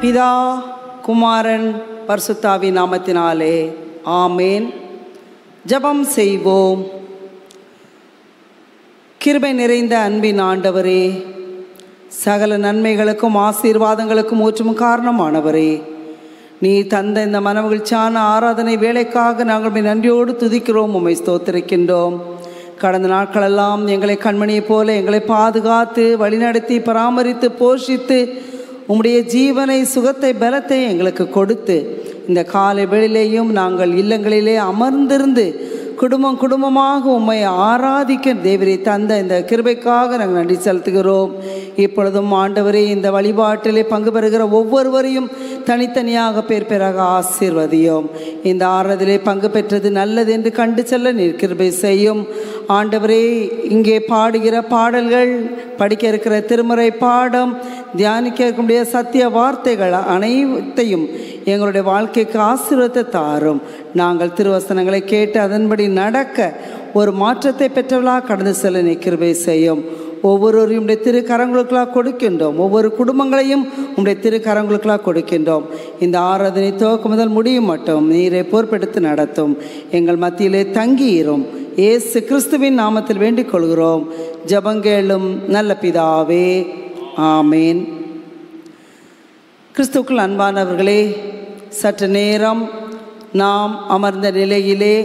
பிதா குமாரன் பரிசுத்தாவி நாமத்தினாலே ஆமேன் ஜெபம் செய்வோம் கிருபை நிறைந்த அன்பின் ஆண்டவரே சகல நன்மைகளுக்கும் ஆசீர்வாதங்களுக்கும் ஊற்றும் காரணமானவரே நீ தந்த இந்த மனமகிழ்ச்சியான ஆராதனை வேலைக்காக நாங்கள் உம்மை நன்றியோடு துதிக்கிறோம் உம்மை ஸ்தோத்திரிக்கின்றோம் கடந்த நாட்களெல்லாம் எங்களை கண்மணியைப் போல எங்களை பாதுகாத்து வழிநடத்தி பராமரித்து போஷித்து உம்முடைய ஜீவனை சுகத்தை பலத்தை எங்களுக்கு கொடுத்து இந்த காலை வேளையிலேயும் நாங்கள் இல்லங்களிலே அமர்ந்திருந்து குடும்பம் குடும்பமாக உம்மை ஆராதிக்க தேவரை தந்த இந்த கிருபைக்காக நாங்கள் நன்றி செலுத்துகிறோம் இப்பொழுதும் ஆண்டவரே இந்த வழிபாட்டிலே பங்கு பெறுகிற ஒவ்வொருவரையும் தனித்தனியாக பேர் பேராக ஆசீர்வதியும் இந்த ஆறுதலே பங்கு பெற்றது நல்லது என்று கண்டு செல்ல நீர் கிருபை செய்யும் ஆண்டவரே இங்கே பாடுகிற பாடல்கள் படிக்க இருக்கிற திருமுறை பாடம் தியானிக்க இருக்கக்கூடிய சத்திய வார்த்தைகள் அனைத்தையும் எங்களுடைய வாழ்க்கைக்கு ஆசீர்வத்தை தாரும் நாங்கள் திருவசனங்களை கேட்டு அதன்படி நடக்க ஒரு மாற்றத்தை பெற்றவர்களாக கடந்து செல்ல நீ கிருபை செய்யும் ஒவ்வொருவரையும் உடைய திரு கரங்களுக்கெல்லாம் கொடுக்கின்றோம் ஒவ்வொரு குடும்பங்களையும் உடைய திரு கரங்களுக்கெல்லாம் கொடுக்கின்றோம் இந்த ஆராதனை துவக்கம் முதல் முடியும் மட்டும் நீரை பொறுப்பெடுத்து நடத்தும் எங்கள் மத்தியிலே தங்கியிரும் இயேசு கிறிஸ்துவின் நாமத்தில் வேண்டிக் கொள்கிறோம் ஜபங்கேளும் நல்ல பிதாவே ஆமேன் கிறிஸ்துக்கள் அன்பானவர்களே சற்று நேரம் நாம் அமர்ந்த நிலையிலே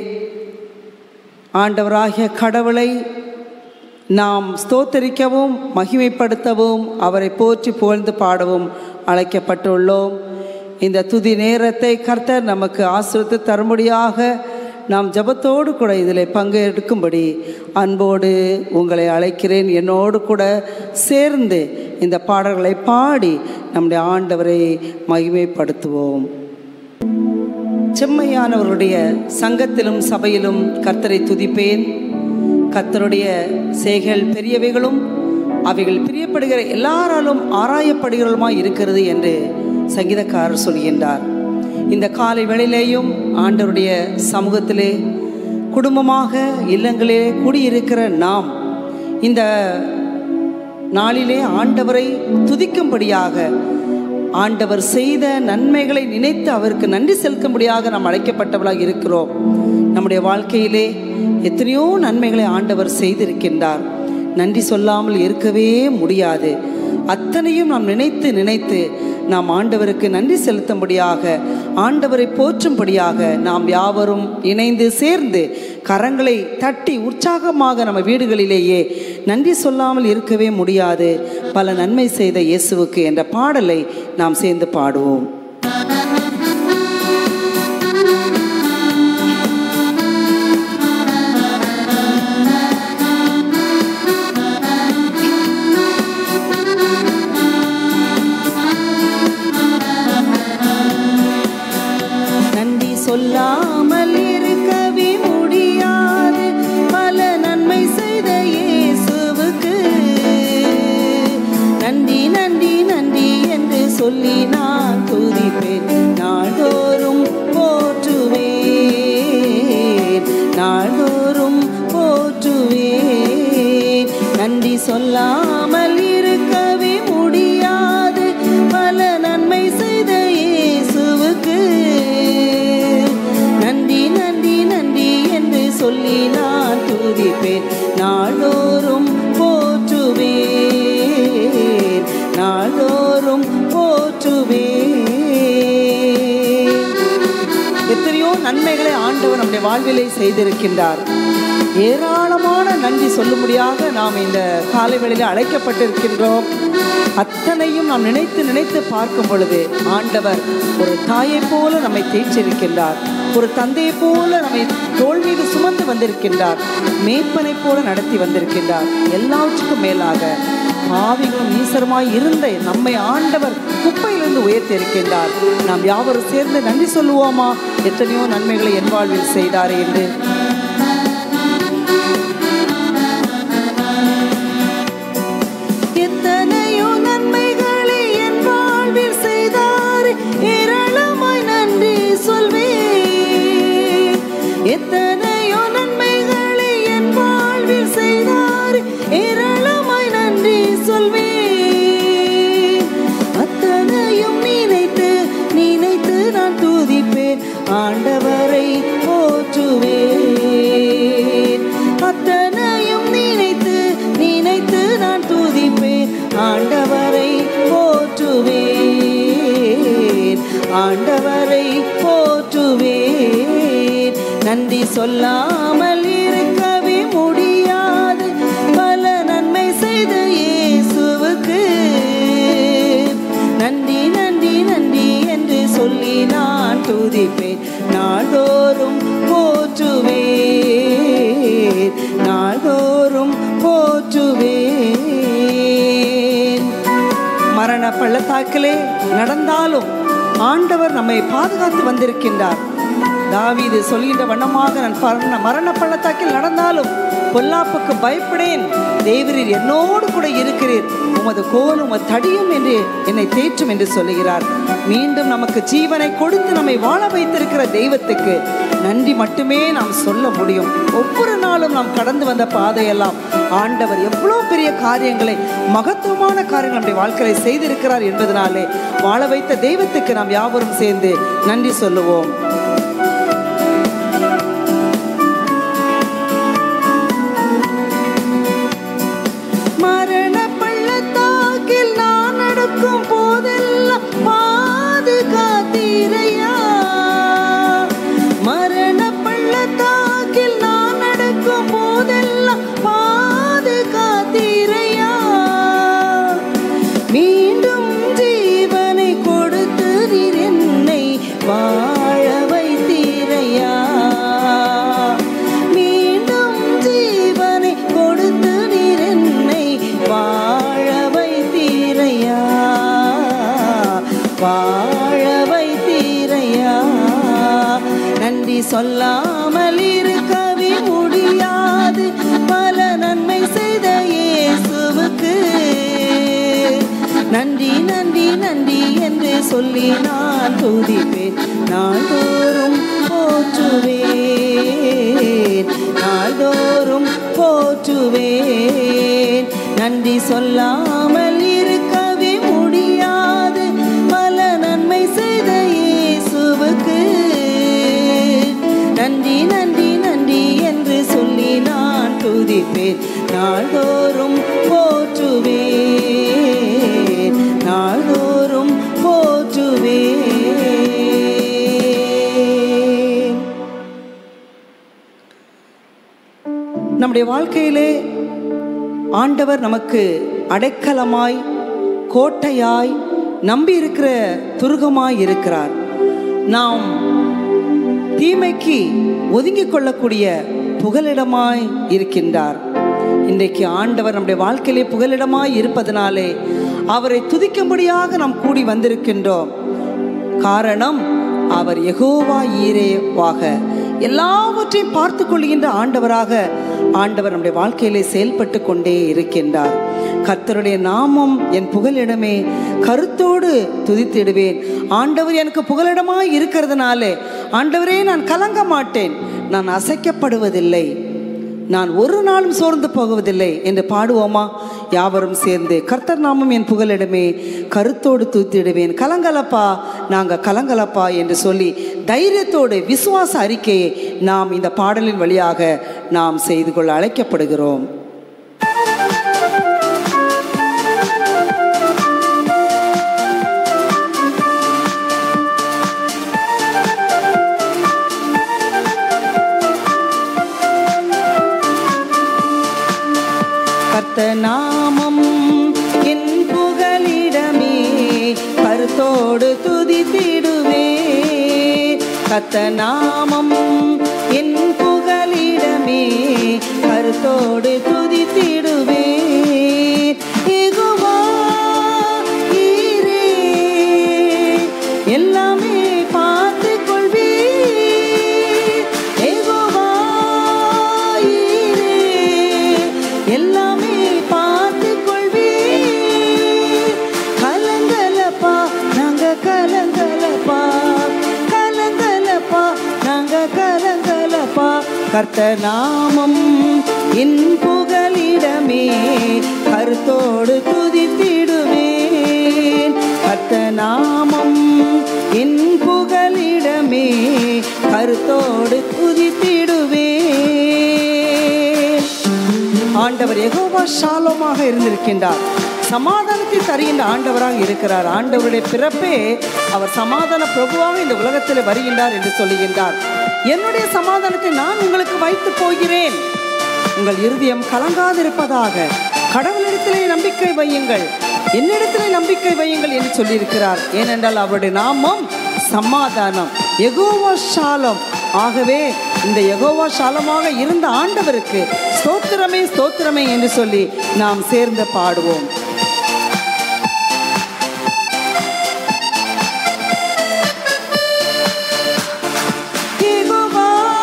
ஆண்டவராகிய கடவுளை நாம் ஸ்தோத்தரிக்கவும் மகிமைப்படுத்தவும் அவரை போற்றி புகழ்ந்து பாடவும் அழைக்கப்பட்டுள்ளோம் இந்த துதி நேரத்தை கர்த்தர் நமக்கு ஆசிரித்து தரும்படியாக நாம் ஜபத்தோடு கூட இதில் பங்கெடுக்கும்படி அன்போடு உங்களை அழைக்கிறேன் என்னோடு கூட சேர்ந்து இந்த பாடல்களை பாடி நம்முடைய ஆண்டவரை மகிமைப்படுத்துவோம் செம்மையானவருடைய சங்கத்திலும் சபையிலும் கர்த்தரை துதிப்பேன் கர்த்தருடைய செய்கள் பெரியவைகளும் அவைகள் பிரியப்படுகிற எல்லாராலும் ஆராயப்படுகிறதுமாய் இருக்கிறது என்று சங்கீதக்காரர் சொல்கின்றார் இந்த காலை வேளையிலேயும் ஆண்டவருடைய சமூகத்திலே குடும்பமாக இல்லங்களே கூடியிருக்கிற நாம் இந்த நாளிலே ஆண்டவரை துதிக்கும்படியாக ஆண்டவர் செய்த நன்மைகளை நினைத்து அவருக்கு நன்றி செலுத்தும்படியாக நாம் அழைக்கப்பட்டவர்களாக இருக்கிறோம் நம்முடைய வாழ்க்கையிலே எத்தனையோ நன்மைகளை ஆண்டவர் செய்திருக்கின்றார் நன்றி சொல்லாமல் இருக்கவே முடியாது அத்தனையும் நாம் நினைத்து நினைத்து நாம் ஆண்டவருக்கு நன்றி செலுத்தும்படியாக ஆண்டவரை போற்றும்படியாக நாம் யாவரும் இணைந்து சேர்ந்து கரங்களை தட்டி உற்சாகமாக நம்ம வீடுகளிலேயே நன்றி சொல்லாமல் இருக்கவே முடியாது பல நன்மை செய்த இயேசுவுக்கு என்ற பாடலை நாம் சேர்ந்து பாடுவோம் நன்றி சொல்லாமல் இருக்கவே முடியாது பல நன்மை செய்த இயேசுவுக்கு நன்றி நன்றி நன்றி என்று சொல்லி நான் துதிப்பேன் நாள்தோறும் போற்றுவேன் நாள்தோறும் போற்றுவேன் நன்றி சொல்லாமல் இருக்கவே முடியாது பல நன்மை செய்த இயேசுவுக்கு நன்றி நன்றி நன்றி என்று சொல்லி நான் துதிப்பேன் நாள்தோறும் போற்றுவேன் நாள்தோறும் போற்றுவேன் எத்தனையோ நன்மைகளை ஆண்டவர் நம்முடைய வாழ்விலே செய்திருக்கின்றார் ஏராளமான நன்றி சொல்லும்படியாக நாம் இந்த காலை வேளையில் அழைக்கப்பட்டிருக்கின்றோம் அத்தனையும் நாம் நினைத்து நினைத்து பார்க்கும் பொழுது ஆண்டவர் ஒரு தாயைப் போல நம்மை தேய்ச்சிருக்கின்றார் ஒரு தந்தையைப் போல நம்மை தோல் மீது சுமந்து வந்திருக்கின்றார் மேய்ப்பனைப் போல நடத்தி வந்திருக்கின்றார் எல்லாவற்றுக்கும் மேலாக பாவிகளும் ஈசருமாய் இருந்த நம்மை ஆண்டவர் குப்பையிலிருந்து உயர்த்தி இருக்கின்றார் நாம் யாவரும் சேர்ந்து நன்றி சொல்லுவோமா எத்தனையோ நன்மைகளை என் வாழ்வில் செய்தாரே என்று எத்தனையோ நன்மைகளை என் வாழ்வில் செய்தார் ஏராளமாய் நன்றி சொல்வேன் எத்தனையோ நன்மைகளை என் வாழ்வில் செய்தார் ஏராளமாய் நன்றி சொல்வேன் அத்தனையும் நினைத்து ஆண்டவரை போற்றுவேன் அத்தனையும் நினைத்து நினைத்து நான் துதிப்பேன் ஆண்டவரை போற்றுவேன் ஆண்டவரை போற்றுவேன் நன்றி சொல்லாமல் இருக்கவே முடியாது பல நன்மை செய்த இயேசுவுக்கு நன்றி நன்றி நன்றி என்று சொல்லி நான் துதிப்பேன் நாள்தோறும் போற்றுவேன் நாள்தோறும் போற்றுவேன் மரண பள்ளத்தாக்கிலே நடந்தாலும் ஆண்டவர் நம்மை பாதுகாத்து வந்திருக்கின்றார் தாவீது சொல்கின்ற வண்ணமாக நான் பரண மரண பள்ளத்தாக்கில் நடந்தாலும் பொல்லாப்புக்கு பயப்படேன் தேவரீர் என்னோடு கூட இருக்கிறீர் உமது கோலும் உமது தடியும் என்று என்னை தேற்றும் என்று சொல்லுகிறார் மீண்டும் நமக்கு ஜீவனை கொடுத்து நம்மை வாழ வைத்திருக்கிற தெய்வத்துக்கு நன்றி மட்டுமே நாம் சொல்ல முடியும் ஒவ்வொரு நாளும் நாம் கடந்து வந்த பாதையெல்லாம் ஆண்டவர் எவ்வளோ பெரிய காரியங்களை மகத்துவமான காரியங்கள் நம்முடைய வாழ்க்கையை செய்திருக்கிறார் என்பதனாலே வாழ வைத்த தெய்வத்துக்கு நாம் யாவரும் சேர்ந்து நன்றி சொல்லுவோம் மரண பள்ளத்தாக்கில் நான் நடக்கும் போதெல்லாம் பாதுகாத்தீரையா மரண பள்ளத்தாக்கில் நான் நடக்கும் போதெல்லாம் பாதுகாத்தீரையா மீண்டும் ஜீவனை கொடுத்து நீர் என்னை வாழ வைத்தீரையா மீண்டும் ஜீவனை கொடுத்து நீர் என்னை வாழ வைத்தீரையா வாழ வைத்தீரையா நன்றி சொல்லாமல் இருக்கவே முடியாது பல நன்மை செய்த இயேசுவுக்கு நன்றி நன்றி நன்றி என்று சொல்லி நான் துதிப்பேன் நாள்தோறும் போற்றுவேன் நாள்தோறும் போற்றுவேன் நன்றி சொல்லாமல் இருக்கவே முடியாது பல நன்மை செய்த இயேசுவுக்கு நன்றி நன்றி நன்றி என்று சொல்லி நான் துதிப்பேன் நாள்தோறும் போற்றுவேன் நாள்தோறும் போற்றுவேன் நம்முடைய வாழ்க்கையிலே ஆண்டவர் நமக்கு அடைக்கலமாய் கோட்டையாய் நம்பி இருக்கிற துருகமாய் இருக்கிறார் நாம் தீமைக்கு ஒதுங்கிக் கொள்ளக்கூடிய புகலிடமாய் இருக்கின்றார் இன்றைக்கு ஆண்டவர் நம்முடைய வாழ்க்கையிலே புகலிடமாய் இருப்பதனாலே அவரை துதிக்கும்படியாக நாம் கூடி வந்திருக்கின்றோம் காரணம் அவர் யெகோவா ஈரேவாக எல்லாவற்றையும் பார்த்து கொள்கின்ற ஆண்டவராக ஆண்டவர் நம்முடைய வாழ்க்கையிலே செயல்பட்டு கொண்டே இருக்கின்றார் கர்த்தருடைய நாமம் என் புகலிடமே கருத்தோடு துதித்திடுவேன் ஆண்டவர் எனக்கு புகலிடமாய் இருக்கிறதுனாலே ஆண்டவரே நான் கலங்க மாட்டேன் நான் அசைக்கப்படுவதில்லை நான் ஒரு நாளும் சோர்ந்து போகுவதில்லை என்று பாடுவோமா யாவரும் சேர்ந்து கர்த்தர் நாமம் என் புகலிடமே கருத்தோடு தூத்திடுவேன் கலங்கலப்பா நாங்கள் கலங்கலப்பா என்று சொல்லி தைரியத்தோடு விசுவாச அறிக்கையை நாம் இந்த பாடலின் வழியாக நாம் செய்து கொள்ள அழைக்கப்படுகிறோம் கர்த்த நாமம் என் புகலிடமே கருத்தோடு துதித்திடுவே கர்த்த நாமம் என் புகலிடமே கருத்தோடு துதித்திடுவே யெகோவா ஈரே, எல்லாமே பார்த்து கொள்வே யெகோவா ஈரே, எல்லாமே பார்த்து கொள்வே கலங்கலப்பா நாங்க கலங்கலப்பா கலங்கலப்பா நாங்க கலங்கலப்பா கர்த்த நாமம் என் புகலிடமே கருத்தோடு துதித்திடுவேன் கர்த்த நாமம் என் புகலிடமே புகலிடமே கருத்தோடு குதித்திடுவே ஆண்டவர் எகோவா ஷாலோமாக இருந்திருக்கின்றார் சமாதானத்தை தருகின்ற ஆண்டவராக இருக்கிறார் ஆண்டவருடைய பிறப்பே அவர் சமாதான பிரபுவாக இந்த உலகத்தில் வருகின்றார் என்று சொல்லுகின்றார் என்னுடைய சமாதானத்தை நான் உங்களுக்கு வைத்து போகிறேன் உங்கள் இருதயம் கலங்காதிருப்பதாக கடவுளிடத்திலே நம்பிக்கை வையுங்கள் என்னிடத்திலே நம்பிக்கை வையுங்கள் என்று சொல்லியிருக்கிறார் ஏனென்றால் அவருடைய நாமம் சமாதானம் எகோவா ஷாலம் ஆகவே இந்த யெகோவா ஷாலமாக இருந்த ஆண்டவருக்கு ஸ்தோத்திரமே ஸ்தோத்திரமே என்று சொல்லி நாம் சேர்ந்து பாடுவோம் யெகோவா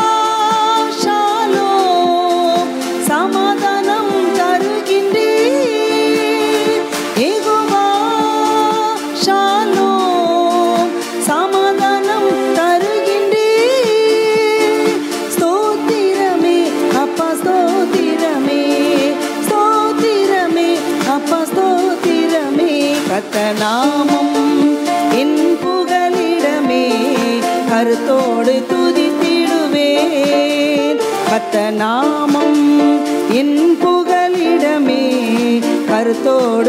ஷாலோம், சமாதானம் தருகின்றீர். யெகோவா ஷாலோம், சமாதானம் தருகின்றீர். ஸ்தோத்திரமே அப்பா ஸ்தோத்திரமே ஸ்தோத்திரமே அப்பா ஸ்தோத்திரமே கத்த நாமம் என் புகலிடமே கருத்தோடு துதித்திடுவேன் கத்த நாமம் என் புகலிடமே கருத்தோடு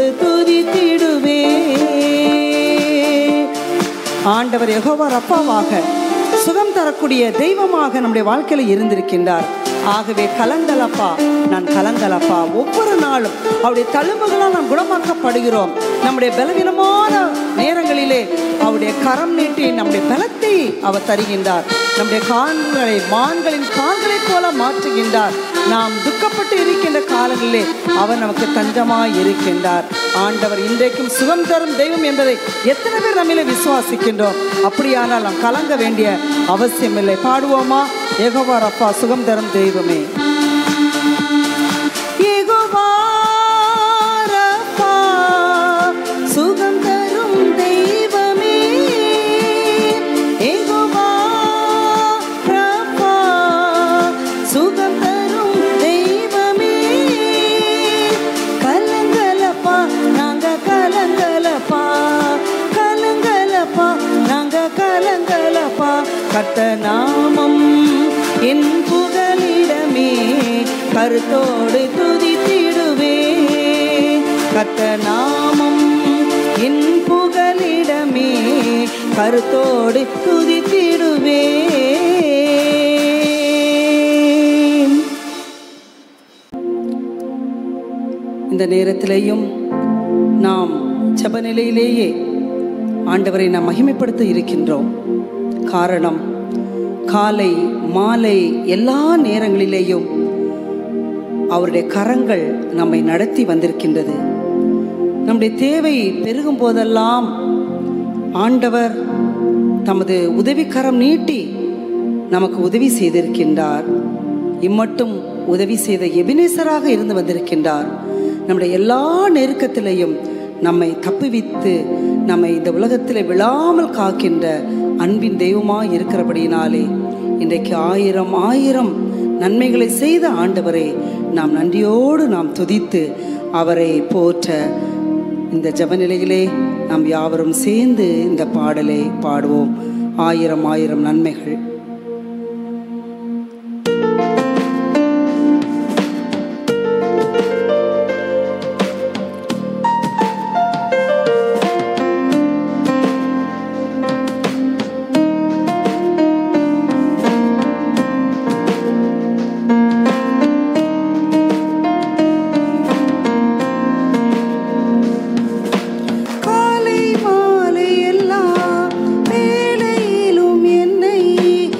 துதித்திடுவேன் ஆண்டவர் யெகோவா அப்பாவாக சுகம் தரக்கூடிய தெய்வமாக நம்முடைய வாழ்க்கையில் இருந்திருக்கின்றார் ஆகவே கலங்கலப்பா நான் கலங்கலப்பா ஒவ்வொரு நாளும் அவருடைய தழும்புகளால் நாம் குணமாக்கப்படுகிறோம் நம்முடைய பலவீனமான நேரங்களிலே அவருடைய கரம் நீட்டி நம்முடைய பலத்தை அவர் தருகின்றார் நம்முடைய கால்களை மான்களின் கால்களைப் போல மாற்றுகின்றார் நாம் துக்கப்பட்டு இருக்கின்ற காலங்களிலே அவர் நமக்கு தஞ்சமாய் இருக்கின்றார் ஆண்டவர் இன்றைக்கும் சுகம் தரும் தெய்வம் என்பதை எத்தனை பேர் நம்மிலே விசுவாசிக்கின்றோம் அப்படியானால் நாம் கலங்க வேண்டிய அவசியமில்லை பாடுவோமா ஏகோவா அப்பா சுகம் தரும் தெய்வமே யெகோவா ரப்பா, சுகம் தரும் தெய்வமே யெகோவா ரப்பா, சுகம் தரும் தெய்வமே கலங்கலப்பா நாங்க கலங்கலப்பா கலங்கலப்பா நாங்க கலங்கலப்பா கத்த நாமம் என் புகலிடமே கருத்தோடு துதித்திடுவே கத்த நாமம் என் புகலிடமே கருத்தோடு துதித்திடுவே இந்த நேரத்திலேயும் நாம் ஜெப நிலையிலேயே ஆண்டவரை நாம் மகிமைப்படுத்த இருக்கின்றோம் காரணம் காலை மாலை எல்லா நேரங்களிலேயும் அவருடைய கரங்கள் நம்மை நடத்தி வந்திருக்கின்றது நம்முடைய தேவை பெருகும் போதெல்லாம் ஆண்டவர் தமது உதவிக்கரம் நீட்டி நமக்கு உதவி செய்திருக்கின்றார் இம்மட்டும் உதவி செய்த எபினேசராக இருந்து வந்திருக்கின்றார் நம்முடைய எல்லா நெருக்கத்திலையும் நம்மை தப்புவித்து நம்மை இந்த உலகத்தில் விழாமல் காக்கின்ற அன்பின் தெய்வமாய் இருக்கிறபடியினாலே இன்றைக்கு ஆயிரம் ஆயிரம் நன்மைகளை செய்த ஆண்டவரை நாம் நன்றியோடு நாம் துதித்து அவரை போற்ற இந்த ஜபநிலையிலே நாம் யாவரும் சேர்ந்து இந்த பாடலை பாடுவோம் ஆயிரம் ஆயிரம் நன்மைகள் காலை மாலை எல்லா வேளையிலும் என்னை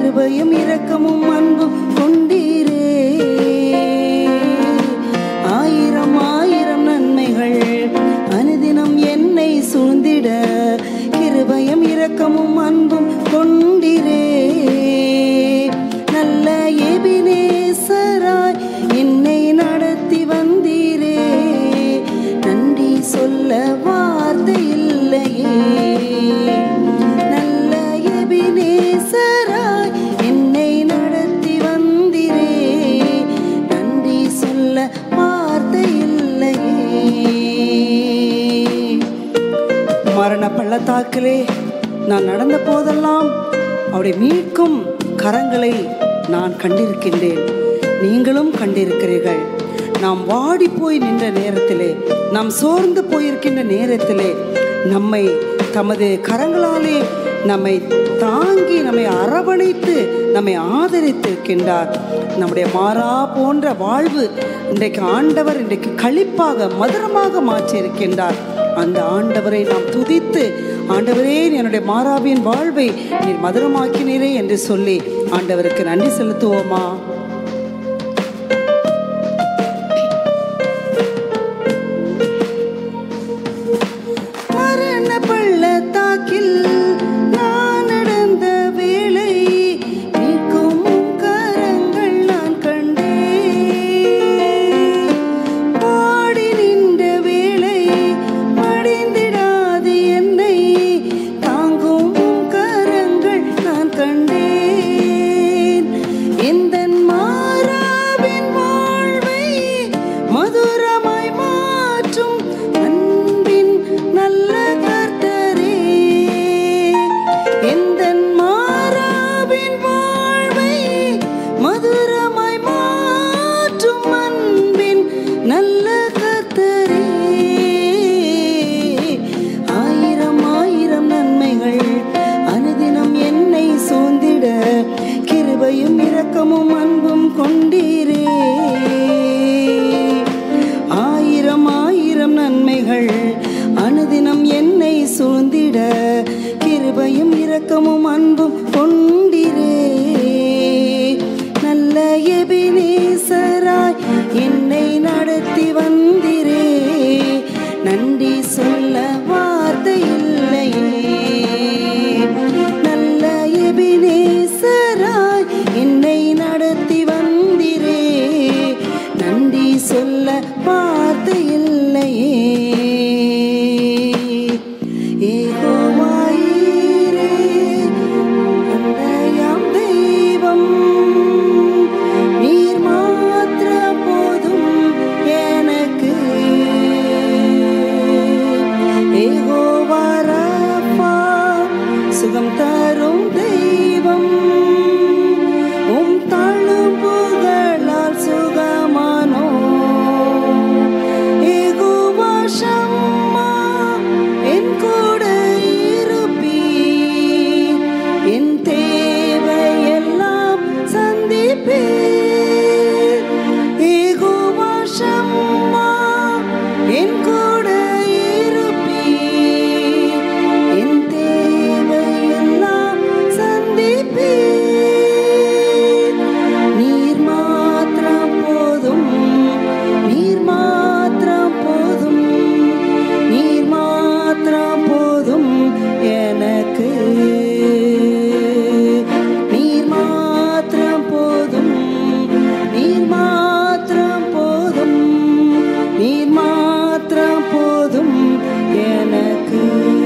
கிருபையும் இரக்கமும் அன்பும் கொண்டீரே ஆயிரம் ஆயிரம் நன்மைகள் அனுதினம் என்னை சூழ்ந்திட கிருபையும் இரக்கமும் அன்பும் கொண்டிரே நல்ல எபினேசராய் என்னை நடத்தி வந்தீரே நன்றி சொல்ல வார்த்தை இல்லையே நல்ல எபினேசராய் என்னை நடத்தி வந்தீரே நன்றி சொல்ல வார்த்தை இல்லையே மரண பள்ளத்தாக்கிலே நான் நடந்த போதெல்லாம் அவருடைய மீட்கும் கரங்களை நான் கண்டிருக்கின்றேன் நீங்களும் கண்டிருக்கிறீர்கள் நாம் வாடி போய் நின்ற நேரத்திலே நாம் சோர்ந்து போயிருக்கின்ற நேரத்திலே நம்மை தமது கரங்களாலே நம்மை தாங்கி நம்மை அரவணைத்து நம்மை ஆதரித்திருக்கின்றார் நம்முடைய மாறா போன்ற வாழ்வு இன்றைக்கு ஆண்டவர் இன்றைக்கு களிப்பாக மதுரமாக மாற்றியிருக்கின்றார் அந்த ஆண்டவரை நாம் துதித்து ஆண்டவரே என்னுடைய மாறாவின் வாழ்வை நீர் மதுரமாக்கினீரே என்று சொல்லி ஆண்டவருக்கு நன்றி செலுத்துவோமா மரண பள்ளத்தாக்கில் நான் நடந்த வேளை மீட்கும் கரங்கள் நான் கண்டேன் பாடி நின்ற வேளை மடிந்திடாது என்னை தாங்கும் கரங்கள் நான் கண்டேன் எந்தன் மாறாவின் வாழ்வை மதுரமாய் மாற்றும் அன்பின் நல்ல கர்த்தரே எந்தன் மாறாவின் வாழ்வை மதுரமாய் மாற்றும் அன்பின் நல்ல கர்த்தரே ஆயிரம் ஆயிரம் நன்மைகள் அனுதினம் என்னை சூழ்ந்திட கிருபையும் இரக்கமும் அன்பும் கொண்டீரே ஆயிரம் ஆயிரம் நன்மைகள் அனுதினம் என்னை சூழ்ந்திட கிருபையும் இரக்கமும் அன்பும் கொண்டிரே நல்ல எபினேசராய் என்னை நடத்தி வந்திரே நன்றி சொல்ல வார்த்தை இல்லையே நல்ல எபினேசராய் என்னை நடத்தி வந்திரே நன்றி சொல்ல வார்த்தை இல்லையே ஏகோவாயிரே அன்னையாம் தெய்வம் நீர் மாத்திர போதும் எனக்கு ஏகோவா ரப்பா, சுகம் தரும் தெய்வம் உம் தழும்புகளால் சுகமானோ ஏகோவா ஷம்மா, என் கூட இருப்பீர் என் தேவையெல்லாம் சந்திப்பீர் ஏகோவா ஷம்மா, என் கூட இருப்பீர் என் தேவையெல்லாம் சந்திப்பீர் நீர் மாத்திரம் போதும் நீர் மாத்திரம் போதும் நீர் மாத்திரம் போதும் எனக்கு நீர் மாத்திரம் போதும் நீர் மாத்திரம் போதும் நீர் மாத்திரம் போதும் எனக்கு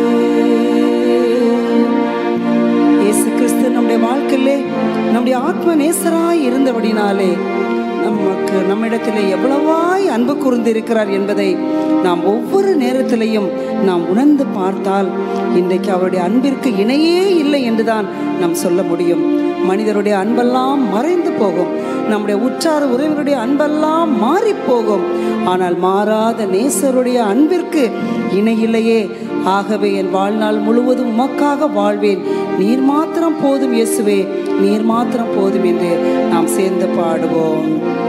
இயேசு கிறிஸ்து நம்முடைய வாழ்க்கையிலே நம்முடைய ஆத்ம நேசராய் இருந்தபடினாலே நமக்கு நம்மிடத்திலே எவ்வளவாய் அன்பு கூர்ந்திருக்கிறார் என்பதை நாம் ஒவ்வொரு நேரத்திலையும் நாம் உணர்ந்து பார்த்தால் இன்றைக்கு அவருடைய அன்பிற்கு இணையே இல்லை என்றுதான் நாம் சொல்ல முடியும் மனிதருடைய அன்பெல்லாம் மறைந்து போகும் நம்முடைய உற்றார் உறவினருடைய அன்பெல்லாம் மாறி போகும் ஆனால் மாறாத நேசருடைய அன்பிற்கு இணையில்லையே ஆகவே என் வாழ்நாள் முழுவதும் உமக்காக வாழ்வேன் நீர் மாத்திரம் போதும் இயேசுவே நீர் மாத்திரம் போதும் என்று நாம் சேர்ந்து பாடுவோம்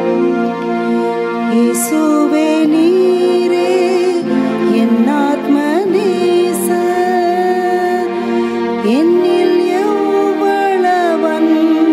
இயேசுவே நீரே என் ஆத்ம நேசர் என்னில் எவ்வளவு அன்பு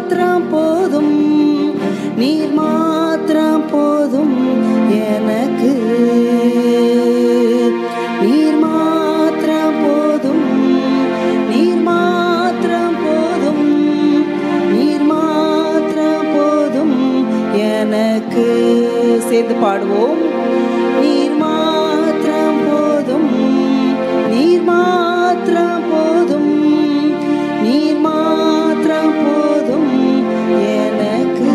மாத்திரம் போதும் நீர் மாத்திரம் போதும் எனக்கு நீர் மாத்திரம் போதும் நீர் மாத்திரம் போதும் நீர் மாத்திரம் போதும் எனக்கு சேர்ந்து பாடுவோம் நீர் மாத்திரம் போதும் நீர் மாத்திரம் போதும் நீர் மாத்திரம் போதும் எனக்கு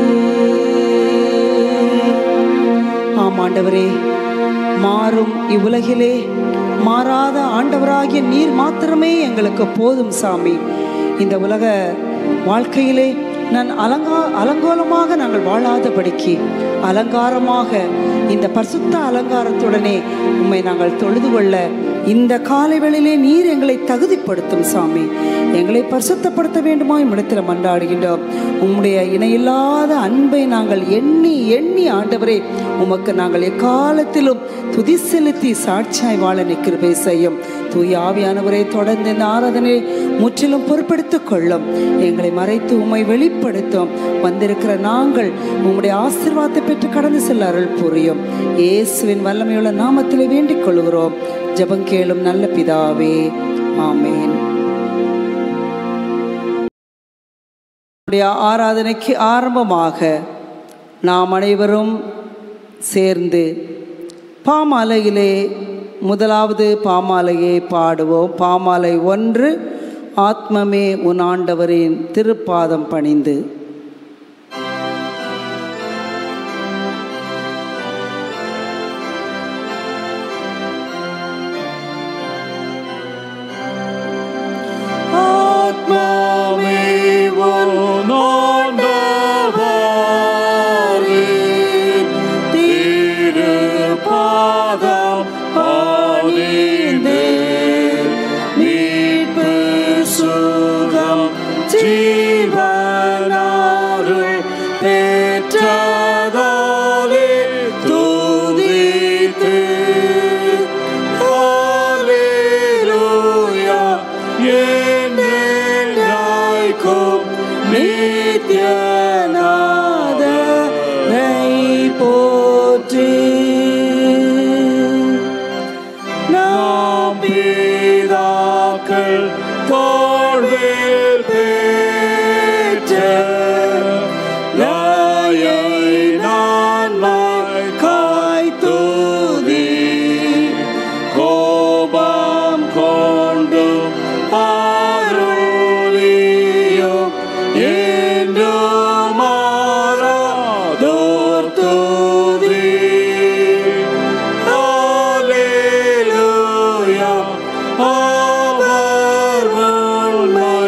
ஆமாண்டவரே மாறும் இவ்வுலகிலே மாறாத ஆண்டவராகிய நீர் மாத்திரமே எங்களுக்கு போதும் சாமி இந்த உலக வாழ்க்கையிலே நான் அலங்கா அலங்கோலமாக நாங்கள் வாழாதபடிக்கு அலங்காரமாக இந்த பரிசுத்த அலங்காரத்துடனே உம்மை நாங்கள் தொழுது கொள்ள இந்த காலை வேளையிலே நீர் எங்களை தகுதிப்படுத்தும் சாமி எங்களை பரிசுத்தப்படுத்த வேண்டுமா இடத்துல மன்றாடுகின்றோம் உம்முடைய இணையில்லாத அன்பை நாங்கள் எண்ணி எண்ணி ஆண்டவரே உமக்கு நாங்கள் எக்காலத்திலும் துதி செலுத்தி சாட்சியாய் வாழ நிற்கிற செய்யும் தூய் ஆவியானவரை தொடர்ந்து இந்த ஆராதனை முற்றிலும் பொறுப்பெடுத்துக் கொள்ளும் எங்களை மறைத்து உம்மை வெளிப்படுத்தும் வந்திருக்கிற நாங்கள் உம்முடைய ஆசீர்வாதத்தை பெற்று கடந்து செல்ல அருள் புரியும் இயேசுவின் வல்லமையுள்ள நாமத்திலே வேண்டிக் கொள்கிறோம் ஜெபம் கேளும் நல்ல பிதாவே ஆமேன் நம்முடைய ஆராதனைக்கு ஆரம்பமாக நாம் அனைவரும் சேர்ந்து பாமாலையிலே முதலாவது பாமாலையை பாடுவோம் பாமாலை ஒன்று ஆத்மமே உன் ஆண்டவரின் திருப்பாதம் பணிந்து ஆத்மாவே உன் ஆண்டவரின் திருப்பாதம் பணிந்து மீட்பு சுகம் ஜீவனாருள் பெற்றதாலே துதித்து ஹalleluya என்றென்றைக்கும் நித்யநாதரை போற்றி நாம் பிதாக்கள் தாழ்வில் பெற்ற நாயை நான்மாய் காய்த்துதி கோபம் கொண்டும் அருளியும் என்றும் மாறாதோர் துதி Alleluia, அவர் உண்மை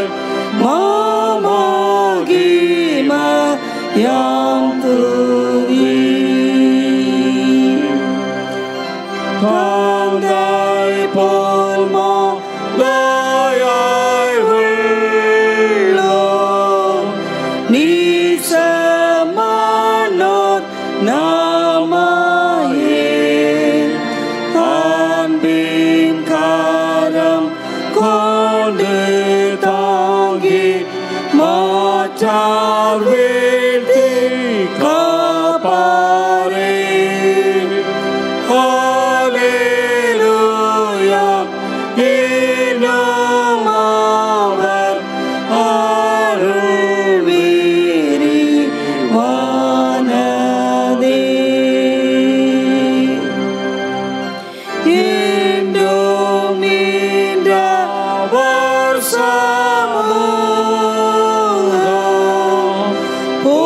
மாமகிம யாம் துதி தந்தை போல் மாதாயாய் உள்ளோம் நீசமானோர் நாமாயே அன்பின் காரம் கொண்டு தாங்கி மாற்றார் வீழ்த்தி காப்பாரே ஹalleluya இன்னும் அவர் அருள் வானதே என்றும் நின்றவர் சமூகம்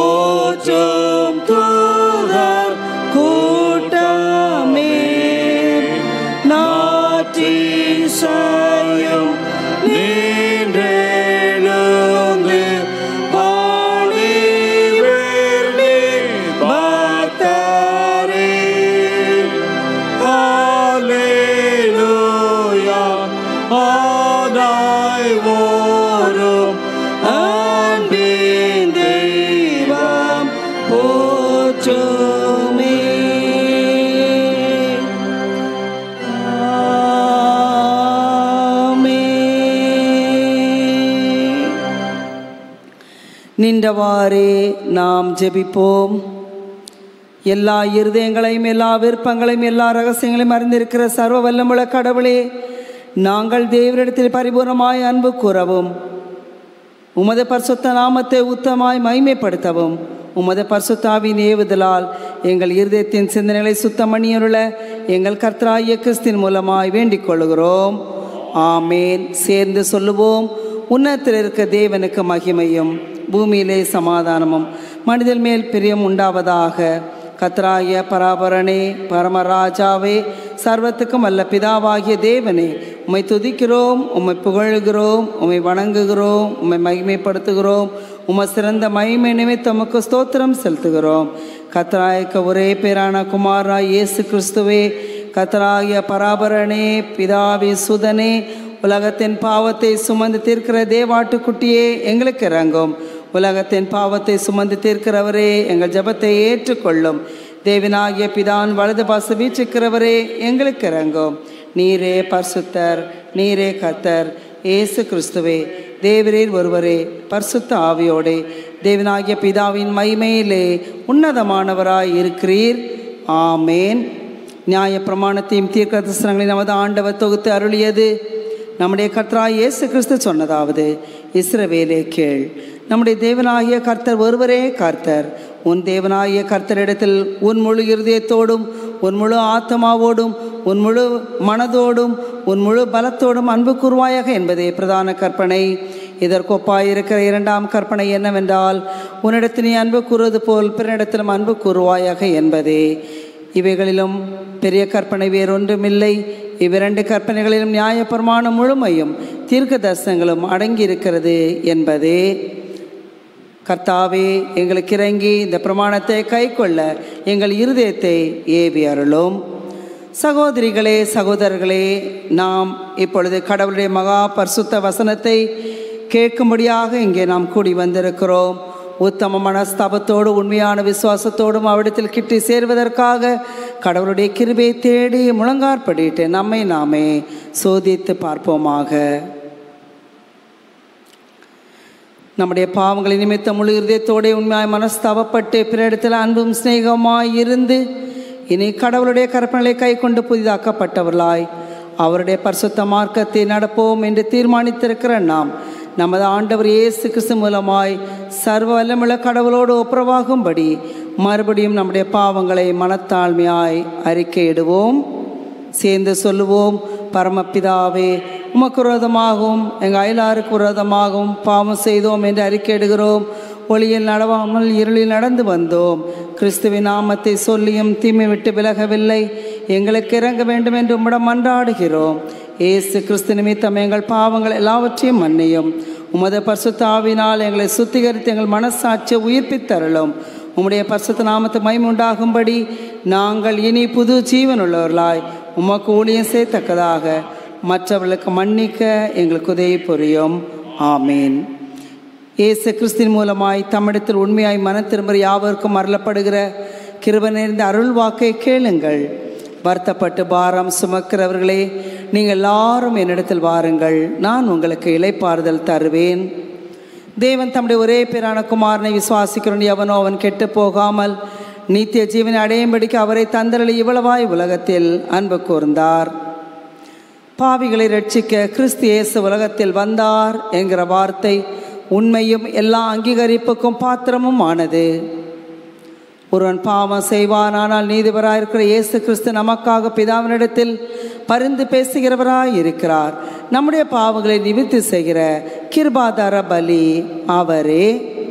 நின்றவாறே நாம் ஜெபிப்போம் எல்லா இருதயங்களையும் எல்லா விருப்பங்களையும் எல்லா ரகசியங்களையும் அறிந்திருக்கிற சர்வ வல்லமுள்ள கடவுளே நாங்கள் தேவரிடத்தில் பரிபூர்ணமாய் அன்பு கூறவும் உமது பரிசுத்த நாமத்தை உத்தமாய் மைமைப்படுத்தவும் உமது பரிசுத்தாவின் ஏவுதலால் எங்கள் இருதயத்தின் சிந்தனைகளை சுத்தம் பண்ணியுள்ள எங்கள் கர்த்தராகிய கிறிஸ்தின் மூலமாய் வேண்டிக் கொள்கிறோம் ஆமேன் சேர்ந்து சொல்லுவோம் உன்னத்தில் இருக்க தேவனுக்கு மகிமையும் பூமியிலே சமாதானமும் மனிதன் மேல் பிரியம் உண்டாவதாக கத்ராய பராபரனே பரமராஜாவே சர்வத்துக்கும் வல்ல பிதாவாகிய தேவனே உம்மை துதிக்கிறோம் உம்மை புகழுகிறோம் உம்மை வணங்குகிறோம் உம்மை மகிமைப்படுத்துகிறோம் உம்மை சிறந்த மகிமை நிமித்தம் உமக்கு ஸ்தோத்திரம் செலுத்துகிறோம் கத்ராயக்க ஒரே பேரான குமாரா இயேசு கிறிஸ்துவே கத்ராய பராபரனே பிதாவி சுதனே உலகத்தின் பாவத்தை சுமந்து தீர்க்கிற தேவாட்டுக்குட்டியே எங்களுக்கு இறங்கும் உலகத்தின் பாவத்தை சுமந்து தீர்க்கிறவரே எங்கள் ஜெபத்தை ஏற்றுக்கொள்ளும் தேவனாகிய பிதான் வலது பாச வீச்சுக்கிறவரே எங்களுக்கு இறங்கும் நீரே பரிசுத்தர் நீரே கத்தர் இயேசு கிறிஸ்துவே தேவரீர் ஒருவரே பரிசுத்த ஆவியோடே தேவனாகிய பிதாவின் மைமையிலே உன்னதமானவராய் இருக்கிறீர் ஆமேன் நியாய பிரமாணத்தையும் தீர்க்க தரிசனங்களை நமது ஆண்டவர் தொகுத்து அருளியது நம்முடைய கர்த்தராய் இயேசு கிறிஸ்து சொன்னதாவது இஸ்ரவேலே கேள் நம்முடைய தேவனாகிய கர்த்தர் ஒருவரே கர்த்தர் உன் தேவனாகிய கர்த்தரிடத்தில் உன் முழு இருதயத்தோடும் உன் முழு ஆத்மாவோடும் உன் முழு மனதோடும் உன் முழு பலத்தோடும் அன்பு கூறுவாயாக என்பதே பிரதான கற்பனை இதற்கொப்பாய் இருக்கிற இரண்டாம் கற்பனை என்னவென்றால் உன்னிடத்தில் நீ அன்பு கூறுவது போல் பிறனிடத்திலும் அன்பு கூறுவாயாக என்பதே இவைகளிலும் பெரிய கற்பனை வேறொன்றுமில்லை இவ்விரண்டு கற்பனைகளிலும் நியாயப்பிரமாணம் முழுமையும் தீர்க்க தரிசனங்களும் அடங்கியிருக்கிறது என்பதே கர்த்தாவே எங்களுக்கு இறங்கி இந்த பிரமாணத்தை கைக்கொள்ள எங்கள் இருதயத்தை ஏவி அருளும் சகோதரிகளே சகோதரர்களே நாம் இப்பொழுது கடவுளுடைய மகா பரிசுத்த வசனத்தை கேட்கும்படியாக இங்கே நாம் கூடி வந்திருக்கிறோம் உத்தம மனஸ்தாபத்தோடு உண்மையான விசுவாசத்தோடும் அவிடத்தில் கிட்டி சேர்வதற்காக கடவுளுடைய கிருபை தேடி முழங்காற்படிட்டு நம்மை நாமே சோதித்து பார்ப்போமாக நம்முடைய பாவங்களை நிமித்த முழு இருதயத்தோടെ உண்மையாய் மனஸ்தாபப்பட்டு பிறரிடத்தில் அன்பும் சிநேகமாய் இருந்து இனி கடவுளுடைய கற்பனைகளை கை கொண்டு புதிதாக்கப்பட்டவர்களாய் அவருடைய பரிசுத்த மார்க்கத்தை நடப்போம் என்று தீர்மானித்திருக்கிற நாம் நமது ஆண்டவர் இயேசு கிறிஸ்து மூலமாய் சர்வ வல்லமுள்ள கடவுளோடு ஒப்புரவாகும்படி மறுபடியும் நம்முடைய பாவங்களை மனத்தாழ்மையாய் அறிக்கையிடுவோம் சேர்ந்து சொல்லுவோம் பரமபிதாவே உமக்கு விரோதமாகவும் எங்கள் அயலாருக்கு விரோதமாகவும் பாவம் செய்தோம் என்று அறிக்கையிடுகிறோம் ஒளியில் நடவாமல் இருளில் நடந்து வந்தோம் கிறிஸ்துவின் நாமத்தை சொல்லியும் தீமை விட்டு விலகவில்லை எங்களுக்கு இறங்க வேண்டும் என்று உம்மிடம் மன்றாடுகிறோம் ஏசு கிறிஸ்து நிமித்தம் எங்கள் பாவங்கள் எல்லாவற்றையும் மன்னியும் உமது பரிசுத்த ஆவினால் எங்களை சுத்திகரித்து எங்கள் மனசாட்சியை உயிர்ப்பித்தருளும் உம்முடைய பரிசுத்த நாமத்து மைமுண்டாகும்படி நாங்கள் இனி புது ஜீவனுள்ளவர்களாய் உமக்கு ஊழியம் செய்யத்தக்கதாக மற்றவர்களுக்கு மன்னிக்க எங்களுக்கு உதவி புரியும் ஆமீன் இயேசு கிறிஸ்தின் மூலமாய் தம்மிடத்தில் உண்மையாய் மன திரும்ப யாவருக்கும் அருளப்படுகிற கிருப நிறைந்த அருள் வாக்கை கேளுங்கள் வருத்தப்பட்டு பாரம் சுமக்கிறவர்களே நீங்கள் எல்லாரும் என்னிடத்தில் வாருங்கள் நான் உங்களுக்கு இளைப்பாறுதல் தருவேன் தேவன் தம்முடைய ஒரே பேரான குமாரனை விசுவாசிக்கிறோன் எவனோ அவன் கெட்டு போகாமல் நித்திய ஜீவனை அடையும்படிக்கு அவரை தந்தரளி இவ்வளவாய் உலகத்தில் அன்பு கூர்ந்தார் பாவிகளை ரட்சிக்க கிறிஸ்து இயேசு உலகத்தில் வந்தார் என்கிற வார்த்தை உண்மையும் எல்லா அங்கீகரிப்புக்கும் பாத்திரமும் ஆனது ஒருவன் பாவம் செய்வானானால் நீதிபராயிருக்கிற இயேசு கிறிஸ்து நமக்காக பிதாவினிடத்தில் பரிந்து பேசுகிறவராய் இருக்கிறார் நம்முடைய பாவங்களை நிவிர்த்தி செய்கிற கிருபாதார பலி அவரே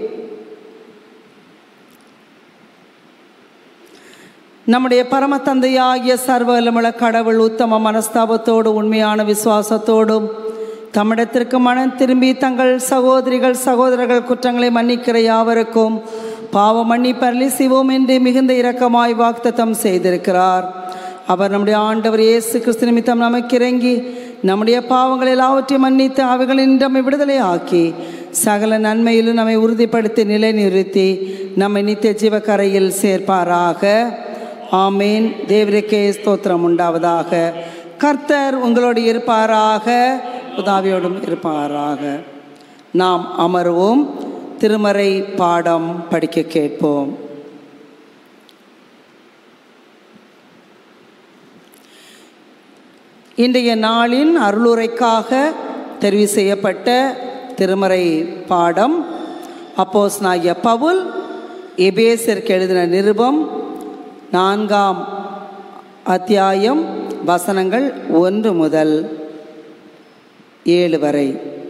நம்முடைய பரம தந்தையாகிய சர்வலமுள்ள கடவுள் உத்தம மனஸ்தாபத்தோடு உண்மையான விசுவாசத்தோடும் தம்மிடத்திற்கு மனம் திரும்பி தங்கள் சகோதரிகள் சகோதரர்கள் குற்றங்களை மன்னிக்கிற யாவருக்கும் பாவ மன்னிப்பரளி செய்வோம் என்று மிகுந்த இரக்கமாய் வாக்குத்தத்தம் செய்திருக்கிறார் அவர் நம்முடைய ஆண்டவர் இயேசு கிறிஸ்து நிமித்தம் நமக்கு இறங்கி நம்முடைய பாவங்கள் எல்லாவற்றையும் மன்னித்து அவைகளின் நம்மை விடுதலை ஆக்கி சகல நன்மையிலும் நம்மை உறுதிப்படுத்தி நிலைநிறுத்தி நம்மை நித்திய ஜீவக்கரையில் சேர்ப்பாராக ஆமேன் தேவருக்கே ஸ்தோத்திரம் உண்டாவதாக கர்த்தர் உங்களோடு இருப்பாராக உதாவியோடும் இருப்பாராக நாம் அமருவோம் திருமறை பாடம் படிக்க கேட்போம் இன்றைய நாளின் அருளுரைக்காக தெரிவு செய்யப்பட்ட திருமறை பாடம் அப்போஸ் நாய பவுல் எபேசருக்கு எழுதின நிருபம் நான்காம் அத்தியாயம் வசனங்கள் ஒன்று முதல் ஏழு வரை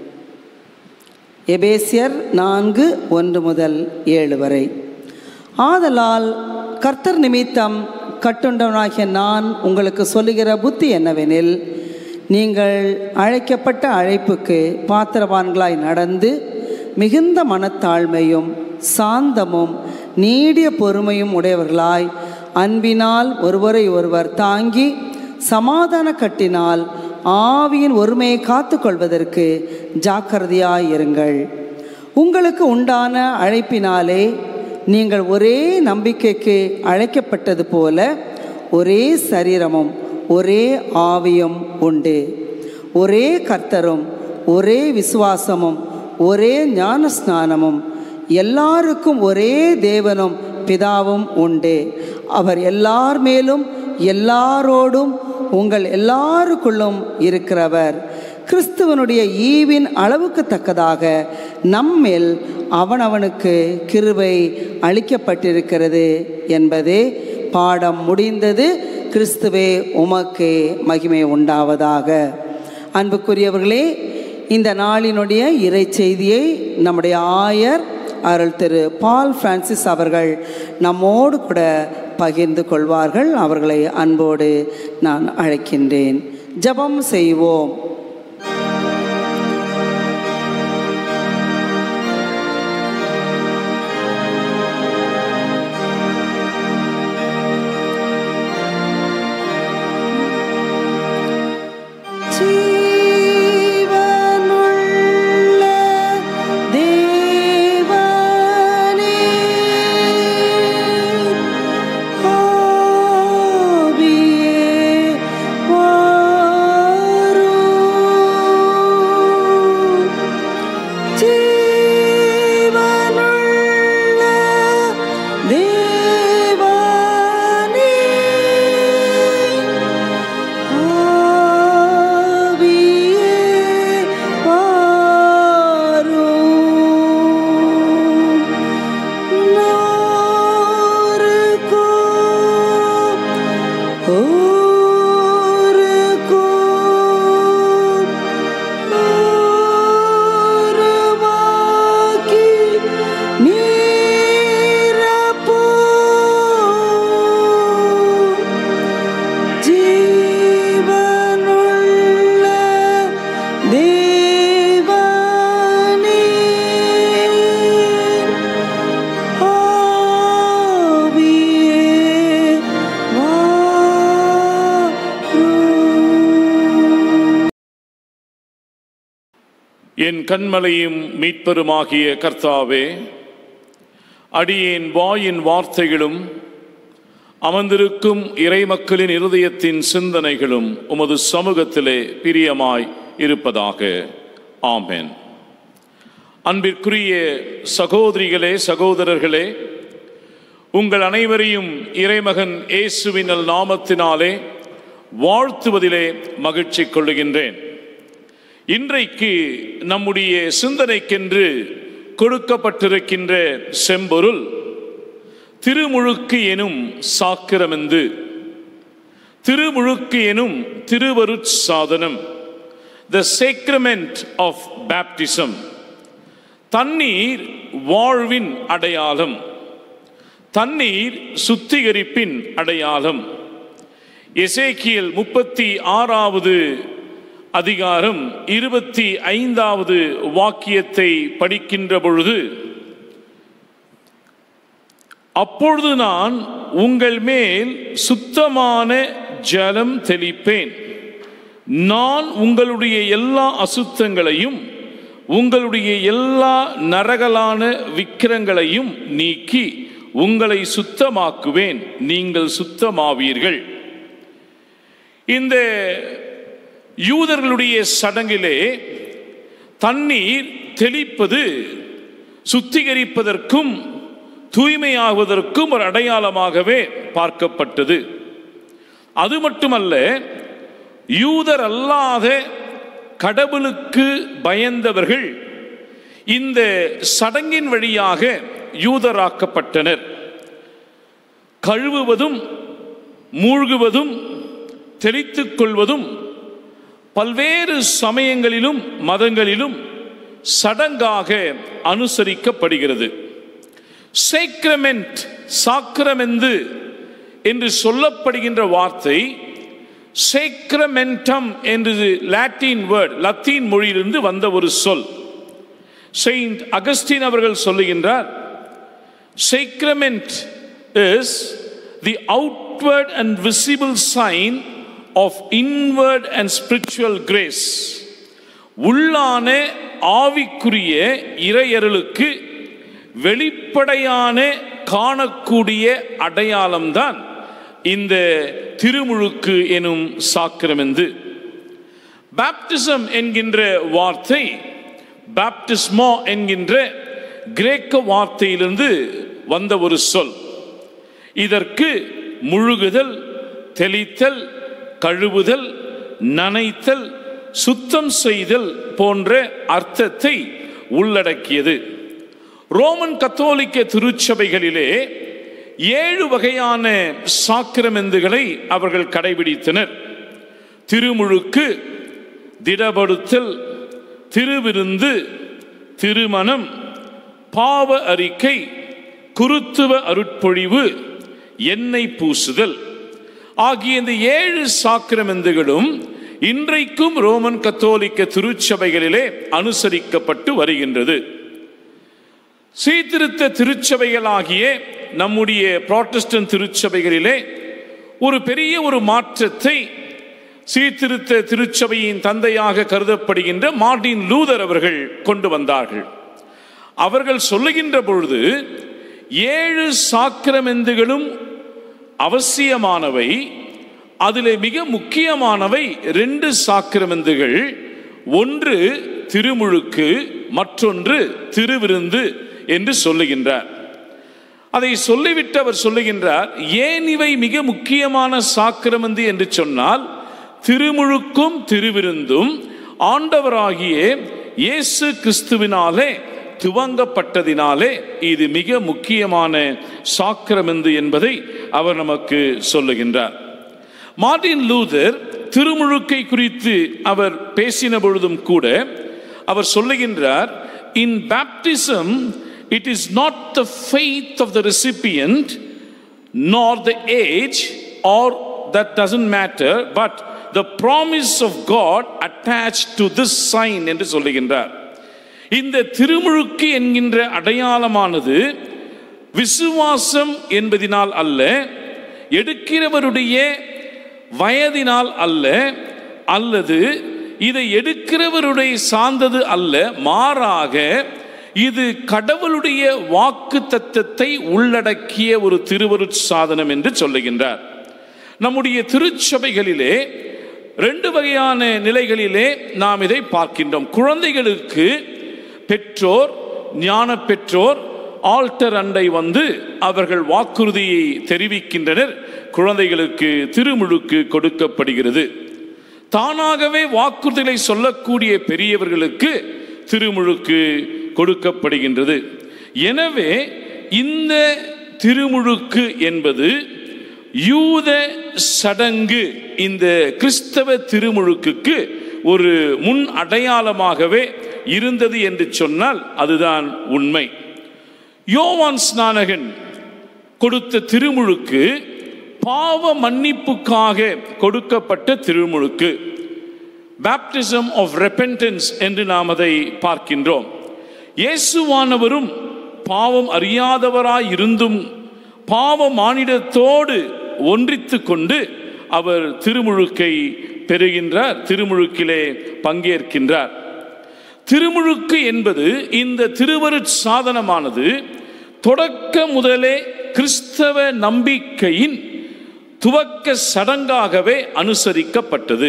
எபேசியர் நான்கு ஒன்று முதல் ஏழு வரை ஆதலால் கர்த்தர் நிமித்தம் கட்டுண்டவனாகிய நான் உங்களுக்கு சொல்லுகிற புத்தி என்னவெனில் நீங்கள் அழைக்கப்பட்ட அழைப்புக்கு பாத்திரவான்களாய் நடந்து மிகுந்த மனத்தாழ்மையும் சாந்தமும் நீடிய பொறுமையும் உடையவர்களாய் அன்பினால் ஒருவரை ஒருவர் தாங்கி சமாதான கட்டினால் ஆவியின் ஒருமையை காத்துக்கொள்வதற்கு ஜாக்கிரதையாயிருங்கள் உங்களுக்கு உண்டான அழைப்பினாலே நீங்கள் ஒரே நம்பிக்கைக்கு அழைக்கப்பட்டது போல ஒரே சரீரமும் ஒரே ஆவியும் உண்டு ஒரே கர்த்தரும் ஒரே விசுவாசமும் ஒரே ஞான ஸ்நானமும் எல்லாருக்கும் ஒரே தேவனும் பிதாவும் உண்டு அவர் எல்லார் மேலும் எல்லாரோடும் உங்கள் எல்லாருக்குள்ளும் இருக்கிறவர் கிறிஸ்துவனுடைய ஈவின் அளவுக்கு தக்கதாக நம்மில் அவனவனுக்கு கிருபை அளிக்கப்பட்டிருக்கிறது என்பதே பாடம் முடிந்தது கிறிஸ்துவே உமக்கு மகிமை உண்டாவதாக அன்புக்குரியவர்களே இந்த நாளினுடைய இறை செய்தியை நம்முடைய ஆயர் அருள் திரு பால் பிரான்சிஸ் அவர்கள் நம்மோடு கூட பகிர்ந்து கொள்வார்கள் அவர்களை அன்போடு நான் அழைக்கின்றேன் ஜெபம் செய்வோம் ஜீவனுள்ள தேவனே ஆவியே வாரும் ஜீவனுள்ள தேவனே ஆவியே வாரும் நாருக்கும் ஊருக்கும் உருவாக்கி நீரப்போம் ஜீவனுள்ள தேவனே ஆவியே வாரும் என் கண்மலையும் மீட்பெருமாகிய கர்த்தாவே அடியேன் வாயின் வார்த்தைகளும் அமர்ந்திருக்கும் இறைமக்களின் இருதயத்தின் சிந்தனைகளும் உமது சமூகத்திலே பிரியமாய் இருப்பதாக ஆமென் அன்பிற்குரிய சகோதரிகளே சகோதரர்களே உங்கள் அனைவரையும் இறைமகன் இயேசுவினல் நாமத்தினாலே வாழ்த்துவதிலே மகிழ்ச்சி கொள்ளுகின்றேன் இன்றைக்கு நம்முடைய சிந்தனைக்கென்று கொடுக்கப்பட்டிருக்கின்ற செம்பொருள் திருமுழுக்கு எனும் சாக்கிரமெந்து திருமுழுக்கு எனும் திருவருட் சாதனம் த சேக்ரமெண்ட் ஆஃப் பேப்டிசம் தண்ணீர் வாழ்வின் அடையாளம் தண்ணீர் சுத்திகரிப்பின் அடையாளம் எசேக்கியல் முப்பத்தி ஆறாவது அதிகாரம் இருபத்தி ஐந்தாவது வாக்கியத்தை படிக்கின்ற பொழுது அப்பொழுது நான் உங்கள் மேல் சுத்தமான ஜலம் தெளிப்பேன் நான் உங்களுடைய எல்லா அசுத்தங்களையும் உங்களுடைய எல்லா நரகலான விக்கிரங்களையும் நீக்கி உங்களை சுத்தமாக்குவேன் நீங்கள் சுத்தமாவீர்கள் இந்த யூதர்களுடைய சடங்கிலே தண்ணீர் தெளிப்பது சுத்திகரிப்பதற்கும் தூய்மையாகுவதற்கும் ஒரு அடையாளமாகவே பார்க்கப்பட்டது அது மட்டுமல்ல யூதர் அல்லாத கடவுளுக்கு பயந்தவர்கள் இந்த சடங்கின் வழியாக யூதராக்கப்பட்டனர் கழுவுவதும் மூழ்குவதும் தெளித்துக் கொள்வதும் பல்வேறு சமயங்களிலும் மதங்களிலும் சடங்காக அனுசரிக்கப்படுகிறது சேக்ரமெண்ட் சாக்கிரமெந்து என்று சொல்லப்படுகின்ற வார்த்தை சேக்ரமென்டம் என்று லாட்டின் வேர்ட் லத்தீன் மொழியிலிருந்து வந்த ஒரு சொல் செயின்ட் அகஸ்டின் அவர்கள் சொல்லுகின்றார் sacrament is the outward and visible sign of inward and spiritual grace உள்ளான ஆவிக்குரிய இறையருளுக்கு வெளிப்படையான காணக்கூடிய அடையாளம்தான் இந்த திருமுழுக்கு எனும் சாக்கிரமெந்து பாப்டிசம் என்கின்ற வார்த்தை பாப்டிஸ்மோ என்கின்ற கிரேக்க வார்த்தையிலிருந்து வந்த ஒரு சொல் இதற்கு முழுகுதல் தெளித்தல் கழுவுதல் நனைத்தல் சுத்தம் செய்தல் போன்ற அர்த்தத்தை உள்ளடக்கியது ரோமன் கத்தோலிக்க திருச்சபைகளிலே ஏழு வகையான சாக்கிரமெந்துகளை அவர்கள் கடைபிடித்தனர் திருமுழுக்கு திடப்படுத்தல் திருவிருந்து திருமணம் பாவ அறிக்கை குருத்துவ அருட்பொழிவு எண்ணெய் பூசுதல் ஆகிய இந்த ஏழு சாக்கிரமெந்துகளும் இன்றைக்கும் ரோமன் கத்தோலிக்க திருச்சபைகளிலே அனுசரிக்கப்பட்டு வருகின்றது சீர்திருத்த திருச்சபைகளாகிய நம்முடைய புராட்டஸ்டன்ட் திருச்சபைகளிலே ஒரு பெரிய ஒரு மாற்றத்தை சீர்திருத்த திருச்சபையின் தந்தையாக கருதப்படுகின்ற மார்டின் லூதர் அவர்கள் கொண்டு வந்தார்கள் அவர்கள் சொல்லுகின்ற பொழுது ஏழு சாக்கிரமெந்துகளும் அவசியமானவை அதில் மிக முக்கியமானவை ரெண்டு சாக்கிரமெந்துகள் ஒன்று திருமுழுக்கு மற்றொன்று திருவிருந்து என்று சொல்லுகின்றார் அதை சொல்லிவிட்டு அவர் சொல்லுகின்றார் ஏன் இவை மிக முக்கியமான சாக்கிரமந்து என்று சொன்னால் திருமுழுக்கும் திருவிருந்தும் ஆண்டவராகிய இயேசு கிறிஸ்துவினாலே துவங்கப்பட்டதினாலே இது மிக முக்கியமான சாக்கிரமெந்து என்பதை அவர் நமக்கு சொல்லுகின்றார் மார்டின் லூதர் திருமுழுக்கை குறித்து அவர் பேசின பொழுதும் கூட அவர் சொல்லுகின்றார் in baptism it is not the faith of the recipient nor the age or that doesn't matter but the promise of God attach to this sign என்று சொல்லுகின்றார் இந்த திருமுழுக்கு என்கின்ற அடையாளமானது விசுவாசம் என்பதினால் அல்ல எடுக்கிறவருடைய வயதினால் அல்ல அல்லது இதை எடுக்கிறவருடைய சார்ந்தது அல்ல மாறாக இது கடவுளுடைய வாக்கு தத்தத்தை உள்ளடக்கிய ஒரு திருவருட் சாதனம் என்று சொல்லுகின்றார் நம்முடைய திருச்சபைகளிலே ரெண்டு வகையான நிலைகளிலே நாம் இதை பார்க்கின்றோம் குழந்தைகளுக்கு பெற்றோர் ஞான பெற்றோர் ஆல்டர் அண்டை வந்து அவர்கள் வாக்குறுதியை தெரிவிக்கின்றனர் குழந்தைகளுக்கு திருமுழுக்கு கொடுக்கப்படுகிறது தானாகவே வாக்குறுதிகளை சொல்லக்கூடிய பெரியவர்களுக்கு திருமுழுக்கு கொடுக்கப்படுகின்றது எனவே இந்த திருமுழுக்கு என்பது யூத சடங்கு இந்த கிறிஸ்தவ திருமுழுக்குக்கு ஒரு முன் அடையாளமாகவே இருந்தது என்று சொன்னால் அதுதான் உண்மை யோவான் ஸ்நானகன் கொடுத்த திருமுழுக்கு பாவ மன்னிப்புக்காக கொடுக்கப்பட்ட திருமுழுக்கு பேப்டிசம் ஆஃப் ரெப்பென்டன்ஸ் என்று நாம் அதை பார்க்கின்றோம் இயேசுவானவரும் பாவம் அறியாதவராய் இருந்தும் பாவ மானிடத்தோடு ஒன்றித்து கொண்டு அவர் திருமுழுக்கை பெறுகின்றார் திருமுழுக்கிலே பங்கேற்கின்றார் திருமுழுக்கு என்பது இந்த திருவருட் சாதனமானது தொடக்க முதலே கிறிஸ்தவ நம்பிக்கையின் துவக்க சடங்காகவே அனுசரிக்கப்பட்டது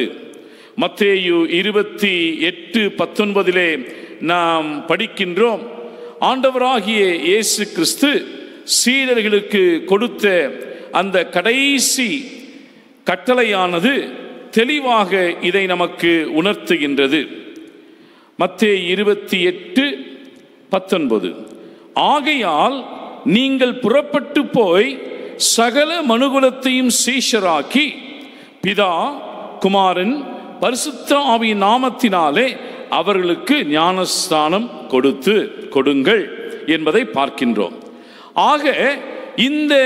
மத்தேயு இருபத்தி எட்டு பத்தொன்பதிலே நாம் படிக்கின்றோம் ஆண்டவராகிய இயேசு கிறிஸ்து சீடர்களுக்கு கொடுத்த அந்த கடைசி கட்டளையானது தெளிவாக இதை நமக்கு உணர்த்துகின்றது மத்தே இருபத்தி எட்டு பத்தொன்பது ஆகையால் நீங்கள் புறப்பட்டு போய் சகல மனுகுலத்தையும் சீஷராக்கி பிதா குமாரன் பரிசுத்த ஆவியின் நாமத்தினாலே அவர்களுக்கு ஞானஸ்தானம் கொடுத்து கொடுங்கள் என்பதை பார்க்கின்றோம் ஆக இந்த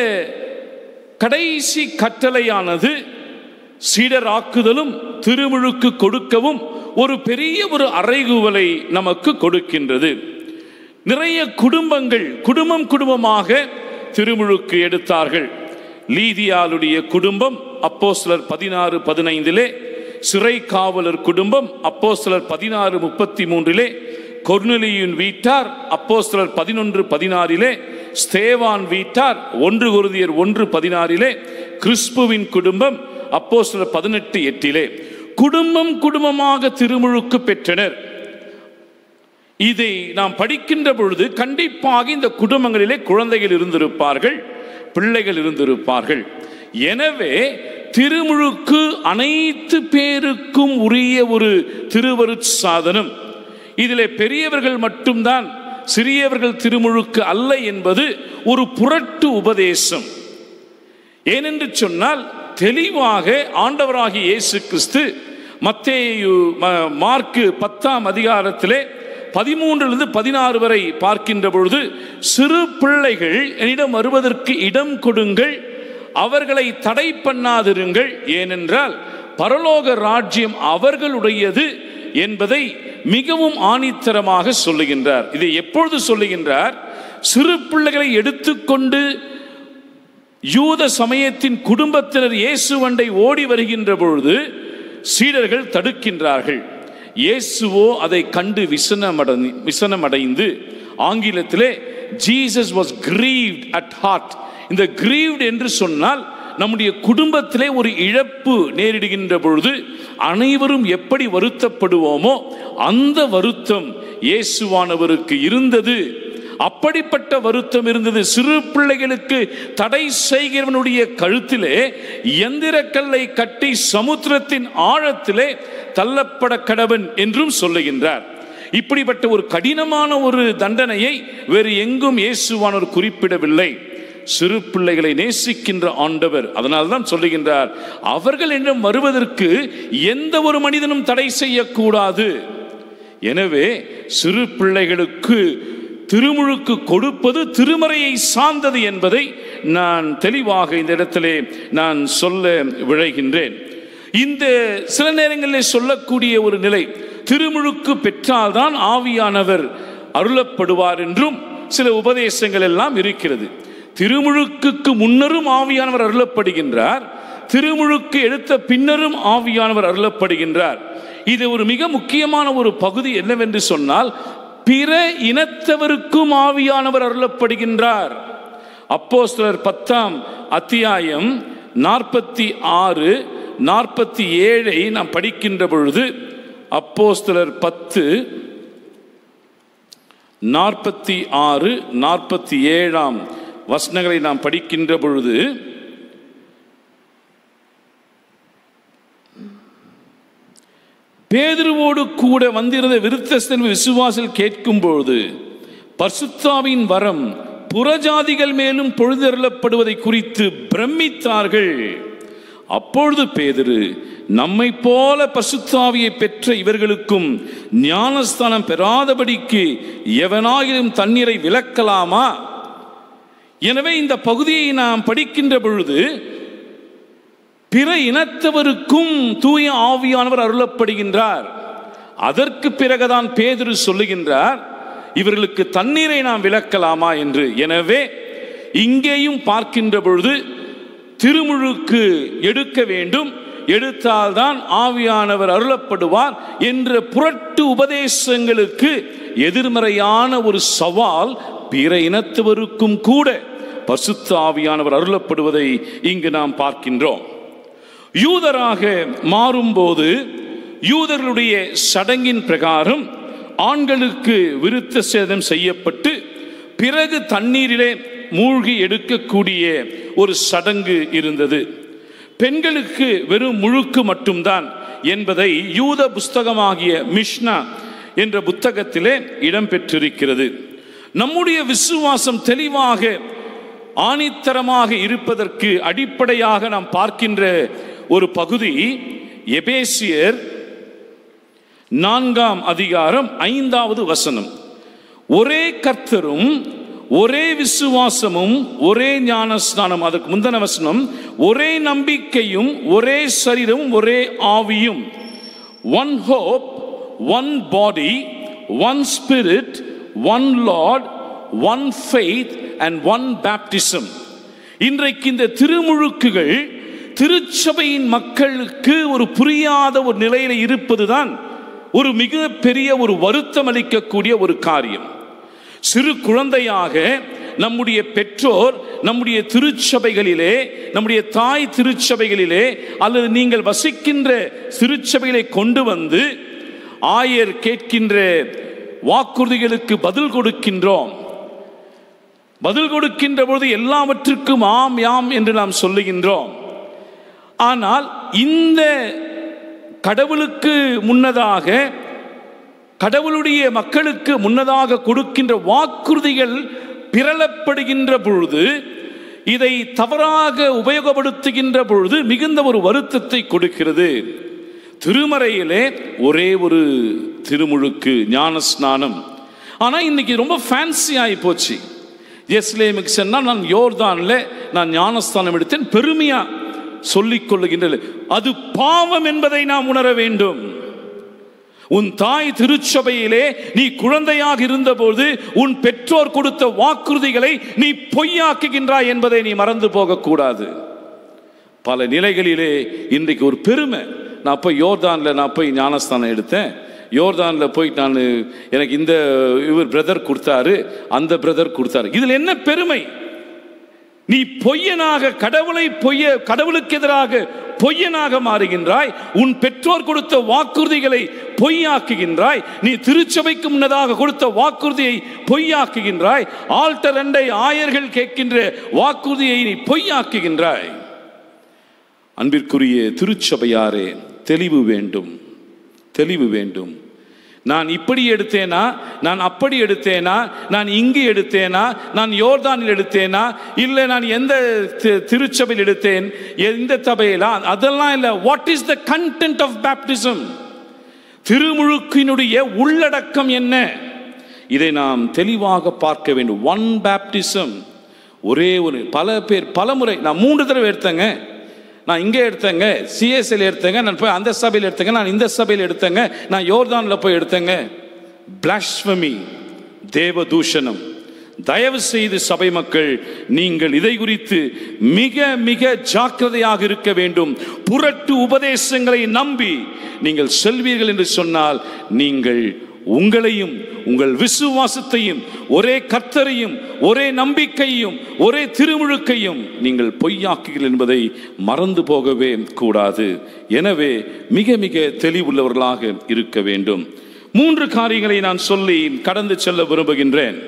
கடைசி கட்டளையானது சீடராக்குதலும் திருமுழுக்கு கொடுக்கவும் ஒரு பெரிய ஒரு அறைகூவலை நமக்கு கொடுக்கின்றது நிறைய குடும்பங்கள் குடும்பம் குடும்பமாக திருமுழுக்கு எடுத்தார்கள் லீதியாளுடைய குடும்பம் அப்போ சிலர் பதினாறு பதினைந்திலே சிறை காவலர் குடும்பம் அப்போ சிலர் பதினாறு முப்பத்தி மூன்றிலே கொர்னலியின் வீட்டார் அப்போ சிலர் பதினொன்று பதினாறிலே ஸ்தேவான் வீட்டார் ஒன்று குருதியர் ஒன்று பதினாறிலே கிறிஸ்புவின் குடும்பம் அப்போ சிலர் பதினெட்டு எட்டிலே குடும்பம் குடும்பமாக திருமுழுக்கு பெற்றனர் இதை நாம் படிக்கின்ற பொழுது கண்டிப்பாக இந்த குடும்பங்களிலே குழந்தைகள் இருந்திருப்பார்கள் பிள்ளைகள் இருந்திருப்பார்கள் எனவே திருமுழுக்கு அனைத்து பேருக்கும் உரிய ஒரு திருவருட் சாதனம் இதிலே பெரியவர்கள் மட்டும்தான் சிறியவர்கள் திருமுழுக்கு அல்ல என்பது ஒரு புரட்டு உபதேசம் ஏனென்று சொன்னால் தெளிவாக ஆண்டவராகிய இயேசு கிறிஸ்து மத்தேயு ம- மார்க்கு பத்தாம் அதிகாரத்திலே பதிமூன்றிலிருந்து பதினாறு வரை பார்க்கின்ற பொழுது சிறு பிள்ளைகள் என்னிடம் வருவதற்கு இடம் கொடுங்கள் அவர்களை தடை பண்ணாதிருங்கள் ஏனென்றால் பரலோக ராஜ்யம் அவர்களுடையது என்பதை மிகவும் ஆணித்தரமாக சொல்லுகின்றார் இதை எப்பொழுது சொல்லுகின்றார் சிறு பிள்ளைகளை எடுத்துக்கொண்டு யூத சமயத்தின் குடும்பத்தினர் இயேசுவண்டை ஓடி வருகின்ற பொழுது சீடர்கள் தடுக்கின்றார்கள் இயேசுவோ அதை கண்டு விசனமடை விசனமடைந்து ஆங்கிலத்திலே Jesus was grieved at heart இந்த கிரீவ்ட் என்று சொன்னால் நம்முடைய குடும்பத்திலே ஒரு இழப்பு நேரிடுகின்ற பொழுது அனைவரும் எப்படி வருத்தப்படுவோமோ அந்த வருத்தம் இயேசுவானவருக்கு இருந்தது அப்படிப்பட்ட வருத்தம் இருந்தது சிறு பிள்ளைகளுக்கு தடை செய்கிறவனுடைய கழுத்திலே எந்திரக்கல்லை கட்டி சமுத்திரத்தின் ஆழத்திலே தள்ளப்பட கடவன் என்றும் சொல்லுகின்றார் இப்படிப்பட்ட ஒரு கடினமான ஒரு தண்டனையை வேறு எங்கும் இயேசுவானவர் குறிப்பிடவில்லை சிறு பிள்ளைகளை நேசிக்கின்ற ஆண்டவர் அதனால்தான் சொல்லுகின்றார் அவர்கள் என்னும் வருவதற்கு எந்த ஒரு மனிதனும் தடை செய்யக்கூடாது எனவே சிறு பிள்ளைகளுக்கு திருமுழுக்கு கொடுப்பது திருமறையை சார்ந்தது என்பதை நான் தெளிவாக இந்த இடத்திலே நான் சொல்ல விழைகின்றேன் இந்த சில நேரங்களில் சொல்லக்கூடிய ஒரு நிலை திருமுழுக்கு பெற்றால்தான் ஆவியானவர் அருளப்படுவார் என்றும் சில உபதேசங்கள் எல்லாம் இருக்கிறது திருமுழுக்குக்கு முன்னரும் ஆவியானவர் அருளப்படுகின்றார் திருமுழுக்கு எடுத்த பின்னரும் ஆவியானவர் அருளப்படுகின்றார் இது ஒரு மிக முக்கியமான ஒரு பகுதி என்னவென்று சொன்னால் பிற இனத்தவருக்கும் ஆவியானவர் அருளப்படுகின்றார் அப்போஸ்தலர் பத்தாம் அத்தியாயம் நாற்பத்தி ஆறு நாற்பத்தி ஏழை நாம் படிக்கின்ற பொழுது அப்போஸ்தலர் பத்து நாற்பத்தி ஆறு நாற்பத்தி ஏழாம் வசனங்களை நாம் படிக்கின்ற பொழுது பேதுருவோடு கூட வந்திருந்த விருத்தஸ்தன் விசுவாசில் கேட்கும் பொழுது பர்சுத்தாவின் வரம் புறஜாதிகள் மேலும் பொழுதருளப்படுவதை குறித்து பிரமித்தார்கள் அப்பொழுது பேதுரு நம்மை போல பசுத்தாவியை பெற்ற இவர்களுக்கும் ஞானஸ்தானம் பெறாதபடிக்கு எவனாயிலும் தண்ணீரை விலக்கலாமா எனவே இந்த பகுதியை நாம் படிக்கின்ற பொழுது பிற இனத்தவருக்கும் தூய ஆவியானவர் அருளப்படுகின்றார் அதற்கு பிறகுதான் பேதுரு சொல்லுகின்றார் இவர்களுக்கு தண்ணீரை நாம் விளக்கலாமா என்று எனவே இங்கேயும் பார்க்கின்ற பொழுது திருமுழுக்கு எடுக்க வேண்டும் எடுத்தால்தான் ஆவியானவர் அருளப்படுவார் என்ற புரட்டு உபதேசங்களுக்கு எதிர்மறையான ஒரு சவால் பிற இனத்தவருக்கும் கூட பசுத்த ஆவியானவர் அருளப்படுவதை இங்கு நாம் பார்க்கின்றோம் யூதராக மாறும்போது யூதர்களுடைய சடங்கின் பிரகாரம் ஆண்களுக்கு விருத்த சேதம் செய்யப்பட்டு பிறகு தண்ணீரிலே மூழ்கி எடுக்கக்கூடிய ஒரு சடங்கு இருந்தது பெண்களுக்கு வெறும் முழுக்கு மட்டும்தான் என்பதை யூத புஸ்தகமாகிய மிஷ்னா என்ற புத்தகத்திலே இடம்பெற்றிருக்கிறது நம்முடைய விசுவாசம் தெளிவாக ஆணித்தரமாக இருப்பதற்கு அடிப்படையாக நாம் பார்க்கின்ற ஒரு பகுதி எபேசியர் நான்காம் அதிகாரம் ஐந்தாவது வசனம் ஒரே கர்த்தரும் ஒரே விசுவாசமும் ஒரே ஞானஸ்நானம் அதற்கு முந்தின வசனம் ஒரே நம்பிக்கையும் ஒரே சரீரமும் ஒரே ஆவியும் one hope one body one spirit one Lord one faith and one baptism இன்றைக்கு இந்த திருமுழுக்குகள் திருச்சபையின் மக்களுக்கு ஒரு புரியாத ஒரு நிலையில் இருப்பதுதான் ஒரு மிக பெரிய ஒரு வருத்தம் அளிக்கக்கூடிய ஒரு காரியம் சிறு குழந்தையாக நம்முடைய பெற்றோர் நம்முடைய திருச்சபைகளிலே நம்முடைய தாய் திருச்சபைகளிலே அல்லது நீங்கள் வசிக்கின்ற திருச்சபைகளை கொண்டு வந்து ஆயர் கேட்கின்ற வாக்குறுதிகளுக்கு பதில் கொடுக்கின்றோம் பதில் கொடுக்கின்ற பொழுது எல்லாவற்றுக்கும் ஆம் யாம் என்று நாம் சொல்லுகின்றோம் ஆனால் இந்த கடவுளுக்கு முன்னதாக கடவுளுடைய மக்களுக்கு முன்னதாக கொடுக்கின்ற வாக்குறுதிகள் பிறளப்படுகின்ற பொழுது இதை தவறாக உபயோகப்படுத்துகின்ற பொழுது மிகுந்த ஒரு வருத்தத்தை கொடுக்கிறது திருமறையிலே ஒரே ஒரு திருமுழுக்கு ஞான ஸ்நானம் ஆனால் இன்னைக்கு ரொம்ப ஃபேன்சி ஆகி போச்சு எஸ்லேமுக்கு சென்னால் நான் யோர்தான்ல நான் ஞானஸ்தானம் எடுத்தேன் பெருமையா சொல்லிக் கொள்ளுகின்றது அது பாவம் என்பதை நாம் உணர வேண்டும் உன் தாய் திருச்சபையிலே நீ குழந்தையாக இருந்தபோது உன் பெற்றோர் கொடுத்த வாக்குறுதிகளை நீ பொய்யாக்குகின்றாய் என்பதை நீ மறந்து போகக்கூடாது பல நிலைகளிலே இன்றைக்கு ஒரு பெருமை நான் போய் யோர்தானில் நான் போய் ஞானஸ்தானம் எடுத்தேன் யோர்தானில் போய் நான் எனக்கு இந்த இவர் பிரதர் கொடுத்தாரு அந்த பிரதர் கொடுத்தாரு இதில் என்ன பெருமை நீ பொய்யனாக கடவுளை பொய்ய கடவுளுக்கு எதிராக பொய்யனாக மாறுகின்றாய் உன் பெற்றோர் கொடுத்த வாக்குறுதிகளை பொய்யாக்குகின்றாய் நீ திருச்சபைக்கு முன்னதாக கொடுத்த வாக்குறுதியை பொய்யாக்குகின்றாய் ஆல்டர் அண்டை ஆயர்கள் கேட்கின்ற வாக்குறுதியை நீ பொய்யாக்குகின்றாய் அன்பிற்குரிய திருச்சபையாரே தெளிவு வேண்டும் தெளிவு வேண்டும் நான் இப்படி எடுத்தேனா நான் அப்படி எடுத்தேனா நான் இங்கு எடுத்தேனா நான் யோர்தானில் எடுத்தேனா இல்லை நான் எந்த தி- திருச்சபையில் எடுத்தேன் எந்த சபையிலா அதெல்லாம் இல்லை what is the content of baptism திருமுழுக்கினுடைய உள்ளடக்கம் என்ன இதை நாம் தெளிவாக பார்க்க வேண்டும் ஒன் பேப்டிசம் ஒரே ஒரு பல பேர் பல முறை நான் மூன்று தடவை எடுத்தேங்க நான் இங்கே எடுத்தேங்க சிஎஸ்எல் எடுத்தேங்க நான் போய் அந்த சபையில் எடுத்தேங்க நான் இந்த சபையில் எடுத்தேங்க நான் யோர்தானில் போய் எடுத்தேங்க பிளாஸ்வமி தேவதூஷணம் தயவு செய்து சபை மக்கள் நீங்கள் இதை குறித்து மிக மிக ஜாக்கிரதையாக இருக்க வேண்டும் புரட்டு உபதேசங்களை நம்பி நீங்கள் செல்வீர்கள் என்று சொன்னால் நீங்கள் உங்களையும் உங்கள் விசுவாசத்தையும் ஒரே கர்த்தரையும் ஒரே நம்பிக்கையும் ஒரே திருமுழுக்கையும் நீங்கள் பொய்யாக்குகிறீர்கள் என்பதை மறந்து போகவே கூடாது எனவே மிக மிக தெளிவுள்ளவர்களாக இருக்க வேண்டும் மூன்று காரியங்களை நான் சொல்லி கடந்து செல்ல விரும்புகின்றேன்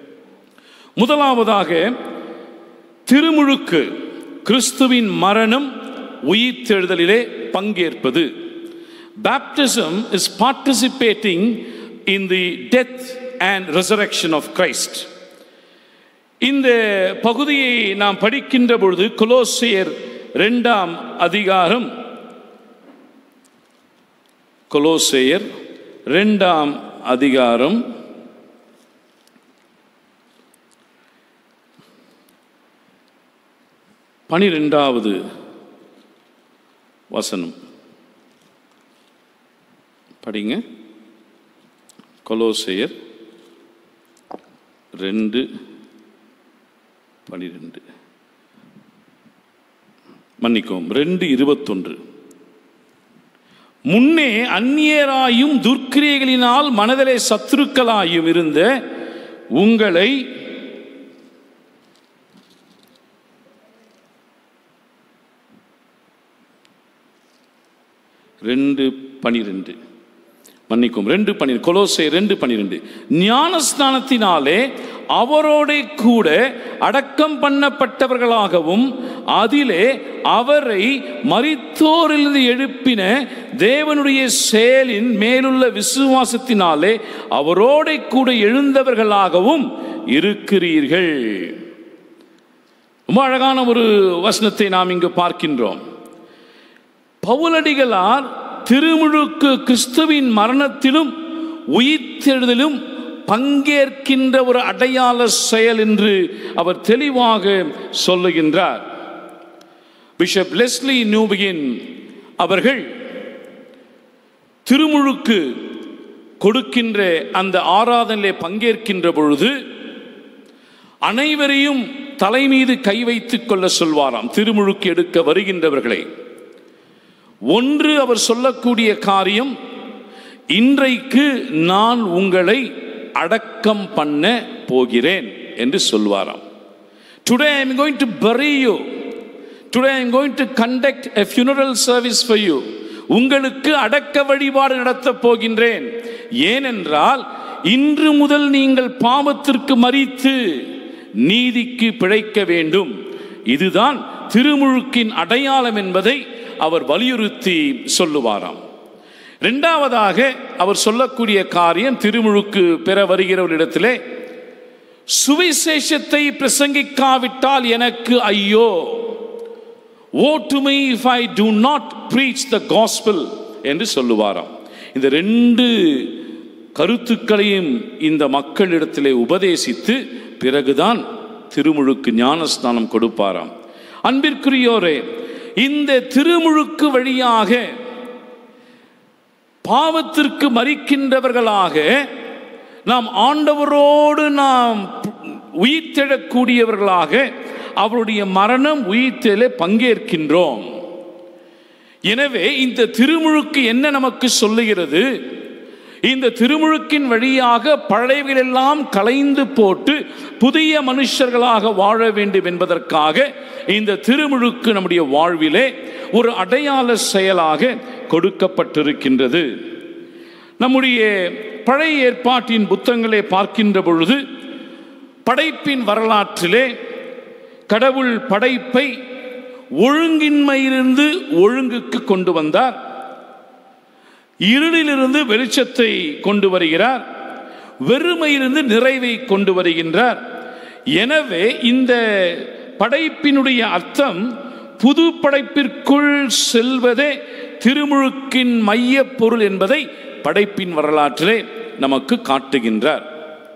முதலாவதாக திருமுழுக்கு கிறிஸ்துவின் மரணம் உயிர்த்தெழுதலிலே பங்கேற்பது baptism is participating in the death and resurrection of Christ இந்த பகுதியை நாம் படிக்கின்ற பொழுது கொலோசியர் ரெண்டாம் அதிகாரம் கொலோசேயர் ரெண்டாம் அதிகாரம் பனிரெண்டாவது வசனம் படிங்க கொலோசையர் ரெண்டு பனிரெண்டு மன்னிக்கவும் ரெண்டு இருபத்தொன்று முன்னே அந்நியராயும் துர்க்கிரியைகளினால் மனதிலே சத்துருக்களாயும் இருந்த உங்களை ரெண்டு பனிரெண்டு மன்னிக்கும் ரெண்டு பன்னிரெண்டு கொலோசை ரெண்டு பன்னிரெண்டு ஞானஸ்தானத்தினாலே அவரோட கூட அடக்கம் பண்ணப்பட்டவர்களாகவும் அதிலே அவரை மரித்தோரிலிருந்து எழுப்பின தேவனுடைய செயலின் மேலுள்ள விசுவாசத்தினாலே அவரோட கூட எழுந்தவர்களாகவும் இருக்கிறீர்கள் ரொம்ப அழகான ஒரு வசனத்தை நாம் இங்கு பார்க்கின்றோம் பவுலடிகளார் திருமுழுக்கு கிறிஸ்துவின் மரணத்திலும் உயிர்த்தெழுதலும் பங்கேற்கின்ற ஒரு அடையாள செயல் என்று அவர் தெளிவாக சொல்லுகின்றார் பிஷப் லெஸ்லி நியூபியின் அவர்கள் திருமுழுக்கு கொடுக்கின்ற அந்த ஆராதனையிலே பங்கேற்கின்ற பொழுது அனைவரையும் தலை மீது கை வைத்துக் கொள்ள சொல்வாராம் திருமுழுக்கு எடுக்க வருகின்றவர்களை ஒன்று அவர் சொல்லக்கூடிய காரியம் இன்றைக்கு நான் உங்களை அடக்கம் பண்ண போகிறேன் என்று சொல்வாராம் today I am going to bury you today I am going to conduct a funeral service for you உங்களுக்கு அடக்க வழிபாடு நடத்தப் போகின்றேன் ஏனென்றால் இன்று முதல் நீங்கள் பாவத்திற்கு மறித்து நீதிக்கு பிழைக்க வேண்டும் இதுதான் திருமுழுக்கின் அடையாளம் என்பதை அவர் வலியுறுத்தி சொல்லுவாராம் இரண்டாவதாக அவர் சொல்லக்கூடிய காரியம் திருமுழுக்கு பெற வருகிறவரிடத்திலே சுவிசேஷத்தை பிரசங்கிக்காவிட்டால் எனக்கு ஐயோ woe to me if I do not preach the gospel என்று சொல்லுவாராம் இந்த ரெண்டு கருத்துக்களையும் இந்த மக்களிடத்திலே உபதேசித்து பிறகுதான் திருமுழுக்கு ஞானஸ்நானம் கொடுப்பாராம் அன்பிற்குரியோரே இந்த திருமுழுக்கு வழியாக பாவத்திற்கு மறிக்கின்றவர்களாக நாம் ஆண்டவரோடு நாம் உயிர்த்தெழக்கூடியவர்களாக அவருடைய மரணம் உயிர்த்தெழ பங்கேற்கின்றோம் எனவே இந்த திருமுழுக்கு என்ன நமக்கு சொல்லுகிறது இந்த திருமுழுக்கின் வழியாக பழையவைகள் எல்லாம் கலைந்து போட்டு புதிய மனுஷர்களாக வாழ வேண்டும் என்பதற்காக இந்த திருமுழுக்கு நம்முடைய வாழ்விலே ஒரு அடையாள செயலாக கொடுக்கப்பட்டிருக்கின்றது நம்முடைய பழைய ஏற்பாட்டின் புத்தகங்களை பார்க்கின்ற பொழுது படைப்பின் வரலாற்றிலே கடவுள் படைப்பை ஒழுங்கின்மையிலிருந்து ஒழுங்குக்கு கொண்டு வந்தார் இருளிலிருந்து வெளிச்சத்தை கொண்டு வருகிறார் வெறுமையிலிருந்து நிறைவை கொண்டு வருகின்றார் எனவே இந்த படைப்பினுடைய அர்த்தம் புது படைப்பிற்குள் செல்வதே திருமுழுக்கின் மைய பொருள் என்பதை படைப்பின் வரலாற்றிலே நமக்கு காட்டுகின்றார்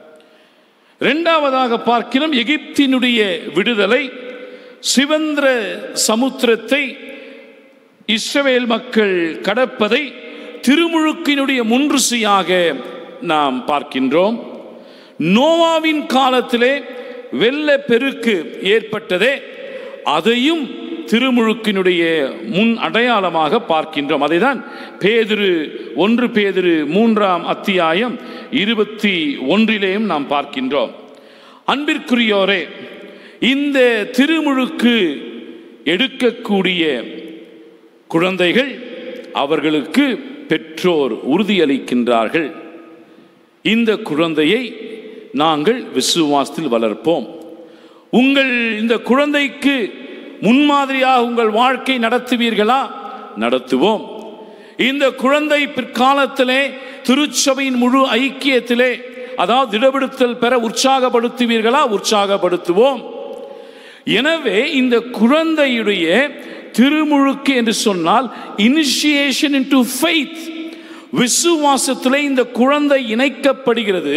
இரண்டாவதாக பார்க்கிறோம் எகிப்தினுடைய விடுதலை சிவந்திர சமுத்திரத்தை இஸ்ரவேல் மக்கள் கடப்பதை திருமுழுக்கினுடைய முன்றுசியாக நாம் பார்க்கின்றோம் நோவாவின் காலத்திலே வெள்ள பெருக்கு ஏற்பட்டதே அதையும் திருமுழுக்கினுடைய முன் அடையாளமாக பார்க்கின்றோம் அதைதான் பேதிரு ஒன்று பேதிரு மூன்றாம் அத்தியாயம் இருபத்தி ஒன்றிலேயும் நாம் பார்க்கின்றோம் அன்பிற்குரியோரே இந்த திருமுழுக்கு எடுக்கக்கூடிய குழந்தைகள் அவர்களுக்கு பெற்றோர் உறுதியளிக்கின்றார்கள் இந்த குழந்தையை நாங்கள் விசுவாசத்தில் வளர்ப்போம் உங்கள் இந்த குழந்தைக்கு முன்மாதிரியாக உங்கள் வாழ்க்கை நடத்துவீர்களா நடத்துவோம் இந்த குழந்தை பிற்காலத்திலே திருச்சபையின் முழு ஐக்கியத்திலே அதாவது திடப்படுத்தல் பெற உற்சாகப்படுத்துவீர்களா உற்சாகப்படுத்துவோம் எனவே இந்த குழந்தையுடைய திருமுழுக்கு என்று சொன்னால் இனிஷியேஷன் இன் டு ஃபெய்த் விசுவாசத்தில் இந்த குழந்தை இணைக்கப்படுகிறது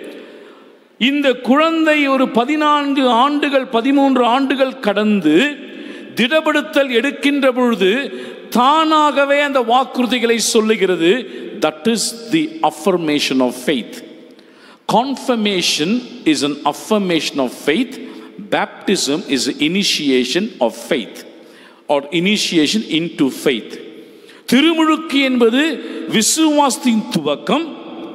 இந்த குழந்தை ஒரு பதினான்கு ஆண்டுகள் பதிமூன்று ஆண்டுகள் கடந்து திடப்படுத்தல் எடுக்கின்ற பொழுது தானாகவே அந்த வாக்குறுதிகளை சொல்லுகிறது that is the affirmation of faith confirmation is an affirmation of faith baptism is initiation of faith or initiation into faith திருமுழுக்கு என்பது விசுவாசத்தின் துவக்கம்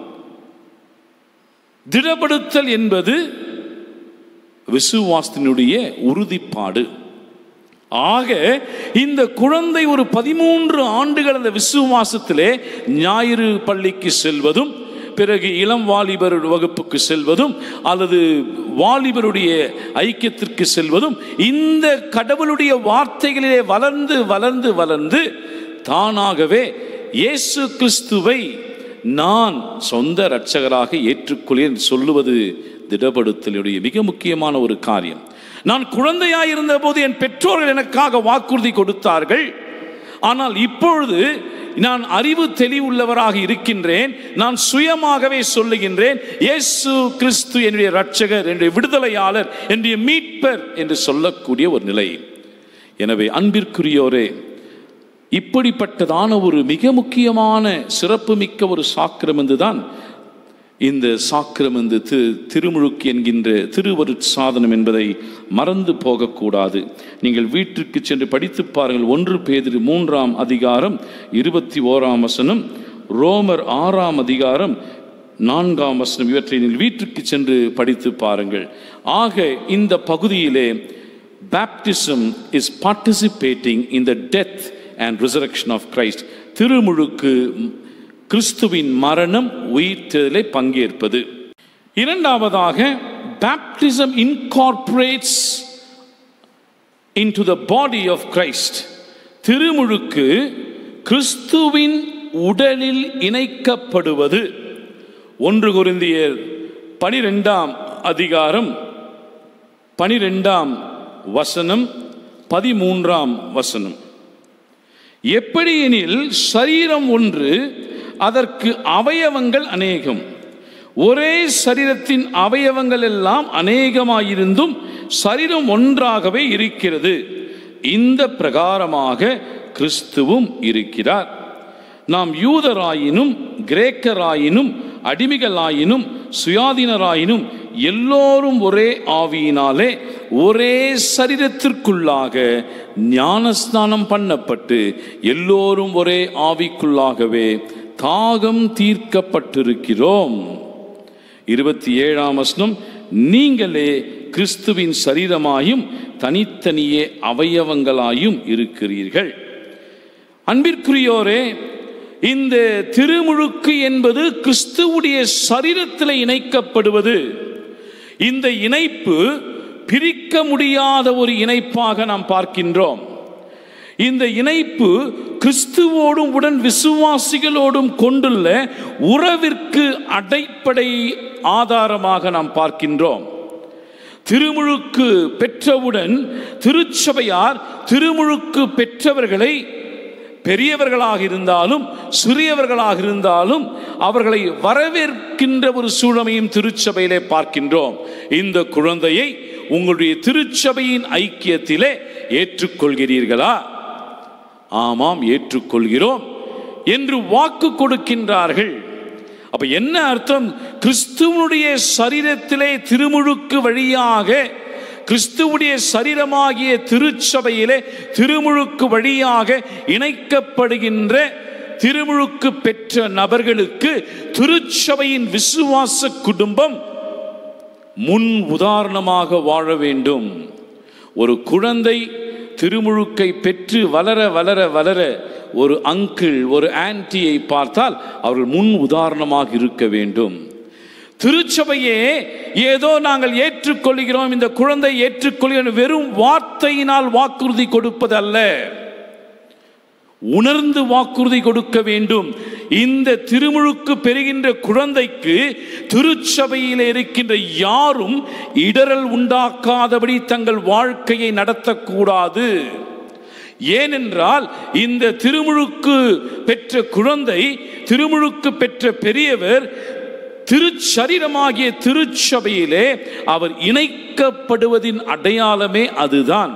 திடப்படுத்தல் என்பது விசுவாசத்தினுடைய உறுதிப்பாடு ஆக இந்த குழந்தை ஒரு பதிமூன்று ஆண்டுகள் அந்த விசுவாசத்திலே ஞாயிறு பள்ளிக்கு செல்வதும் பிறகு இளம் வாலிபர் வகுப்புக்கு செல்வதும் அல்லது வாலிபருடைய ஐக்கியத்திற்கு செல்வதும் இந்த கடவுளுடைய வார்த்தைகளிலே வளர்ந்து வளர்ந்து வளர்ந்து தானாகவே இயேசு கிறிஸ்துவை நான் சொந்த இரட்சகராக ஏற்றுக்கொள்ளேன் சொல்லுவது திடப்படுத்தலுடைய மிக முக்கியமான ஒரு காரியம் நான் குழந்தையாயிருந்த போது என் பெற்றோர்கள் எனக்காக வாக்குறுதி கொடுத்தார்கள் ஆனால் இப்பொழுது நான் அறிவு தெளிவுள்ளவராக இருக்கின்றேன் நான் சுயமாகவே சொல்லுகின்றேன் இயேசு கிறிஸ்து என்னுடைய இரட்சகர் என்னுடைய விடுதலையாளர் என்னுடைய மீட்பர் என்று சொல்லக்கூடிய ஒரு நிலை எனவே அன்பிற்குரியோரே இப்படிப்பட்டதான ஒரு மிக முக்கியமான சிறப்புமிக்க ஒரு சாக்கிரமந்து தான் இந்த சாக்கிரமந்து திரு திருமுழுக்கு என்கின்ற திருவருட் சாதனம் என்பதை மறந்து போகக்கூடாது நீங்கள் வீட்டிற்கு சென்று படித்து பாருங்கள் ஒன்று பேதிரு மூன்றாம் அதிகாரம் இருபத்தி ஓராம் வசனம் ரோமர் ஆறாம் அதிகாரம் நான்காம் வசனம் இவற்றை நீங்கள் வீட்டிற்கு சென்று படித்து பாருங்கள் ஆக இந்த பகுதியிலே baptism is participating in the death and resurrection of Christ திருமுழுக்கு கிறிஸ்துவின் மரணம் உயிர்த்தலை பங்கேற்பது இரண்டாவதாக baptism incorporates into the body of Christ திருமுழுக்கு கிறிஸ்துவின் உடலில் இணைக்கப்படுவது ஒன்று குருந்தியர் பனிரெண்டாம் அதிகாரம் பனிரெண்டாம் வசனம் பதிமூன்றாம் வசனம் எப்படி எனில் சரீரம் ஒன்று அதற்கு அவயவங்கள் அநேகம் ஒரே சரீரத்தின் அவயவங்கள் எல்லாம் அநேகமாயிருந்தும் சரீரம் ஒன்றாகவே இருக்கிறது இந்த பிரகாரமாக கிறிஸ்துவும் இருக்கிறார் நாம் யூதராயினும் கிரேக்கராயினும் அடிமைகளாயினும் சுயாதீனராயினும் எல்லோரும் ஒரே ஆவியினாலே ஒரே சரீரத்திற்குள்ளாக ஞானஸ்நானம் பண்ணப்பட்டு எல்லோரும் ஒரே ஆவிக்குள்ளாகவே தாகம் தீர்க்கப்பட்டிருக்கிறோம் இருபத்தி ஏழாம் வசனம் நீங்களே கிறிஸ்துவின் சரீரமாயும் தனித்தனியே அவயவங்களாயும் இருக்கிறீர்கள் அன்பிற்குரியோரே இந்த திருமுழுக்கு என்பது கிறிஸ்துவுடைய சரீரத்தில் இணைக்கப்படுவது இந்த இணைப்பு பிரிக்க முடியாத ஒரு இணைப்பாக நாம் பார்க்கின்றோம் இந்த இணைப்பு கிறிஸ்துவோடும் உடன் விசுவாசிகளோடும் கொண்டுள்ள உறவிற்கு அடைப்படை ஆதாரமாக நாம் பார்க்கின்றோம் திருமுழுக்கு பெற்றவுடன் திருச்சபையார் திருமுழுக்கு பெற்றவர்களை பெரியவர்களாக இருந்தாலும் சிறியவர்களாக இருந்தாலும் அவர்களை வரவேற்கின்ற ஒரு சூழமையும் திருச்சபையிலே பார்க்கின்றோம் இந்த குழந்தையை உங்களுடைய திருச்சபையின் ஐக்கியத்திலே ஏற்றுக்கொள்கிறீர்களா ஆமாம் ஏற்றுக்கொள்கிறோம் என்று வாக்கு கொடுக்கின்றார்கள் அப்ப என்ன அர்த்தம் கிறிஸ்துவனுடைய சரீரத்திலே திருமுழுக்கு வழியாக கிறிஸ்துவுடைய சரீரமாகிய திருச்சபையிலே திருமுழுக்கு வழியாக இணைக்கப்படுகின்ற திருமுழுக்கு பெற்ற நபர்களுக்கு திருச்சபையின் விசுவாச குடும்பம் முன் உதாரணமாக வாழ வேண்டும் ஒரு குழந்தை திருமுழுக்கை பெற்று வளர வளர வளர ஒரு அங்கிள் ஒரு ஆன்டியை பார்த்தால் அவர்கள் முன் உதாரணமாக இருக்க வேண்டும் திருச்சபையே ஏதோ நாங்கள் ஏற்றுக்கொள்கிறோம் இந்த குழந்தை ஏற்றுக்கொள்கிறோம் வெறும் வார்த்தையினால் வாக்குறுதி கொடுப்பது அல்ல உணர்ந்து வாக்குறுதி கொடுக்க வேண்டும் இந்த திருமுழுக்கு பெறுகின்ற குழந்தைக்கு திருச்சபையில் இருக்கின்ற யாரும் இடரல் உண்டாக்காதபடி தங்கள் வாழ்க்கையை நடத்தக்கூடாது ஏனென்றால் இந்த திருமுழுக்கு பெற்ற குழந்தை திருமுழுக்கு பெற்ற பெரியவர் திருச்சரீரமாகிய திருச்சபையிலே அவர் இணைக்கப்படுவதின் அடையாளமே அதுதான்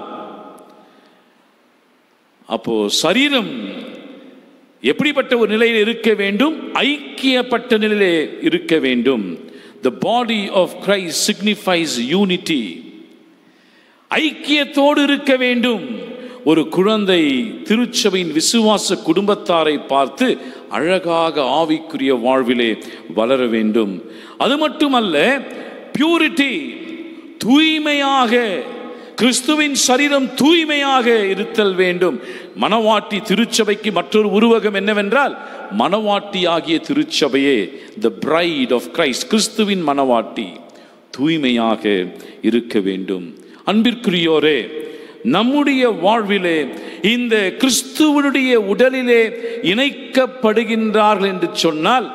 அப்போ சரீரம் எப்படிப்பட்ட ஒரு நிலையில் இருக்க வேண்டும் ஐக்கியப்பட்ட நிலையிலே இருக்க வேண்டும் the body of Christ signifies unity ஐக்கியத்தோடு இருக்க வேண்டும் ஒரு குழந்தை திருச்சபையின் விசுவாச குடும்பத்தாரை பார்த்து அழகாக ஆவிக்குரிய வாழ்விலே வளர வேண்டும் அது மட்டுமல்ல பியூரிட்டி தூய்மையாக கிறிஸ்துவின் சரீரம் தூய்மையாக இருத்தல் வேண்டும் மணவாட்டி திருச்சபைக்கு மற்றொரு உருவகம் என்னவென்றால் மணவாட்டி ஆகிய திருச்சபையே த பிரைட் ஆஃப் கிரைஸ்ட் கிறிஸ்துவின் மணவாட்டி தூய்மையாக இருக்க வேண்டும் அன்பிற்குரியோரே நம்முடைய வாழ்விலே இந்த கிறிஸ்துவனுடைய உடலிலே இணைக்கப்படுகின்றார்கள் என்று சொன்னால்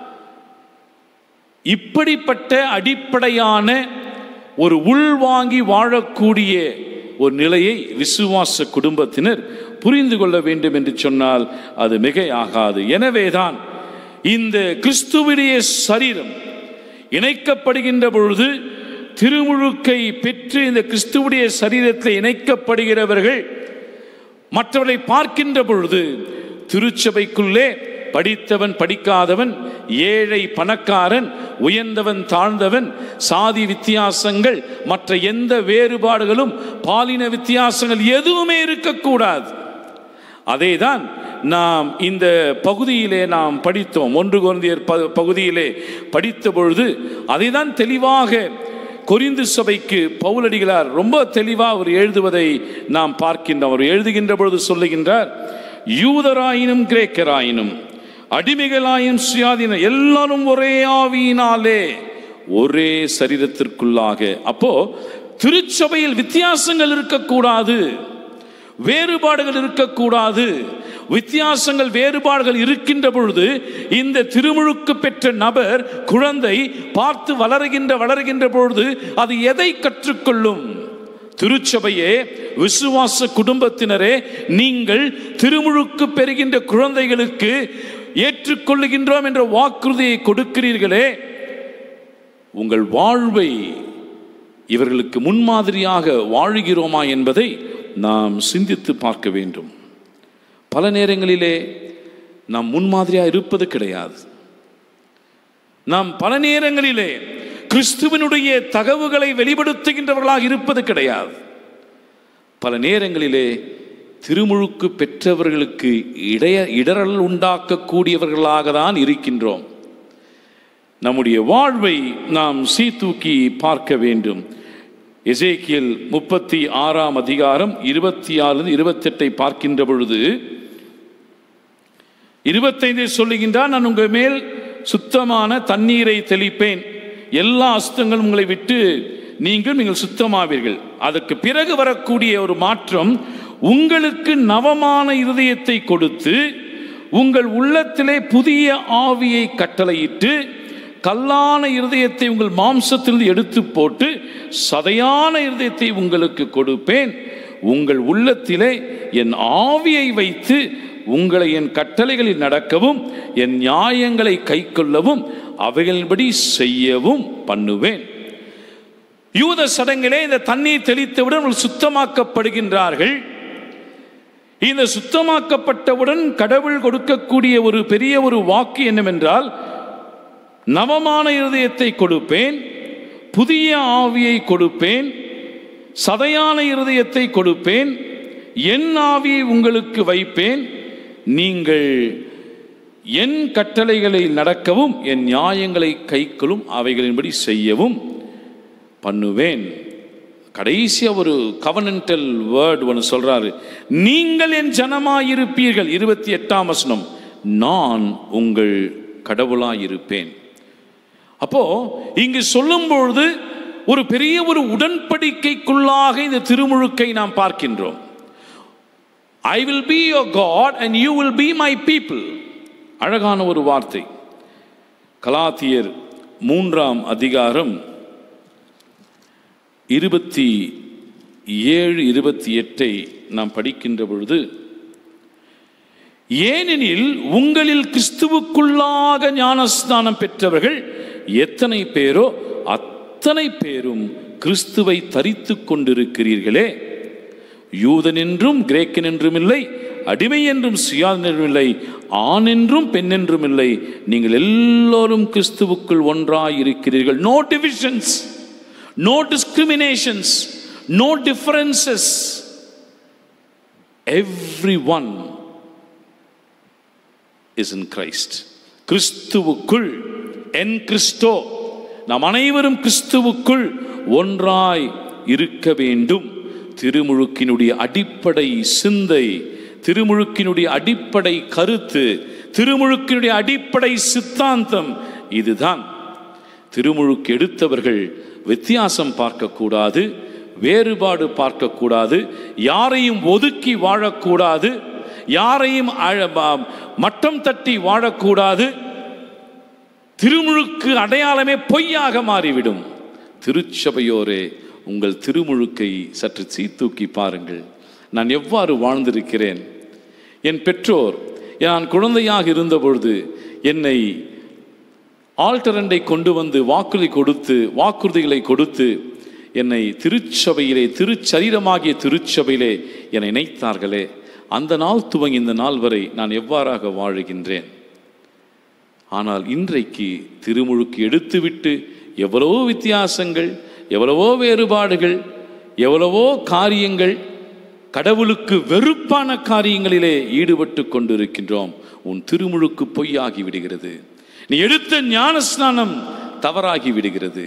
இப்படிப்பட்ட அடிப்படையான ஒரு உள்வாங்கி வாழக்கூடிய ஒரு நிலையை விசுவாச குடும்பத்தினர் புரிந்து கொள்ள வேண்டும் என்று சொன்னால் அது மிகையாகாது எனவேதான் இந்த கிறிஸ்துவிடைய சரீரம் இணைக்கப்படுகின்ற பொழுது திருமுழுக்கை பெற்று இந்த கிறிஸ்துவுடைய சரீரத்தில் இணைக்கப்படுகிறவர்கள் மற்றவர்களை பார்க்கின்ற பொழுது திருச்சபைக்குள்ளே படித்தவன் படிக்காதவன் ஏழை பணக்காரன் உயர்ந்தவன் தாழ்ந்தவன் சாதி வித்தியாசங்கள் மற்ற எந்த வேறுபாடுகளும் பாலின வித்தியாசங்கள் எதுவுமே இருக்கக்கூடாது அதேதான் நாம் இந்த பகுதியிலே நாம் படித்தோம் ஒன்று குழந்தையர் பகுதியிலே படித்த பொழுது அதை தான் தெளிவாக கொரிந்து சபைக்கு பவுலடிகளார் ரொம்ப தெளிவாக அவர் எழுதுவதை நாம் பார்க்கின்றோம் அவர் எழுதுகின்ற பொழுது சொல்லுகின்றார் யூதராயினும் கிரேக்கராயினும் அடிமைகளாயும் சுயாதீன எல்லாரும் ஒரே ஆவியினாலே ஒரே சரீரத்திற்குள்ளாக அப்போ திருச்சபையில் வித்தியாசங்கள் இருக்கக்கூடாது வேறுபாடுகள் இருக்கக்கூடாது வித்தியாசங்கள் வேறுபாடுகள் இருக்கின்ற பொழுது இந்த திருமுழுக்கு பெற்ற நபர் குழந்தை பார்த்து வளருகின்ற வளருகின்ற பொழுது அது எதை கற்றுக்கொள்ளும் திருச்சபையே விசுவாச குடும்பத்தினரே நீங்கள் திருமுழுக்கு பெறுகின்ற குழந்தைகளுக்கு ஏற்றுக்கொள்ளுகின்றோம் என்ற வாக்குறுதியை கொடுக்கிறீர்களே உங்கள் வாழ்வை இவர்களுக்கு முன்மாதிரியாக வாழுகிறோமா என்பதை நாம் சிந்தித்து பார்க்க வேண்டும் பல நேரங்களிலே நாம் முன்மாதிரியாக இருப்பது கிடையாது நாம் பல நேரங்களிலே கிறிஸ்துவனுடைய தகவுகளை வெளிப்படுத்துகின்றவர்களாக இருப்பது கிடையாது பல நேரங்களிலே திருமுழுக்கு பெற்றவர்களுக்கு இடைய இடரல் உண்டாக்கக்கூடியவர்களாக தான் இருக்கின்றோம் நம்முடைய வாழ்வை நாம் சீர்தூக்கி பார்க்க வேண்டும் எசேக்கியல் முப்பத்தி ஆறாம் அதிகாரம் இருபத்தி ஆறு இருபத்தெட்டை பார்க்கின்ற பொழுது இருபத்தைந்தை சொல்லுகின்றார் நான் உங்கள் மேல் சுத்தமான தண்ணீரை தெளிப்பேன் எல்லா அசுத்தங்களும் உங்களை விட்டு நீங்கள் நீங்கள் சுத்தமாவீர்கள் அதற்கு பிறகு வரக்கூடிய ஒரு மாற்றம் உங்களுக்கு நவமான இருதயத்தை கொடுத்து உங்கள் உள்ளத்திலே புதிய ஆவியை கட்டளையிட்டு கல்லான இருதயத்தை உங்கள் மாம்சத்திலிருந்து எடுத்து போட்டு சதையான இருதயத்தை உங்களுக்கு கொடுப்பேன் உங்கள் உள்ளத்திலே என் ஆவியை வைத்து உங்களை என் கட்டளைகளில் நடக்கவும் என் நியாயங்களை கைக்கொள்ளவும் அவைகளின்படி செய்யவும் பண்ணுவேன் யூத சடங்கிலே இந்த தண்ணீர் தெளித்தவுடன் அவர்கள் சுத்தமாக்கப்படுகின்றார்கள் இந்த சுத்தமாக்கப்பட்டவுடன் கடவுள் கொடுக்கக்கூடிய ஒரு பெரிய ஒரு வாக்கு என்னவென்றால் நவமான இருதயத்தை கொடுப்பேன் புதிய ஆவியை கொடுப்பேன் சதையான இருதயத்தை கொடுப்பேன் என் ஆவியை உங்களுக்கு வைப்பேன் நீங்கள் என் கட்டளைகளை நடக்கவும் என் நியாயங்களை கைக்கொள்ளும் அவைகளின்படி செய்யவும் பண்ணுவேன் கடைசியா ஒரு கவனன்டல் வேர்டு ஒன்று சொல்றாரு நீங்கள் என் ஜனமாயிருப்பீர்கள் இருபத்தி எட்டாம் வசனம் நான் உங்கள் கடவுளாயிருப்பேன் அப்போ இங்கு சொல்லும் பொழுது ஒரு பெரிய ஒரு உடன்படிக்கைக்குள்ளாக இந்த திருமுழுக்கை நாம் பார்க்கின்றோம் I will be your God and you will be my people அழகான ஒரு வார்த்தை கலாத்தியர் மூன்றாம் அதிகாரம் இருபத்தி ஏழு இருபத்தி எட்டை நாம் படிக்கின்ற பொழுது ஏனெனில் உங்களில் கிறிஸ்துவுக்குள்ளாக ஞானஸ்நானம் பெற்றவர்கள் எத்தனை பேரோ அத்தனை பேரும் கிறிஸ்துவை தரித்து கொண்டிருக்கிறீர்களே யூதன் என்றும் கிரேக்கன் என்றும் இல்லை அடிமை என்றும் சுயாதன் என்றும் இல்லை ஆண் என்றும் பெண் என்றும் இல்லை நீங்கள் எல்லோரும் கிறிஸ்துவுக்குள் ஒன்றாய் இருக்கிறீர்கள் no divisions no discriminations no differences every one is in Christ கிறிஸ்துவுக்குள் என் கிறிஸ்டோ நாம் அனைவரும் கிறிஸ்துவுக்குள் ஒன்றாய் இருக்க வேண்டும் திருமுழுக்கினுடைய அடிப்படை சிந்தை திருமுழுக்கினுடைய அடிப்படை கருத்து திருமுழுக்கினுடைய அடிப்படை சித்தாந்தம் இதுதான் திருமுழுக்கு எடுத்தவர்கள் வித்தியாசம் பார்க்கக்கூடாது வேறுபாடு பார்க்கக்கூடாது யாரையும் ஒதுக்கி வாழக்கூடாது யாரையும் அழ- ப- மட்டம் தட்டி வாழக்கூடாது திருமுழுக்கு அடையாளமே பொய்யாக மாறிவிடும் திருச்சபையோரே உங்கள் திருமுழுக்கை சற்று சீர்தூக்கி பாருங்கள் நான் எவ்வாறு வாழ்ந்திருக்கிறேன் என் பெற்றோர் நான் குழந்தையாக இருந்தபொழுது என்னை ஆல்டரண்டை கொண்டு வந்து வாக்குறுதி கொடுத்து வாக்குறுதிகளை கொடுத்து என்னை திருச்சபையிலே திருச்சரீரமாகிய திருச்சபையிலே என்னை இணைத்தார்களே அந்த நாள் துவங்கி இந்த நாள் வரை நான் எவ்வாறாக வாழுகின்றேன் ஆனால் இன்றைக்கு திருமுழுக்கு எடுத்துவிட்டு எவ்வளவோ வித்தியாசங்கள் எவ்வளவோ வேறுபாடுகள் எவ்வளவோ காரியங்கள் கடவுளுக்கு வெறுப்பான காரியங்களிலே ஈடுபட்டு கொண்டிருக்கின்றோம் உன் திருமுழுக்கு பொய்யாகி விடுகிறது நீ எடுத்த ஞானஸ்நானம் தவறாகி விடுகிறது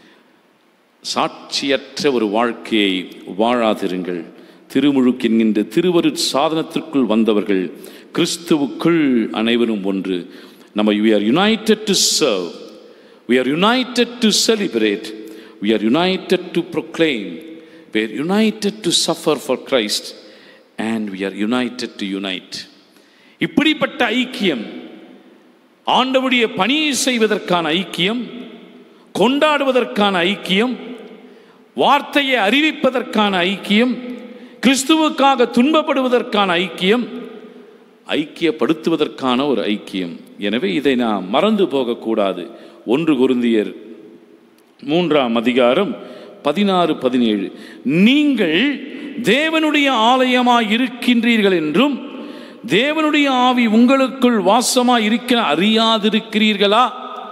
சாட்சியற்ற ஒரு வாழ்க்கையை வாழாதிருங்கள் திருமுழுக்கு என்கின்ற திருவருட் சாதனத்திற்குள் வந்தவர்கள் கிறிஸ்துவுக்குள் அனைவரும் ஒன்று நம்ம we are united to serve we are united to celebrate we are united to proclaim we are united to suffer for Christ and we are united to unite இப்படிப்பட்ட ஐக்கியம் ஆண்டவுடைய பணியை செய்வதற்கான ஐக்கியம் கொண்டாடுவதற்கான ஐக்கியம் வார்த்தையை அறிவிப்பதற்கான ஐக்கியம் கிறிஸ்துவுக்காக துன்பப்படுவதற்கான ஐக்கியம் ஐக்கியப்படுத்துவதற்கான ஒரு ஐக்கியம் எனவே இதை நாம் மறந்து போகக்கூடாது ஒன்று குருந்தியர் மூன்றாம் அதிகாரம் பதினாறு பதினேழு நீங்கள் தேவனுடைய ஆலயமாய் இருக்கின்றீர்கள் என்றும் தேவனுடைய ஆவி உங்களுக்குள் வாசமாய் இருக்க அறியாதிருக்கிறீர்களா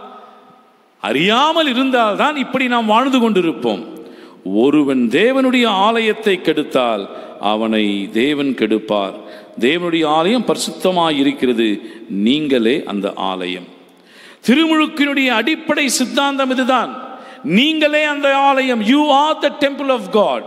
அறியாமல் இருந்தால்தான் இப்படி நாம் வாழ்ந்து கொண்டிருப்போம் ஒருவன் தேவனுடைய ஆலயத்தை கெடுத்தால் அவனை தேவன் கெடுப்பார் தேவனுடைய ஆலயம் பரிசுத்தமாய் இருக்கிறது நீங்களே அந்த ஆலயம் திருமுழுக்கினுடைய அடிப்படை சித்தாந்தம் இதுதான் நீங்களே அந்த ஆலயம் you are the temple of God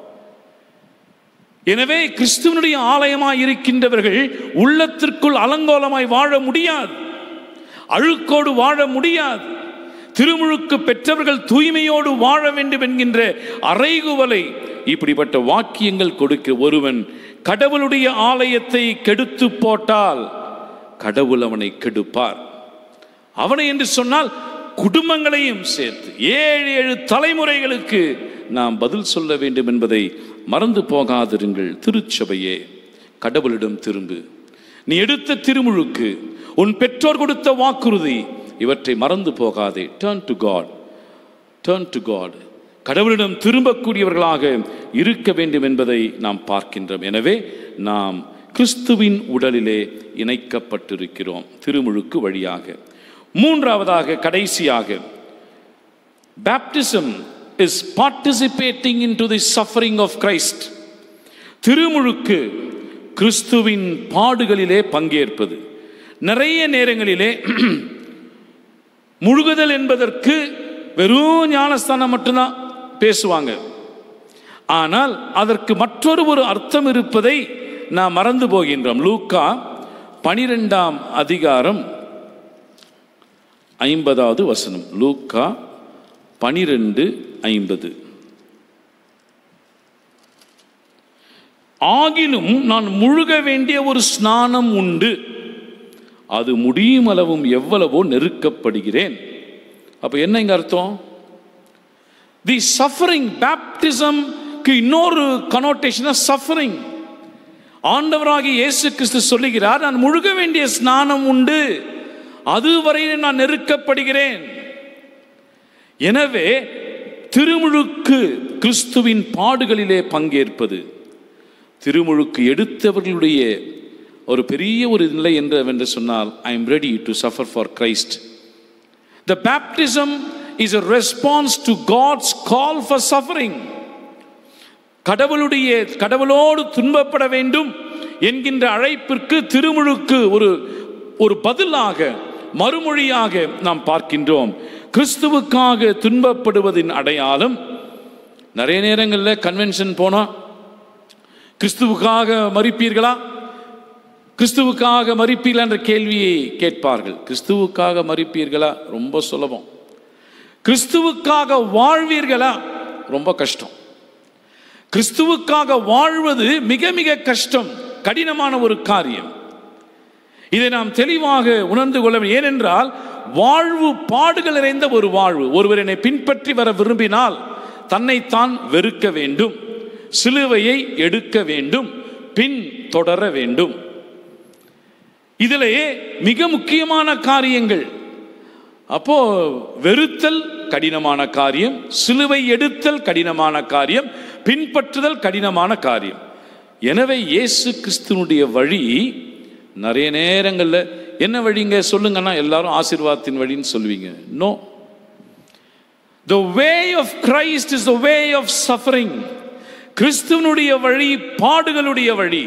எனவே கிறிஸ்துவனுடைய ஆலயமாய் இருக்கின்றவர்கள் உள்ளத்திற்குள் அலங்கோலமாய் வாழ முடியாது அழுக்கோடு வாழ முடியாது திருமுழுக்கு பெற்றவர்கள் தூய்மையோடு வாழ வேண்டும் என்கின்ற அறைகுவலை இப்படிப்பட்ட வாக்கியங்கள் கொடுக்க ஒருவன் கடவுளுடைய ஆலயத்தை கெடுத்து போட்டால் கடவுள் அவனை கெடுப்பார் அவனை என்று சொன்னால் குடும்பங்களையும் சேர்த்து ஏழு ஏழு தலைமுறைகளுக்கு நாம் பதில் சொல்ல வேண்டும் என்பதை மறந்து போகாதிருங்கள் திருச்சபையே கடவுளிடம் திரும்பு நீ எடுத்த திருமுழுக்கு உன் பெற்றோர் கொடுத்த வாக்குறுதி இவற்றை மறந்து போகாதே turn to God turn to God கடவுளிடம் திரும்பக்கூடியவர்களாக இருக்க வேண்டும் என்பதை நாம் பார்க்கின்றோம் எனவே நாம் கிறிஸ்துவின் உடலிலே இணைக்கப்பட்டிருக்கிறோம் திருமுழுக்கு வழியாக மூன்றாவதாக கடைசியாக baptism is participating into the suffering of Christ திருமுழுக்கு கிறிஸ்துவின் பாடுகளிலே பங்கேற்பது நிறைய நேரங்களிலே முழுகுதல் என்பதற்கு வெறும் ஞானஸ்தானம் மட்டும்தான் பேசுவாங்க ஆனால் அதற்கு மற்றொரு ஒரு அர்த்தம் இருப்பதை நாம் மறந்து போகின்றோம் லூக்கா பனிரெண்டாம் அதிகாரம் ஐம்பதாவது வசனம் லூக்கா பனிரெண்டு ஐம்பது ஆகிலும் நான் முழுக வேண்டிய ஒரு ஸ்நானம் உண்டு அது முடியும் அளவும் எவ்வளவோ நெருக்கப்படுகிறேன் அப்ப என்ன இங்க அர்த்தம் தி சஃபரிங் பேப்டிசம்க்கு இன்னொரு கனோட்டேஷன் சஃபரிங் ஆண்டவராகிய இயேசு கிறிஸ்து சொல்லுகிறார் நான் முழுக வேண்டிய ஸ்நானம் உண்டு அதுவரை நான் நெருக்கப்படுகிறேன் எனவே திருமுழுக்கு கிறிஸ்துவின் பாடுகளிலே பங்கேற்பது திருமுழுக்கு எடுத்தவர்களுடைய ஒரு பெரிய ஒரு நிலை என்று என்று சொன்னால் I am ready to suffer for Christ the baptism is a response to God's call for suffering கடவுளுடைய கடவுளோடு துன்பப்பட வேண்டும் என்கின்ற அழைப்பிற்கு திருமுழுக்கு ஒரு ஒரு பதிலாக மறுமொழியாக நாம் பார்க்கின்றோம் கிறிஸ்துவுக்காக துன்பப்படுவதின் அடையாளம் நிறைய நேரங்களில் கன்வென்ஷன் போனால் கிறிஸ்துவுக்காக மறிப்பீர்களா கிறிஸ்துவுக்காக மறிப்பீர்களா என்ற கேள்வியை கேட்பார்கள் கிறிஸ்துவுக்காக மறிப்பீர்களா ரொம்ப சுலபம் கிறிஸ்துவுக்காக வாழ்வீர்களா ரொம்ப கஷ்டம் கிறிஸ்துவுக்காக வாழ்வது மிக மிக கஷ்டம் கடினமான ஒரு காரியம் இதை நாம் தெளிவாக உணர்ந்து கொள்ள வேண்டும். ஏனென்றால் வாழ்வு பாடுகள் நிறைந்த ஒரு வாழ்வு ஒருவர் என்னை பின்பற்றி வர விரும்பினால் தன்னைத்தான் வெறுக்க வேண்டும் சிலுவையை எடுக்க வேண்டும் பின் தொடர வேண்டும் இதிலே மிக முக்கியமான காரியங்கள் அப்போ வெறுத்தல் கடினமான காரியம் சிலுவை எடுத்தல் கடினமான காரியம் பின்பற்றுதல் கடினமான காரியம் எனவே இயேசு கிறிஸ்துவனுடைய வழி நிறைய நேரங்களில் என்ன வழிங்க சொல்லுங்கன்னா எல்லாரும் ஆசீர்வாதத்தின் வழின்னு சொல்லுவீங்க no the way of Christ is the way of suffering கிறிஸ்துவனுடைய வழி பாடுகளுடைய வழி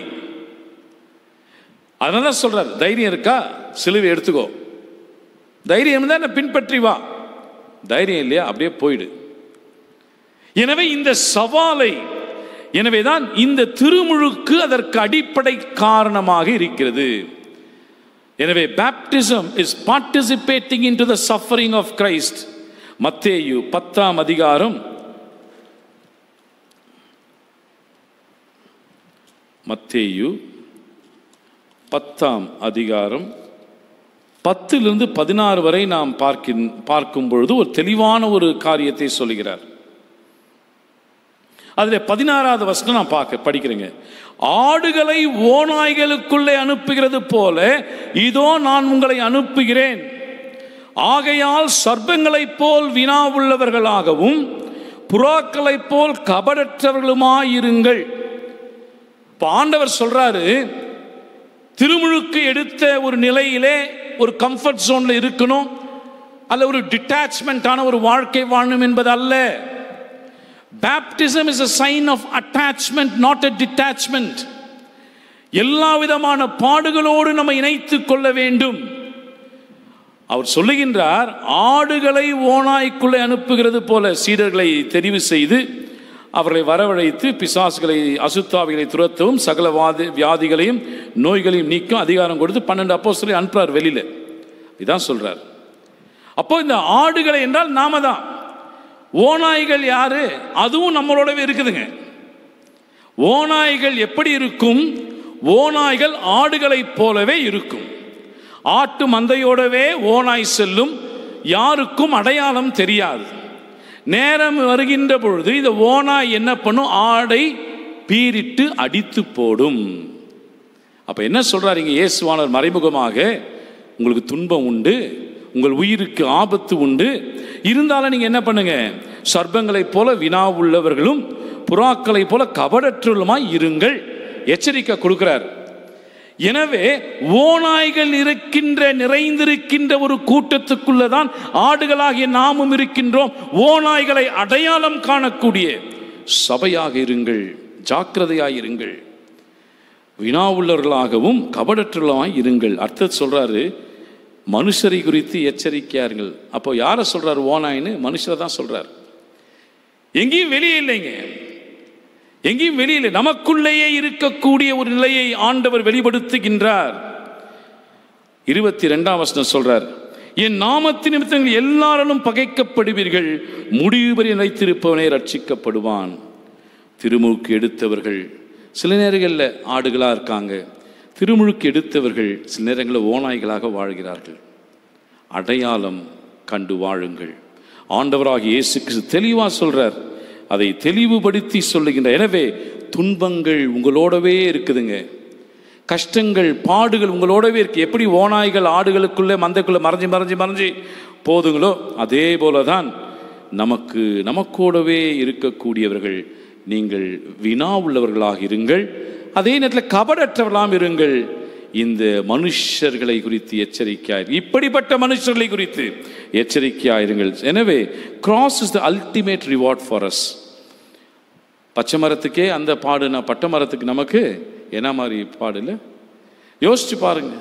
அதனால தான் சொல்றார் தைரியம் இருக்கா சிலுவை எடுத்துக்கோ தைரியம் இருந்தா என்னை பின்பற்றி வா தைரியம் இல்லையா அப்படியே போயிடு எனவே இந்த சவாலை எனவேதான் இந்த திருமுழுக்கு அதற்கு அடிப்படை காரணமாக இருக்கிறது எனவே baptism is participating into the suffering of Christ மத்தேயு பத்தாம் அதிகாரம் மத்தேயு பத்தாம் அதிகாரம் பத்திலிருந்து பதினாறு வரை நாம் பார்க்கின் பார்க்கும் பொழுது ஒரு தெளிவான ஒரு காரியத்தை சொல்லுகிறார் அதில் பதினாறாவது வசனம் நான் பார்க்க படிக்கிறேங்க ஆடுகளை ஓநாய்களுக்குள்ளே அனுப்புகிறது போல இதோ நான் உங்களை அனுப்புகிறேன் ஆகையால் சர்ப்பங்களைப் போல் வினா உள்ளவர்களாகவும் புறாக்களைப் போல் கபடற்றவர்களுமாயிருங்கள் இப்போ ஆண்டவர் சொல்றாரு திருமுழுக்கு எடுத்த ஒரு நிலையிலே ஒரு கம்ஃபர்ட் ஜோன்ல இருக்கணும் அல்ல ஒரு டிட்டாச்மெண்டான ஒரு வாழ்க்கை வாழணும் என்பது அல்ல baptism is a sign of attachment not a detachment எல்லா விதமான பாடுகளோடு நம்ம இணைத்துக் கொள்ள வேண்டும் அவர் சொல்லுகின்றார் ஆடுகளை ஓநாய்க்குள்ளே அனுப்புகிறது போல சீடர்களை தெரிவு செய்து அவர்களை வரவழைத்து பிசாசுகளை அசுத்தாவிகளை துரத்தவும் சகல வாதி வியாதிகளையும் நோய்களையும் நீக்கும் அதிகாரம் கொடுத்து பன்னெண்டு அப்போ சொல்லி அனுப்புறார் வெளியில இதான் சொல்றார் அப்போ இந்த ஆடுகளை என்றால் நாம தான் ஓநாய்கள் யாரு அதுவும் நம்மளோடவே இருக்குதுங்க ஓநாய்கள் எப்படி இருக்கும் ஓநாய்கள் ஆடுகளைப் போலவே இருக்கும் ஆட்டு மந்தையோடவே ஓநாய் செல்லும் யாருக்கும் அடையாளம் தெரியாது நேரம் வருகின்ற பொழுது இந்த ஓனாய் என்ன பண்ணும் ஆடை பீரிட்டு அடித்து போடும் அப்ப என்ன சொல்றாரு இங்க இயேசுவானவர் மறைமுகமாக உங்களுக்கு துன்பம் உண்டு உங்கள் உயிருக்கு ஆபத்து உண்டு இருந்தாலும் நீங்க என்ன பண்ணுங்க சர்ப்பங்களைப் போல வினா உள்ளவர்களும் புறாக்களைப் போல கபடற்றுள்ளமாய் இருங்கள் எச்சரிக்கை கொடுக்கிறார் எனவே ஓநாய்கள் இருக்கின்ற நிறைந்திருக்கின்ற ஒரு கூட்டத்துக்குள்ளதான் ஆடுகளாகிய நாமும் இருக்கின்றோம் ஓநாய்களை அடையாளம் காணக்கூடிய சபையாக இருங்கள் ஜாக்கிரதையாய் இருங்கள் வினா உள்ளவர்களாகவும் கபடற்றுள்ளமாய் இருங்கள் அர்த்தம் சொல்றாரு மனுஷரை குறித்து எச்சரிக்கையா இருங்கள் அப்போ யாரை சொல்றாரு ஓநாயின்னு மனுஷரை தான் சொல்றார் எங்கேயும் வெளியே இல்லைங்க எங்கேயும் வெளியில நமக்குள்ளேயே இருக்கக்கூடிய ஒரு நிலையை ஆண்டவர் வெளிப்படுத்துகின்றார் இருபத்தி ரெண்டாம் வசனம் சொல்றார் என் நாமத்தின் நிமித்தங்கள் எல்லாராலும் பகைக்கப்படுவீர்கள் முடிவு வரை நிலைத்திருப்பவனே ரட்சிக்கப்படுவான் திருமுழுக்கு எடுத்தவர்கள் சில நேரங்களில் ஆடுகளாக இருக்காங்க திருமுழுக்கு எடுத்தவர்கள் சில நேரங்களில் ஓநாய்களாக வாழ்கிறார்கள் அடையாளம் கண்டு வாழுங்கள் ஆண்டவராகிய இயேசு கிறிஸ்து தெளிவாக சொல்றார் அதை தெளிவுபடுத்தி சொல்லுகின்ற எனவே துன்பங்கள் உங்களோடவே இருக்குதுங்க கஷ்டங்கள் பாடுகள் உங்களோடவே இருக்கு எப்படி ஓநாய்கள் ஆடுகளுக்குள்ளே மந்தைக்குள்ளே மறைஞ்சு மறைஞ்சு மறைஞ்சு போதுங்களோ அதே போல தான் நமக்கு நமக்கோடவே இருக்கக்கூடியவர்கள் நீங்கள் வினா உள்ளவர்களாக இருங்கள் அதே நேரத்தில் கபடற்றவர்களாம் இருங்கள் இந்த மனுஷர்களை குறித்து எச்சரிக்கையாய் இப்படிப்பட்ட மனுஷர்களை குறித்து எச்சரிக்கையாயிருங்கள் எனவே cross is the ultimate reward for us பச்சை மரத்துக்கே அந்த பாடுனா பட்டை மரத்துக்கு நமக்கு என்ன மாதிரி பாடு இல்லை யோசிச்சு பாருங்க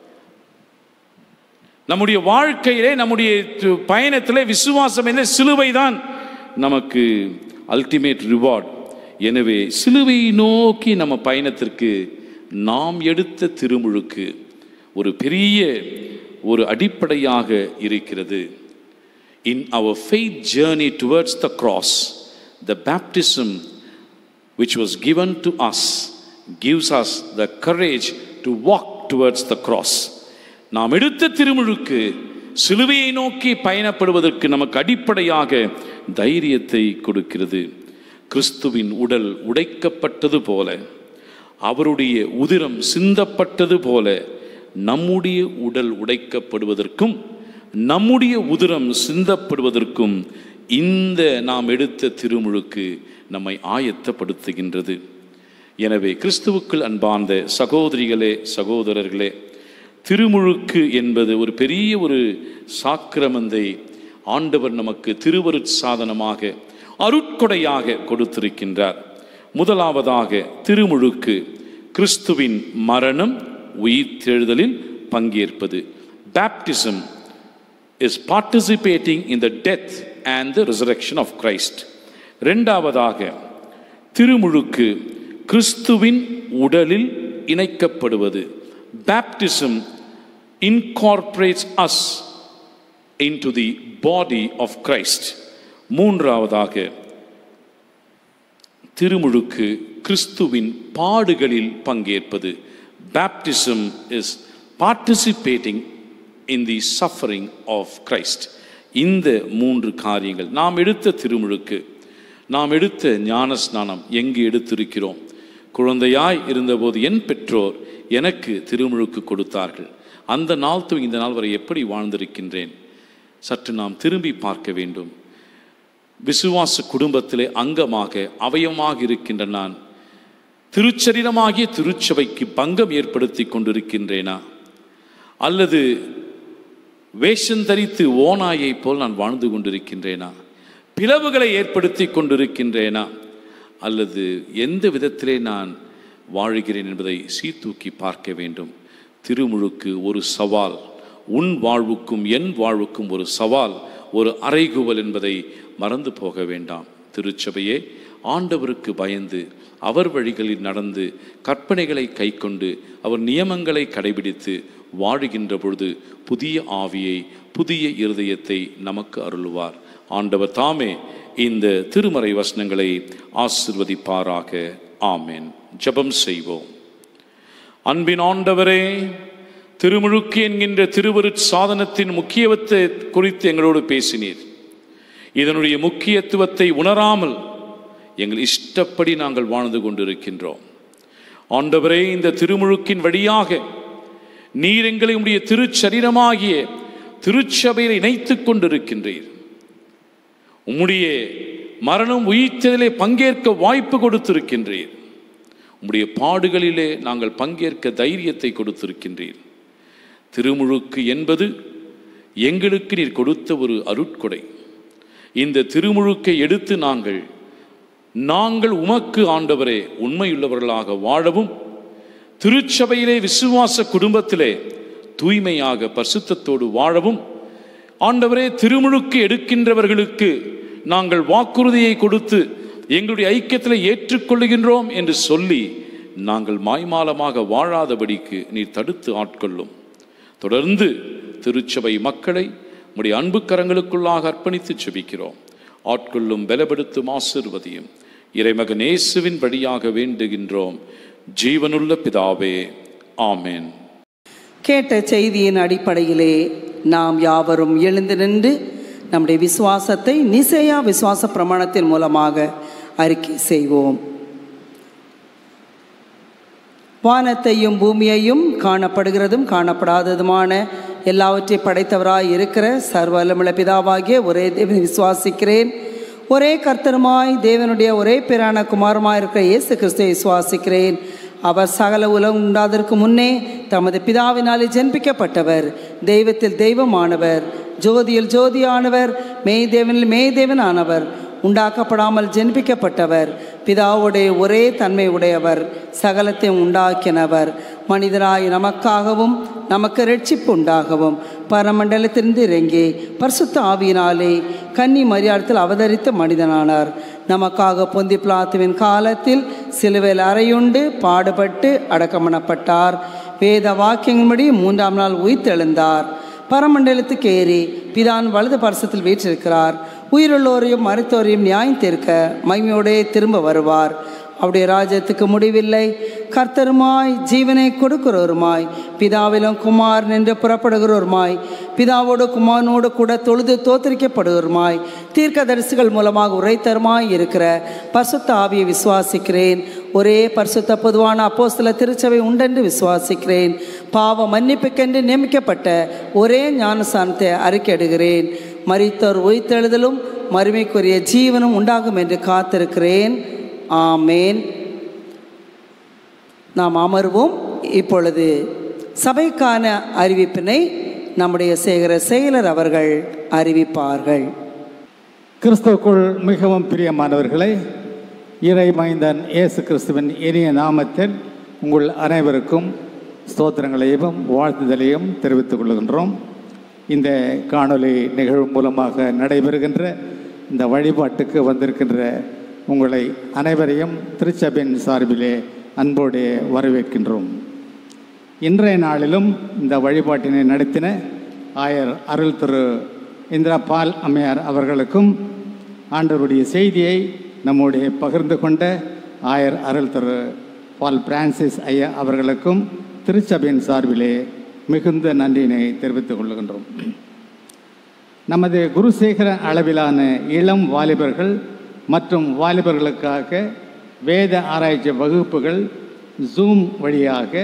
நம்முடைய வாழ்க்கையிலே நம்முடைய து- பயணத்திலே விசுவாசம் என்ன சிலுவை தான் நமக்கு அல்டிமேட் ரிவார்ட் எனவே சிலுவையை நோக்கி நம்ம பயணத்திற்கு நாம் எடுத்த திருமுழுக்கு ஒரு பெரிய ஒரு அடிப்படையாக இருக்கிறது இன் our faith journey towards the cross the baptism which was given to us gives us the courage to walk towards the cross நாம் எடுத்த திருமுழுக்கு சிலுவையை நோக்கி பயணப்படுவதற்கு நமக்கு அடிப்படையாக தைரியத்தை கொடுக்கிறது கிறிஸ்துவின் உடல் உடைக்கப்பட்டது போல அவருடைய உதிரம் சிந்தப்பட்டது போல நம்முடைய உடல் உடைக்கப்படுவதற்கும் நம்முடைய உதிரம் சிந்தப்படுவதற்கும் இந்த நாம் எடுத்த திருமுழுக்கு நம்மை ஆயத்தப்படுத்துகின்றது எனவே கிறிஸ்துவுக்குள் அன்பார்ந்த சகோதரிகளே சகோதரர்களே திருமுழுக்கு என்பது ஒரு பெரிய ஒரு சாக்கிரமந்தை ஆண்டவர் நமக்கு திருவருட் சாதனமாக அருட்கொடையாக கொடுத்திருக்கின்றார் முதலாவதாக திருமுழுக்கு கிறிஸ்துவின் மரணம் உயிர்த்தெழுதலில் பங்கேற்பது baptism is participating in the death and the resurrection of Christ ரெண்டாவதாக திருமுழுக்கு கிறிஸ்துவின் உடலில் இணைக்கப்படுவது baptism incorporates us into the body of Christ மூன்றாவதாக திருமுழுக்கு கிறிஸ்துவின் பாடுகளில் பங்கேற்பது baptism is participating in the suffering of Christ இந்த மூன்று காரியங்கள் நாம் எடுத்த திருமுழுக்கு நாம் எடுத்த ஞான ஸ்நானம் எங்கு எடுத்திருக்கிறோம் குழந்தையாய் இருந்தபோது என் பெற்றோர் எனக்கு திருமுழுக்கு கொடுத்தார்கள் அந்த நாள் துவங்கி இந்த நாள் வரை எப்படி வாழ்ந்திருக்கின்றேன் சற்று நாம் திரும்பி பார்க்க வேண்டும் விசுவாச குடும்பத்திலே அங்கமாக அவயமாக இருக்கின்ற நான் திருச்சரீரமாகிய திருச்சபைக்கு பங்கம் ஏற்படுத்தி கொண்டிருக்கின்றேனா அல்லது வேஷம் தரித்து ஓநாயைப் போல் நான் வாழ்ந்து கொண்டிருக்கின்றேனா பிளவுகளை ஏற்படுத்தி கொண்டிருக்கின்றேனா அல்லது எந்த விதத்திலே நான் வாழுகிறேன் என்பதை சீர்தூக்கி பார்க்க வேண்டும் திருமுழுக்கு ஒரு சவால் உன் வாழ்வுக்கும் என் வாழ்வுக்கும் ஒரு சவால் ஒரு அறைகுவல் என்பதை மறந்து போக வேண்டாம் திருச்சபையே ஆண்டவருக்கு பயந்து அவர் வழிகளில் நடந்து கற்பனைகளை கைக்கொண்டு அவர் நியமங்களை கடைபிடித்து வாழுகின்ற பொழுது புதிய ஆவியை புதிய இருதயத்தை நமக்கு அருளுவார் ஆண்டவர் தாமே இந்த திருமறை வசனங்களை ஆசிர்வதிப்பாராக ஆமென் ஜெபம் செய்வோம் அன்பின் ஆண்டவரே திருமுழுக்கு என்கின்ற திருவருட் சாதனத்தின் முக்கியத்துவத்தை குறித்து எங்களோடு பேசினீர் இதனுடைய முக்கியத்துவத்தை உணராமல் எங்கள் இஷ்டப்படி நாங்கள் வாழ்ந்து கொண்டிருக்கின்றோம் ஆண்டவரே இந்த திருமுழுக்கின் வழியாக நீர் எங்களை உடைய திருச்சரீரமாகிய திருச்சபையில் இணைத்துக் கொண்டிருக்கின்றீர் உம்முடைய மரணம் உயிர்த்ததிலே பங்கேற்க வாய்ப்பு கொடுத்திருக்கின்றீர் உம்முடைய பாடுகளிலே நாங்கள் பங்கேற்க தைரியத்தை கொடுத்திருக்கின்றீர் திருமுழுக்கு என்பது எங்களுக்கு நீர் கொடுத்த ஒரு அருட்கொடை இந்த திருமுழுக்கை எடுத்து நாங்கள் நாங்கள் உமக்கு ஆண்டவரே உண்மையுள்ளவர்களாக வாழவும் திருச்சபையிலே விசுவாச குடும்பத்திலே தூய்மையாக பரிசுத்தத்தோடு வாழவும் ஆண்டவரே திருமுழுக்கு எடுக்கின்றவர்களுக்கு நாங்கள் வாக்குறுதியை கொடுத்து எங்களுடைய ஐக்கியத்தில் ஏற்றுக்கொள்ளுகின்றோம் என்று சொல்லி நாங்கள் மாய்மாலமாக வாழாதபடிக்கு நீர் தடுத்து ஆட்கொள்ளும் தொடர்ந்து திருச்சபை மக்களை உடைய அன்பு கரங்களுக்குள்ளாக அர்ப்பணித்து செபிக்கிறோம் ஆட்கொள்ளும் பலப்படுத்தும் ஆசிர்வதியும் இறைமகன் இயேசுவின் வழியாக வேண்டுகின்றோம் ஜீவனுள்ள பிதாவே ஆமென் கேட்ட செய்தியின் அடிப்படையிலே நாம் யாவரும் எழுந்து நின்று நம்முடைய விசுவாசத்தை நிசையா விசுவாச பிரமாணத்தின் மூலமாக அறிக்கை செய்வோம் வானத்தையும் பூமியையும் காணப்படுகிறதும் காணப்படாததுமான எல்லாவற்றை படைத்தவராய் இருக்கிற சர்வ வல்லமுள்ள பிதாவாகிய ஒரே தேவனை விசுவாசிக்கிறேன் ஒரே கர்த்தருமாய் தேவனுடைய ஒரே பேரான குமாரமாய் இருக்கிற இயேசு கிறிஸ்துவை விசுவாசிக்கிறேன் அவர் சகல உலகம் உண்டாதற்கு முன்னே தமது பிதாவினாலே ஜென்பிக்கப்பட்டவர் தெய்வத்தில் தெய்வமானவர் ஜோதியில் ஜோதியானவர் மெய் தேவனில் மெய் தேவன் ஆனவர் உண்டாக்கப்படாமல் ஜென்பிக்கப்பட்டவர் பிதாவுடைய ஒரே தன்மை உடையவர் சகலத்தை உண்டாக்கினவர் மனிதராய் நமக்காகவும் நமக்கு ரட்சிப்பு உண்டாகவும் பரமண்டலத்திலிருந்து இறங்கி பரிசுத்த ஆவியினாலே கன்னி மரியாதத்தில் அவதரித்த மனிதனானார் நமக்காக பொந்தி பிளாத்துவின் காலத்தில் சிலுவையில் அறையுண்டு பாடுபட்டு அடக்கமணப்பட்டார் வேத வாக்கியங்களின்படி மூன்றாம் நாள் உயிர்த்தெழுந்தார் பரமண்டலத்துக்கு ஏறி பிதான் வலது பரிசத்தில் வீற்றிருக்கிறார் உயிருள்ளோரையும் மருத்துவரையும் நியாயம் தீர்க்க மகிமையோடே திரும்ப வருவார் அவருடைய ராஜ்யத்துக்கு முடிவில்லை கர்த்தருமாய் ஜீவனை கொடுக்கிறவருமாய் பிதாவிலும் குமார் நின்று புறப்படுகிறவருமாய் பிதாவோடு குமாரனோடு கூட தொழுது தோத்தரிக்கப்படுவருமாய் தீர்க்கதரிசிகள் மூலமாக உரைத்தருமாய் இருக்கிற பரிசுத்த ஆவியை விசுவாசிக்கிறேன் ஒரே பரிசுத்த பொதுவான அப்போஸ்தல திருச்சபை உண்டென்று விசுவாசிக்கிறேன் பாவ மன்னிப்புக்கென்று நியமிக்கப்பட்ட ஒரே ஞானசானத்தை அறிக்கையிடுகிறேன் மரித்தோர் உயிர்த்தெழுதலும் மறுமைக்குரிய ஜீவனும் உண்டாகும் என்று காத்திருக்கிறேன் ஆமேன் நாம் அமர்வோம் இப்பொழுது சபைக்கான அறிவிப்பினை நம்முடைய சேகர செயலர் அவர்கள் அறிவிப்பார்கள் கிறிஸ்துவுக்குள் மிகவும் பிரியமானவர்களே இறை மைந்தன் இயேசு கிறிஸ்துவின் இனிய நாமத்தில் உங்கள் அனைவருக்கும் ஸ்தோத்திரங்களையும் வாழ்த்துதலையும் தெரிவித்துக் கொள்கின்றோம் இந்த காணொளி நிகழ்வு மூலமாக நடைபெறுகின்ற இந்த வழிபாட்டுக்கு வந்திருக்கின்ற உங்களை அனைவரையும் திருச்சபையின் சார்பிலே அன்போடு வரவேற்கின்றோம் இன்றைய நாளிலும் இந்த வழிபாட்டினை நடத்தின ஆயர் அருள் திரு இந்திரா பால் அம்மையார் அவர்களுக்கும் ஆண்டவருடைய செய்தியை நம்முடைய பகிர்ந்து கொண்ட ஆயர் அருள் திரு பால் பிரான்சிஸ் ஐயா அவர்களுக்கும் திருச்சபையின் சார்பிலே மிகுந்த நன்றியினை தெரிவித்துக் கொள்கின்றோம் நமது குருசேகர அளவிலான இளம் வாலிபர்கள் மற்றும் வாலிபர்களுக்காக வேத ஆராய்ச்சி வகுப்புகள் ஜூம் வழியாக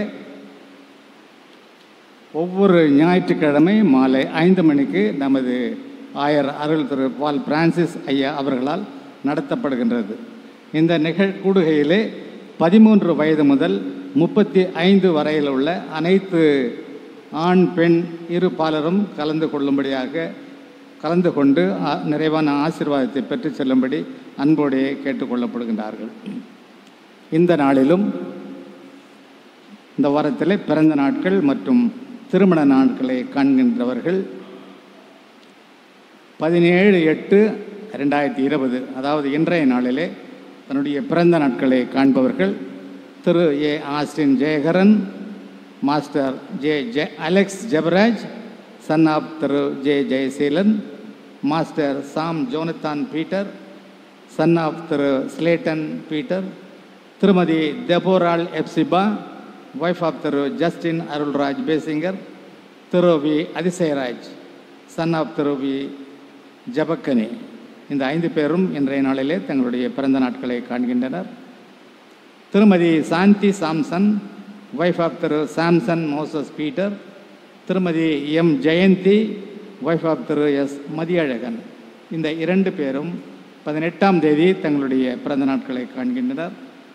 ஒவ்வொரு ஞாயிற்றுக்கிழமை மாலை ஐந்து மணிக்கு நமது ஆயர் அருள் திரு பால் பிரான்சிஸ் ஐயா அவர்களால் நடத்தப்படுகின்றது இந்த நிகழ்கூடுகையிலே பதிமூன்று வயது முதல் முப்பத்தி ஐந்து வரையில் உள்ள அனைத்து ஆண் பெண் இரு பாலரும் கலந்து கொள்ளும்படியாக கலந்து கொண்டு ஆ- நிறைவான ஆசீர்வாதத்தை பெற்றுச் செல்லும்படி அன்போடே கேட்டுக்கொள்ளப்படுகின்றார்கள் இந்த நாளிலும் இந்த வாரத்தில் பிறந்த நாட்கள் மற்றும் திருமண நாட்களை காண்கின்றவர்கள் பதினேழு எட்டு ரெண்டாயிரத்தி இருபது அதாவது இன்றைய நாளிலே தன்னுடைய பிறந்த நாட்களை காண்பவர்கள் Thiru A Austin Jeyakaran master J J Alex Jebaraj son of Thiru J Jeyaseelan master Sam Jonathan Peter son of Thiru Slayton Peter Thirumathi Deborah Ebsiba wife of Thiru Justin Arulraj பேசிங்கர் Thiru V Athisayaraj son of Thiru V Jabakani இந்த ஐந்து பேரும் இன்றைய நாளிலே தங்களுடைய பிறந்த நாட்களை காண்கின்றனர் Thirumathi Shanthi Samson wife of Thiru Samson Moses Peter Thirumathi M Jayanthi wife of Thiru S Mathiazhagan இந்த இரண்டு பேரும் பதினெட்டாம் தேதி தங்களுடைய பிறந்த நாட்களை காண்கின்றனர்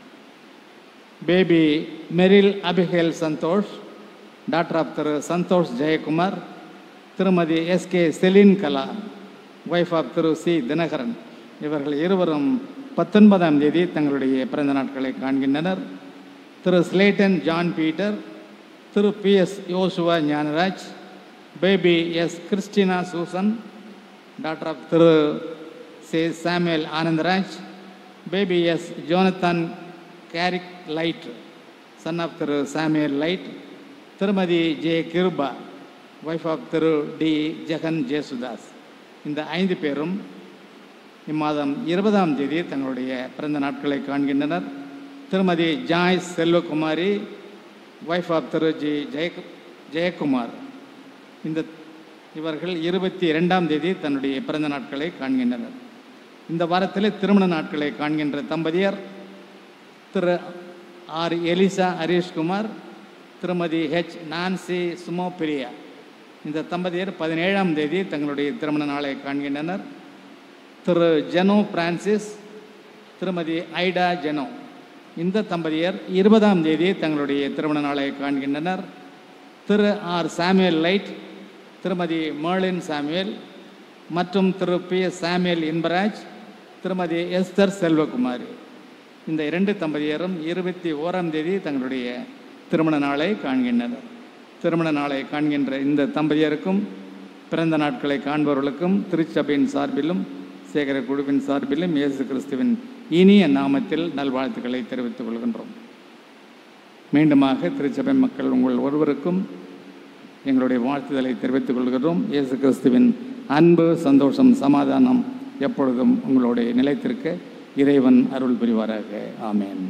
baby Meril Abihail Santhosh daughter of Thiru Santhosh Jayakumar Thirumathi SK Celine Kala wife of Thiru C Dhinakaran இவர்கள் இருவரும் பத்தொன்பதாம் தேதி தங்களுடைய பிறந்த நாட்களை காண்கின்றனர் Thiru Slayton John Peter Thiru P S Yosuva Gnanaraj baby S Christina Susan daughter of திரு சே Samuel Anandaraj baby S Jonathan Garrick Light son of Thiru Samuel Light Thirumathi J Kiruba wife of Thiru D Jegan Jesudas இந்த ஐந்து பேரும் இம்மாதம் இருபதாம் தேதி தங்களுடைய பிறந்த நாட்களை காண்கின்றனர் Thirumathi Joyce Selvakumari wife of Thiru G Jeya Jeyakumar இந்த இவர்கள் இருபத்தி இரண்டாம் தேதி தன்னுடைய பிறந்த நாட்களை காண்கின்றனர் இந்த வாரத்தில் திருமண நாட்களை காண்கின்ற தம்பதியர் திரு ஆர் எலிசா ஹரீஷ்குமார் திருமதி ஹெச் நான்சி சுமோ பிரியா இந்த தம்பதியர் பதினேழாம் தேதி தங்களுடைய திருமண நாளை காண்கின்றனர் திரு ஜெனோ பிரான்சிஸ் திருமதி ஐடா ஜெனோ இந்த தம்பதியர் இருபதாம் தேதி தங்களுடைய திருமண நாளை காண்கின்றனர் Thiru R Samuel Light Thirumathi Merlin Samuel மற்றும் Thiru P S Samuel Inbaraj Thirumathi Esther Selvakumari இந்த இரண்டு தம்பதியரும் இருபத்தி ஓராம் தேதி தங்களுடைய திருமண நாளை காண்கின்றனர் திருமண நாளை காண்கின்ற இந்த தம்பதியருக்கும் பிறந்த நாட்களை காண்பவர்களுக்கும் திருச்சபையின் சார்பிலும் சேகர குழுவின் சார்பிலும் இயேசு கிறிஸ்துவின் இனிய நாமத்தில் நல்வாழ்த்துக்களை தெரிவித்துக் கொள்கின்றோம் மீண்டுமாக திருச்சபை மக்கள் உங்கள் ஒருவருக்கும் எங்களுடைய வாழ்த்துதலை தெரிவித்துக் கொள்கிறோம் இயேசு கிறிஸ்துவின் அன்பு சந்தோஷம் சமாதானம் எப்பொழுதும் உங்களுடைய நிலைத்திருக்க இறைவன் அருள் புரிவாராக ஆமென்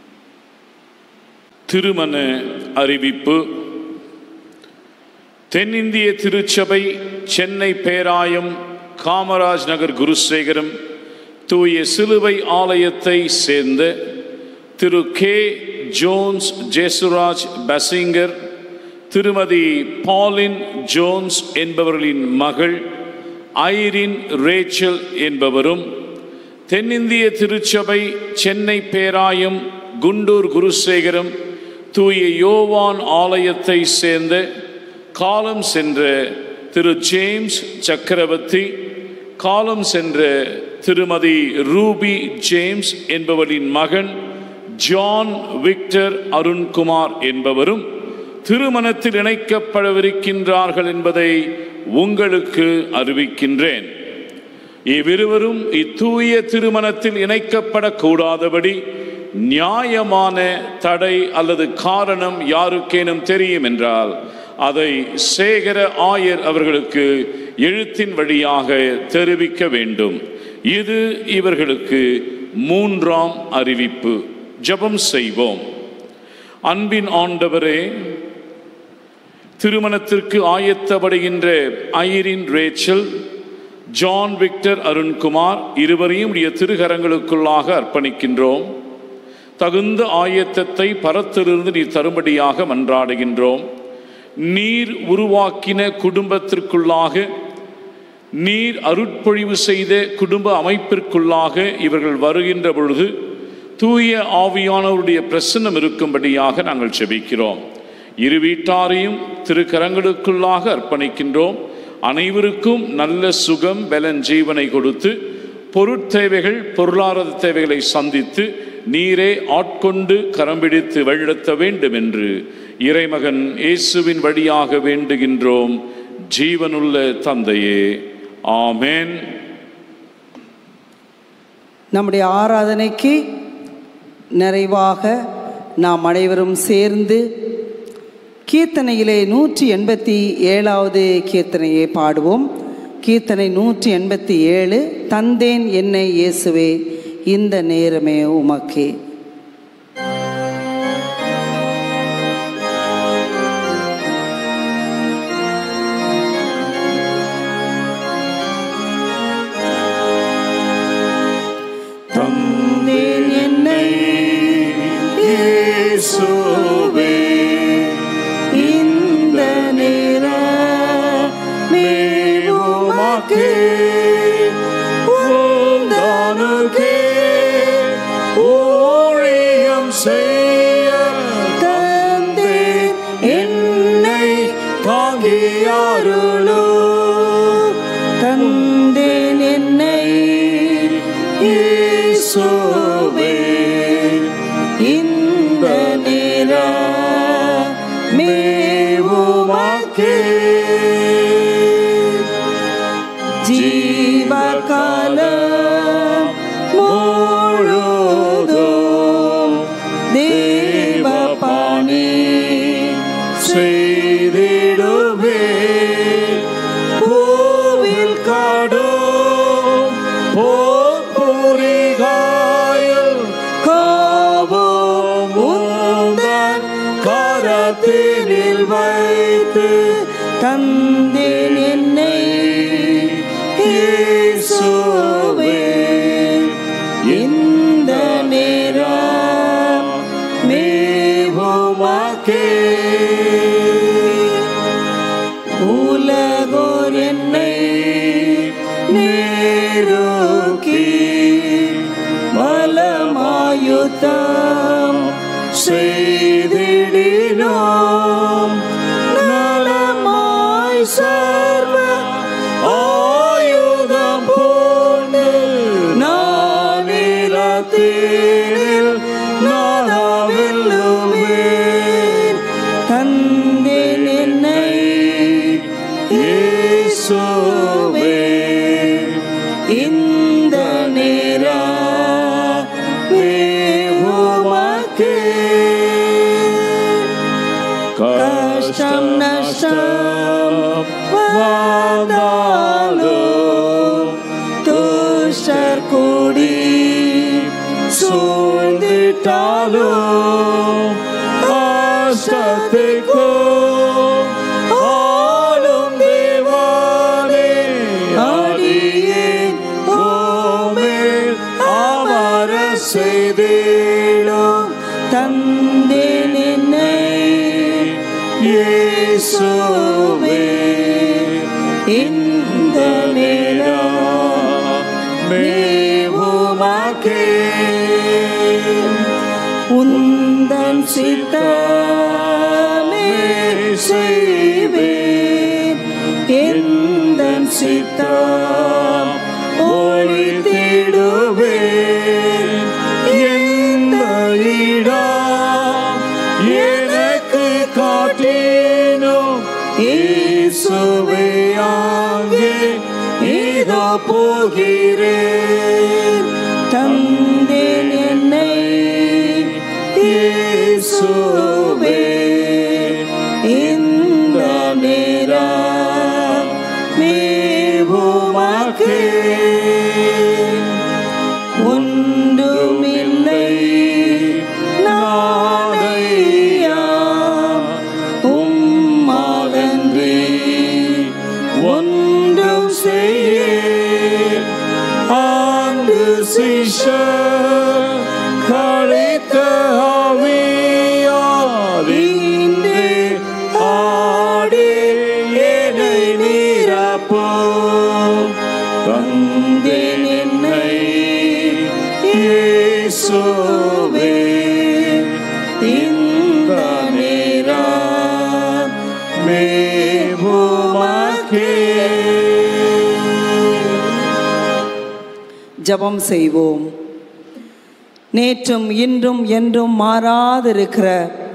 திருமண அறிவிப்பு தென்னிந்திய திருச்சபை சென்னை பேராயம் காமராஜ் நகர் குருசேகரம் தூய சிலுவை ஆலயத்தை சேர்ந்த திரு கே ஜோன்ஸ் ஜேசுராஜ் பசிங்கர் திருமதி பாலின் ஜோன்ஸ் என்பவர்களின் மகள் ஐரின் ரேச்சல் என்பவரும் தென்னிந்திய திருச்சபை சென்னை பேராயம் குண்டூர் குருசேகரம் தூய யோவான் ஆலயத்தை சேர்ந்த காலம் சென்ற திரு ஜேம்ஸ் சக்கரவர்த்தி காலம் சென்ற திருமதி ரூபி ஜேம்ஸ் என்பவரின் மகன் ஜான் விக்டர் அருண்குமார் என்பவரும் திருமணத்தில் இணைக்கப்படவிருக்கின்றார்கள் என்பதை உங்களுக்கு அறிவிக்கின்றேன் இவ்விருவரும் இத்தூய திருமணத்தில் இணைக்கப்படக்கூடாதபடி நியாயமான தடை அல்லது காரணம் யாருக்கேனும் தெரியும் என்றால் அதை சேகர ஆயர் அவர்களுக்கு எழுத்தின் வழியாக தெரிவிக்க வேண்டும் இது இவர்களுக்கு மூன்றாம் அறிவிப்பு ஜெபம் செய்வோம் அன்பின் ஆண்டவரே திருமணத்திற்கு ஆயத்தப்படுகின்ற Irene Rachel John Victor Arunkumar இருவரையும் உடைய திருகரங்களுக்குள்ளாக அர்ப்பணிக்கின்றோம் தகுந்த ஆயத்தத்தை பரத்திலிருந்து நீ தரும்படியாக மன்றாடுகின்றோம் நீர் உருவாக்கின குடும்பத்திற்குள்ளாக நீர் அருட்பொழிவு செய்த குடும்ப அமைப்பிற்குள்ளாக இவர்கள் வருகின்ற பொழுது தூய ஆவியானவருடைய பிரசன்னம் இருக்கும்படியாக நாங்கள் செபிக்கிறோம் இரு வீட்டாரையும் திருக்கரங்களுக்குள்ளாக அர்ப்பணிக்கின்றோம் அனைவருக்கும் நல்ல சுகம் பலன் ஜீவனை கொடுத்து பொருட்தேவைகள் பொருளாதார தேவைகளை சந்தித்து நீரே ஆட்கொண்டு கரம் பிடித்து வழிநடத்த வேண்டும் என்று இறைமகன் இயேசுவின் வழியாக வேண்டுகின்றோம் ஜீவனுள்ள தந்தையே ஆமென் நம்முடைய ஆராதனைக்கு நிறைவாக நாம் அனைவரும் சேர்ந்து கீர்த்தனையிலே நூற்றி எண்பத்தி ஏழாவது கீர்த்தனையை பாடுவோம் கீர்த்தனை நூற்றி எண்பத்தி ஏழு தந்தேன் என்னை இயேசுவே இந்த நேரமே உமக்கே தந்தேன் என்னை இயேசுவே இந்த நேரமே உமக்கே உந்தானுக்கே ஊழியம் செய்ய தந்தேன் என்னை தாங்கியாருளோ தந்தேன் என்னை இயேசுவே இந்த நேரமே உமக்கே ஜீவகாலம் முழுதும் தேவபாணி செய்திடுவே பூவில் காடும் போப்புரிகாயில் காவோம் உந்தன் கரத்தினில் வைத்து தந்தேன் என்னை இயேசுவே இந்த நேரம் மேவுமாக்கே உலகோர் என்னை நேருக்கி பலமாயுத்தம் செய்திடினோம் நலமாய் சர்வ ஆயுதம் போன்று நானிலத்தீனில் நானாவில்லுவேன் தந்தேன் என்னை இயேசுவே இந்த கஷ்டம் நஷ்டம் வந்தாலும் துஷ்டர் கூடி சூழ்ந்திட்டாலும் ஆசத்திற்கும் ஆளும் தேவானே அடியேன் ஓமேல் அமர செய்தேடும் தந்தேன் என்னை இயேசுவே இந்த நேரம் மேவுமாக்கே உந்தன் சித்தமே செய்வேன் எந்தன் சித்தம் ஒழித்திடுவேன் எந்த இடம் எனக்கு காட்டினோம் இயேசுவே அங்கே இதோ போகிறேன் தந்தேன் என்னை இயேசுவே இந்த நேரம் மேவுமாக்கே ஒன்றுமில்லை நாளையா உம்மாதன்றி ஒன்றும் செய்ய ஆண்டு சிஷ கழித்த ஆவியாரின்றே ஆடி என்னை நீரப்போ தந்தேன் என்னை இயேசுவே இந்த நேரம் மேவுமாக்கே ஜெபம் செய்வோம் நேற்றும் இன்றும் என்றும் மாறாதிருக்கிற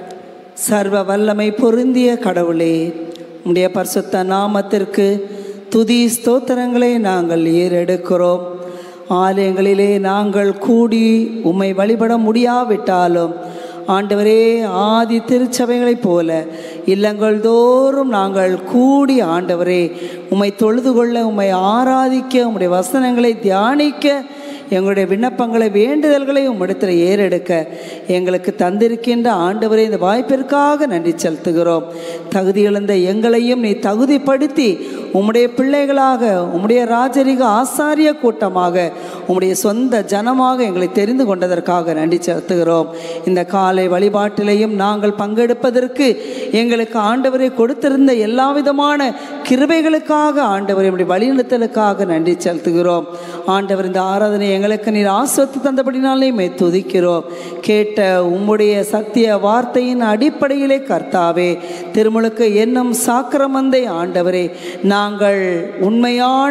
சர்வ வல்லமை பொருந்திய கடவுளே உம்முடைய பரிசுத்த நாமத்திற்கு துதி ஸ்தோத்திரங்களை நாங்கள் ஏறெடுக்கிறோம் ஆலயங்களிலே நாங்கள் கூடி உம்மை வழிபட முடியாவிட்டாலும் ஆண்டவரே ஆதி திருச்சபைகளைப் போல இல்லங்கள் தோறும் நாங்கள் கூடி ஆண்டவரே உம்மை தொழுது கொள்ள உம்மை ஆராதிக்க உம்முடைய வசனங்களை தியானிக்க எங்களுடைய விண்ணப்பங்களை வேண்டுதல்களை உம்மிடத்தில் ஏறெடுக்க எங்களுக்கு தந்திருக்கின்ற ஆண்டவரே இந்த வாய்ப்பிற்காக நன்றி செலுத்துகிறோம் தகுதி இழந்த எங்களையும் நீ தகுதிப்படுத்தி உம்முடைய பிள்ளைகளாக உம்முடைய ராஜரிக ஆசாரிய கூட்டமாக உம்முடைய சொந்த ஜனமாக எங்களை தெரிந்து கொண்டதற்காக நன்றி செலுத்துகிறோம் இந்த காலை வழிபாட்டிலையும் நாங்கள் பங்கெடுப்பதற்கு எங்களுக்கு ஆண்டவரை கொடுத்திருந்த எல்லா விதமான கிருபைகளுக்காக ஆண்டவரை உம்முடைய வழிநடத்தலுக்காக நன்றி செலுத்துகிறோம் ஆண்டவர் இந்த ஆராதனை எங்களுக்கு நீர் ஆஸ்வத்து தந்தபடினாலே மே துதிக்கிறோம் கேட்ட உம்முடைய சத்திய வார்த்தையின் அடிப்படையிலே கர்த்தாவே திருமுழுக்கு என்னும் சாக்கிரமந்தை ஆண்டவரே நாங்கள் உண்மையான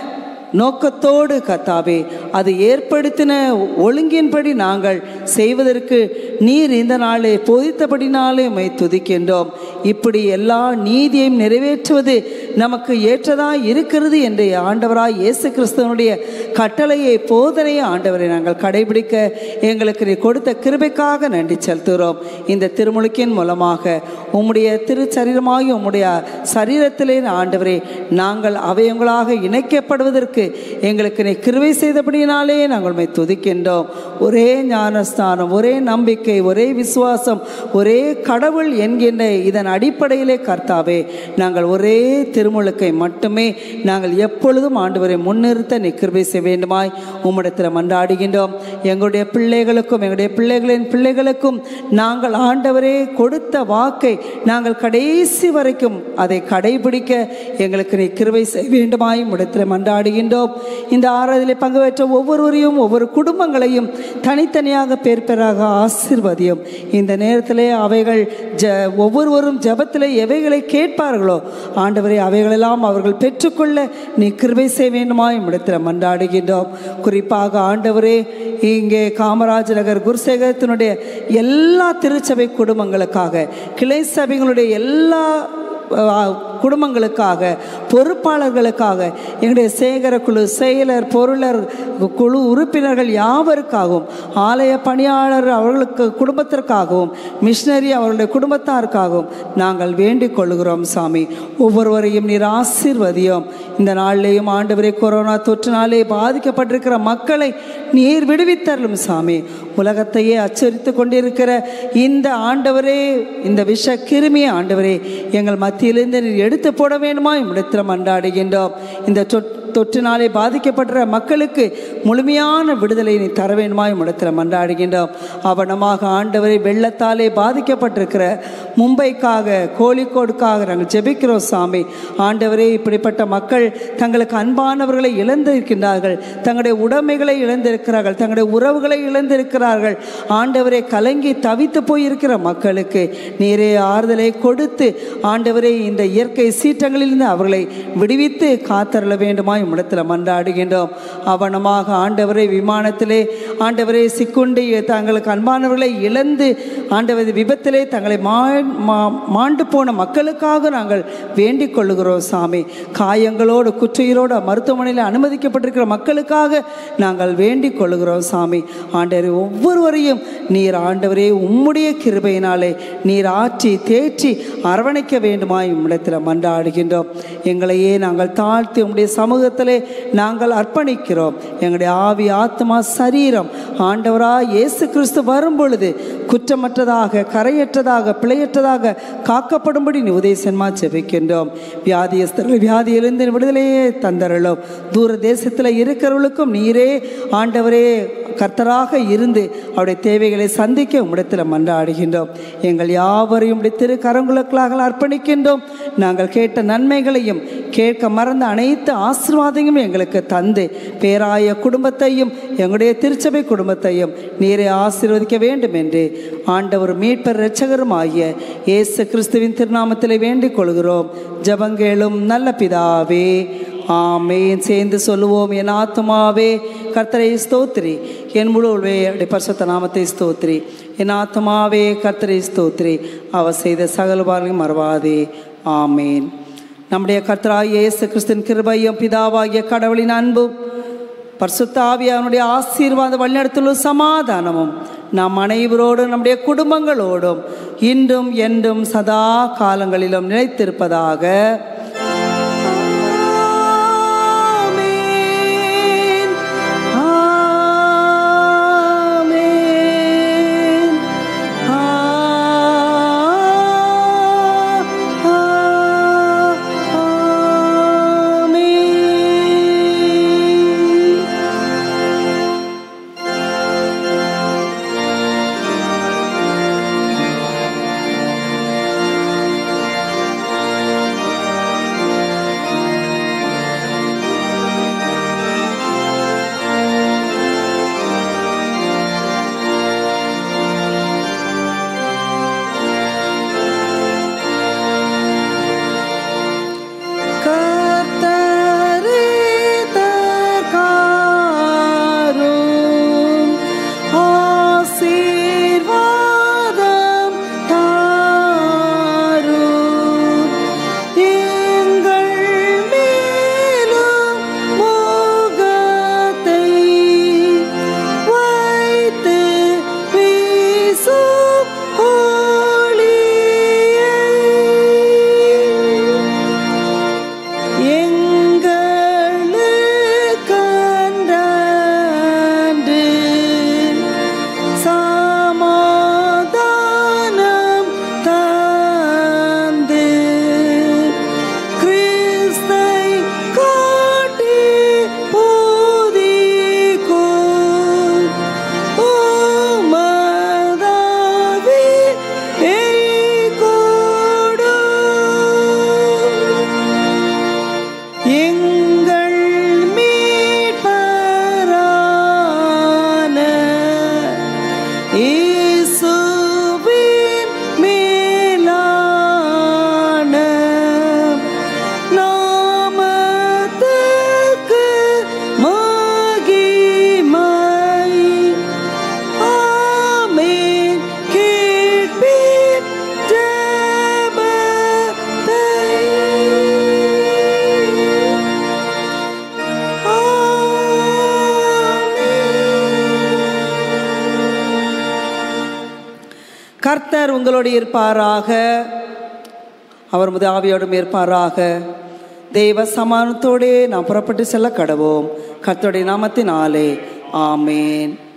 நோக்கத்தோடு கத்தாவே அது ஏற்படுத்தின ஒழுங்கின்படி நாங்கள் செய்வதற்கு நீர் இந்த நாளே பொதித்தபடினாலே உம்மை துதிக்கின்றோம் இப்படி எல்லா நீதியையும் நிறைவேற்றுவது நமக்கு ஏற்றதாய் இருக்கிறது என்று ஆண்டவராய் இயேசு கிறிஸ்துவனுடைய கட்டளையை போதனையை ஆண்டவரை நாங்கள் கடைபிடிக்க எங்களுக்கு நீ கொடுத்த கிருபைக்காக நன்றி செலுத்துகிறோம் இந்த திருமுழுக்கின் மூலமாக உம்முடைய திருச்சரீரமாகி உம்முடைய சரீரத்திலே ஆண்டவரே நாங்கள் அவயங்களாக இணைக்கப்படுவதற்கு எங்களுக்கு நீ கிருபை செய்தபடியினாலே நாங்கள் உம்மை துதிக்கின்றோம் ஒரே ஞானஸ்தானம் ஒரே நம்பிக்கை ஒரே விசுவாசம் ஒரே கடவுள் என்கின்ற இதன் அடிப்படையிலே கர்த்தாவே நாங்கள் ஒரே திருமுழுக்கை மட்டுமே நாங்கள் எப்பொழுதும் ஆண்டவரை முன்னிறுத்த நீ கிருபை செய்ய வேண்டுமாய் உம்மிடத்தில் மன்றாடுகின்றோம் எங்களுடைய பிள்ளைகளுக்கும் எங்களுடைய பிள்ளைகளின் பிள்ளைகளுக்கும் நாங்கள் ஆண்டவரே கொடுத்த வாக்கை நாங்கள் கடைசி வரைக்கும் அதை கடைபிடிக்க எங்களுக்கு நீ கிருபை செய்ய வேண்டுமாய் உம்மிடத்தில் மன்றாடுகின்றோம் இந்த ஆராதனை பங்கு பெற்ற ஒவ்வொருவரையும் ஒவ்வொரு குடும்பங்களையும் தனித்தனியாக பேர் பேராக ஆசிர்வதியும் இந்த நேரத்திலே அவைகள் ஜ ஒவ்வொருவரும் ஜெபத்திலே எவைகளை கேட்பார்களோ ஆண்டவரே அவைகளெல்லாம் அவர்கள் பெற்றுக்கொள்ள நீ கிருபை செய்ய வேண்டுமா இடத்தில் மன்றாடுகின்றோம் குறிப்பாக ஆண்டவரே இங்கே காமராஜ் நகர் குருசேகரத்தினுடைய எல்லா திருச்சபை குடும்பங்களுக்காக கிளை சபைகளுடைய எல்லா அஹ், குடும்பங்களுக்காக பொறுப்பாளர்களுக்காக எங்களுடைய சேகர குழு செயலர் பொருளர் குழு உறுப்பினர்கள் யாவருக்காகவும் ஆலய பணியாளர் அவர்களுக்கு குடும்பத்திற்காகவும் மிஷினரி அவர்களுடைய குடும்பத்தாருக்காகவும் நாங்கள் வேண்டிக் கொள்கிறோம் சாமி ஒவ்வொருவரையும் நீர் ஆசீர்வதியும் இந்த நாளிலேயும் ஆண்டவரே கொரோனா தொற்றினாலே பாதிக்கப்பட்டிருக்கிற மக்களை நீர் விடுவித்தரலும் சாமி உலகத்தையே அச்சரித்து கொண்டிருக்கிற இந்த ஆண்டவரே இந்த விஷ கிருமியை ஆண்டவரே எங்கள் மத்தியிலிருந்து நீர் எடுத்து போட வேண்டுமா இடத்தில் மன்றாடுகின்றோம் இந்த தொற்று தொற்றினாலே பாதிக்கப்பட்ட மக்களுக்கு முழுமையான விடுதலை நீ தர வேண்டுமா இடத்துல மன்றாடுகின்றோம் அவனமாக ஆண்டவரை வெள்ளத்தாலே பாதிக்கப்பட்டிருக்கிற மும்பைக்காக கோழிக்கோடுக்காக நாங்கள் ஜெபிக்கிறோம் சாமி ஆண்டவரே இப்படிப்பட்ட மக்கள் தங்களுக்கு அன்பானவர்களை இழந்திருக்கின்றார்கள் தங்களுடைய உடைமைகளை இழந்திருக்கிறார்கள் தங்களுடைய உறவுகளை இழந்திருக்கிறார்கள் ஆண்டவரை கலங்கி தவித்து போயிருக்கிற மக்களுக்கு நீரே ஆறுதலை கொடுத்து ஆண்டவரை இந்த இயற்கை சீற்றங்களிலிருந்து அவர்களை விடுவித்து காத்தருள வேண்டுமா இடத்துல மன்றாடுகின்றோம் அவனமாக ஆண்டவரை விமானத்திலே ஆண்டவரை சிக்குண்டு தங்களுக்கு அன்பானவர்களை இழந்து ஆண்டவர் விபத்திலே தங்களை மா மா- மாண்டு போன மக்களுக்காக நாங்கள் வேண்டிக் கொள்ளுகிறோம் சாமி காயங்களோடு குற்றையரோடு மருத்துவமனையில் அனுமதிக்கப்பட்டிருக்கிற மக்களுக்காக நாங்கள் வேண்டிக் கொள்ளுகிறோம் சாமி ஆண்டவரை ஒவ்வொருவரையும் நீர் ஆண்டவரே உம்முடைய கிருபையினாலே நீர் ஆற்றி தேற்றி அரவணைக்க வேண்டுமா இம்மிடத்தில் மன்றாடுகின்றோம் எங்களையே நாங்கள் தாழ்த்தி உம்முடைய சமூகத்திலே நாங்கள் அர்ப்பணிக்கிறோம் எங்களுடைய ஆவி ஆத்மா சரீரம் ஆண்டவரா இயேசு கிறிஸ்து வரும் பொழுது குற்றமற்றதாக கரையற்றதாக பிழையற்றதாக காக்கப்படும்படி நீ உதயசன்மா ஜெபிக்கின்றோம் வியாதியஸ்தர்கள் வியாதியிலிருந்து விடுதலையே தந்தருளும் தூர தேசத்தில் இருக்கிறவர்களுக்கும் நீரே ஆண்டவரே கர்த்தராக இருந்து அவருடைய தேவைகளை சந்திக்க உம்மிடத்தில் மன்றாடுகின்றோம் எங்கள் யாவரையும் உடைய திரு கரங்களுக்களாக அர்ப்பணிக்கின்றோம் நாங்கள் கேட்ட நன்மைகளையும் கேட்க மறந்த அனைத்து ஆசீர்வாதங்களும் எங்களுக்கு தந்து பேராய குடும்பத்தையும் எங்களுடைய திருச்சபை குடும்பத்தையும் நீரை ஆசீர்வதிக்க வேண்டும் என்று ஆண்டவர் மீட்பர் இரட்சகரும் ஆகிய இயேசு கிறிஸ்துவின் திருநாமத்திலே வேண்டிக் கொள்கிறோம் ஜபங்கேளும் நல்ல பிதாவே ஆமேன் சேர்ந்து சொல்லுவோம் என் ஆத்மாவே கர்த்தரை ஸ்தோத்திரி என் முழுவே அப்படி பரிசுத்த நாமத்தை ஸ்தோத்திரி என் ஆத்மாவே கர்த்தரை ஸ்தோத்திரி அவர் செய்த சகலபாலையும் மறவாதே ஆமேன் நம்முடைய கர்த்தராகிய இயேசு கிறிஸ்தின் கிருபையும் பிதாவாகிய கடவுளின் அன்பும் பரிசுத்தாவியானுடைய ஆசீர்வாத வழிநடத்தலும் சமாதானமும் நம் அனைவரோடும் நம்முடைய குடும்பங்களோடும் இன்றும் என்றும் சதா காலங்களிலும் நிலைத்திருப்பதாக ஆமென். ஆமென். ஆ- ஆ- ஆமென். கர்த்தர் உங்களோடு இருப்பாராக அவர் முது ஆவியோடும் இருப்பாராக தெய்வ சமானத்தோடே நாம் புறப்பட்டு செல்ல கடவோம் கர்த்தருடைய நாமத்தினாலே ஆமேன்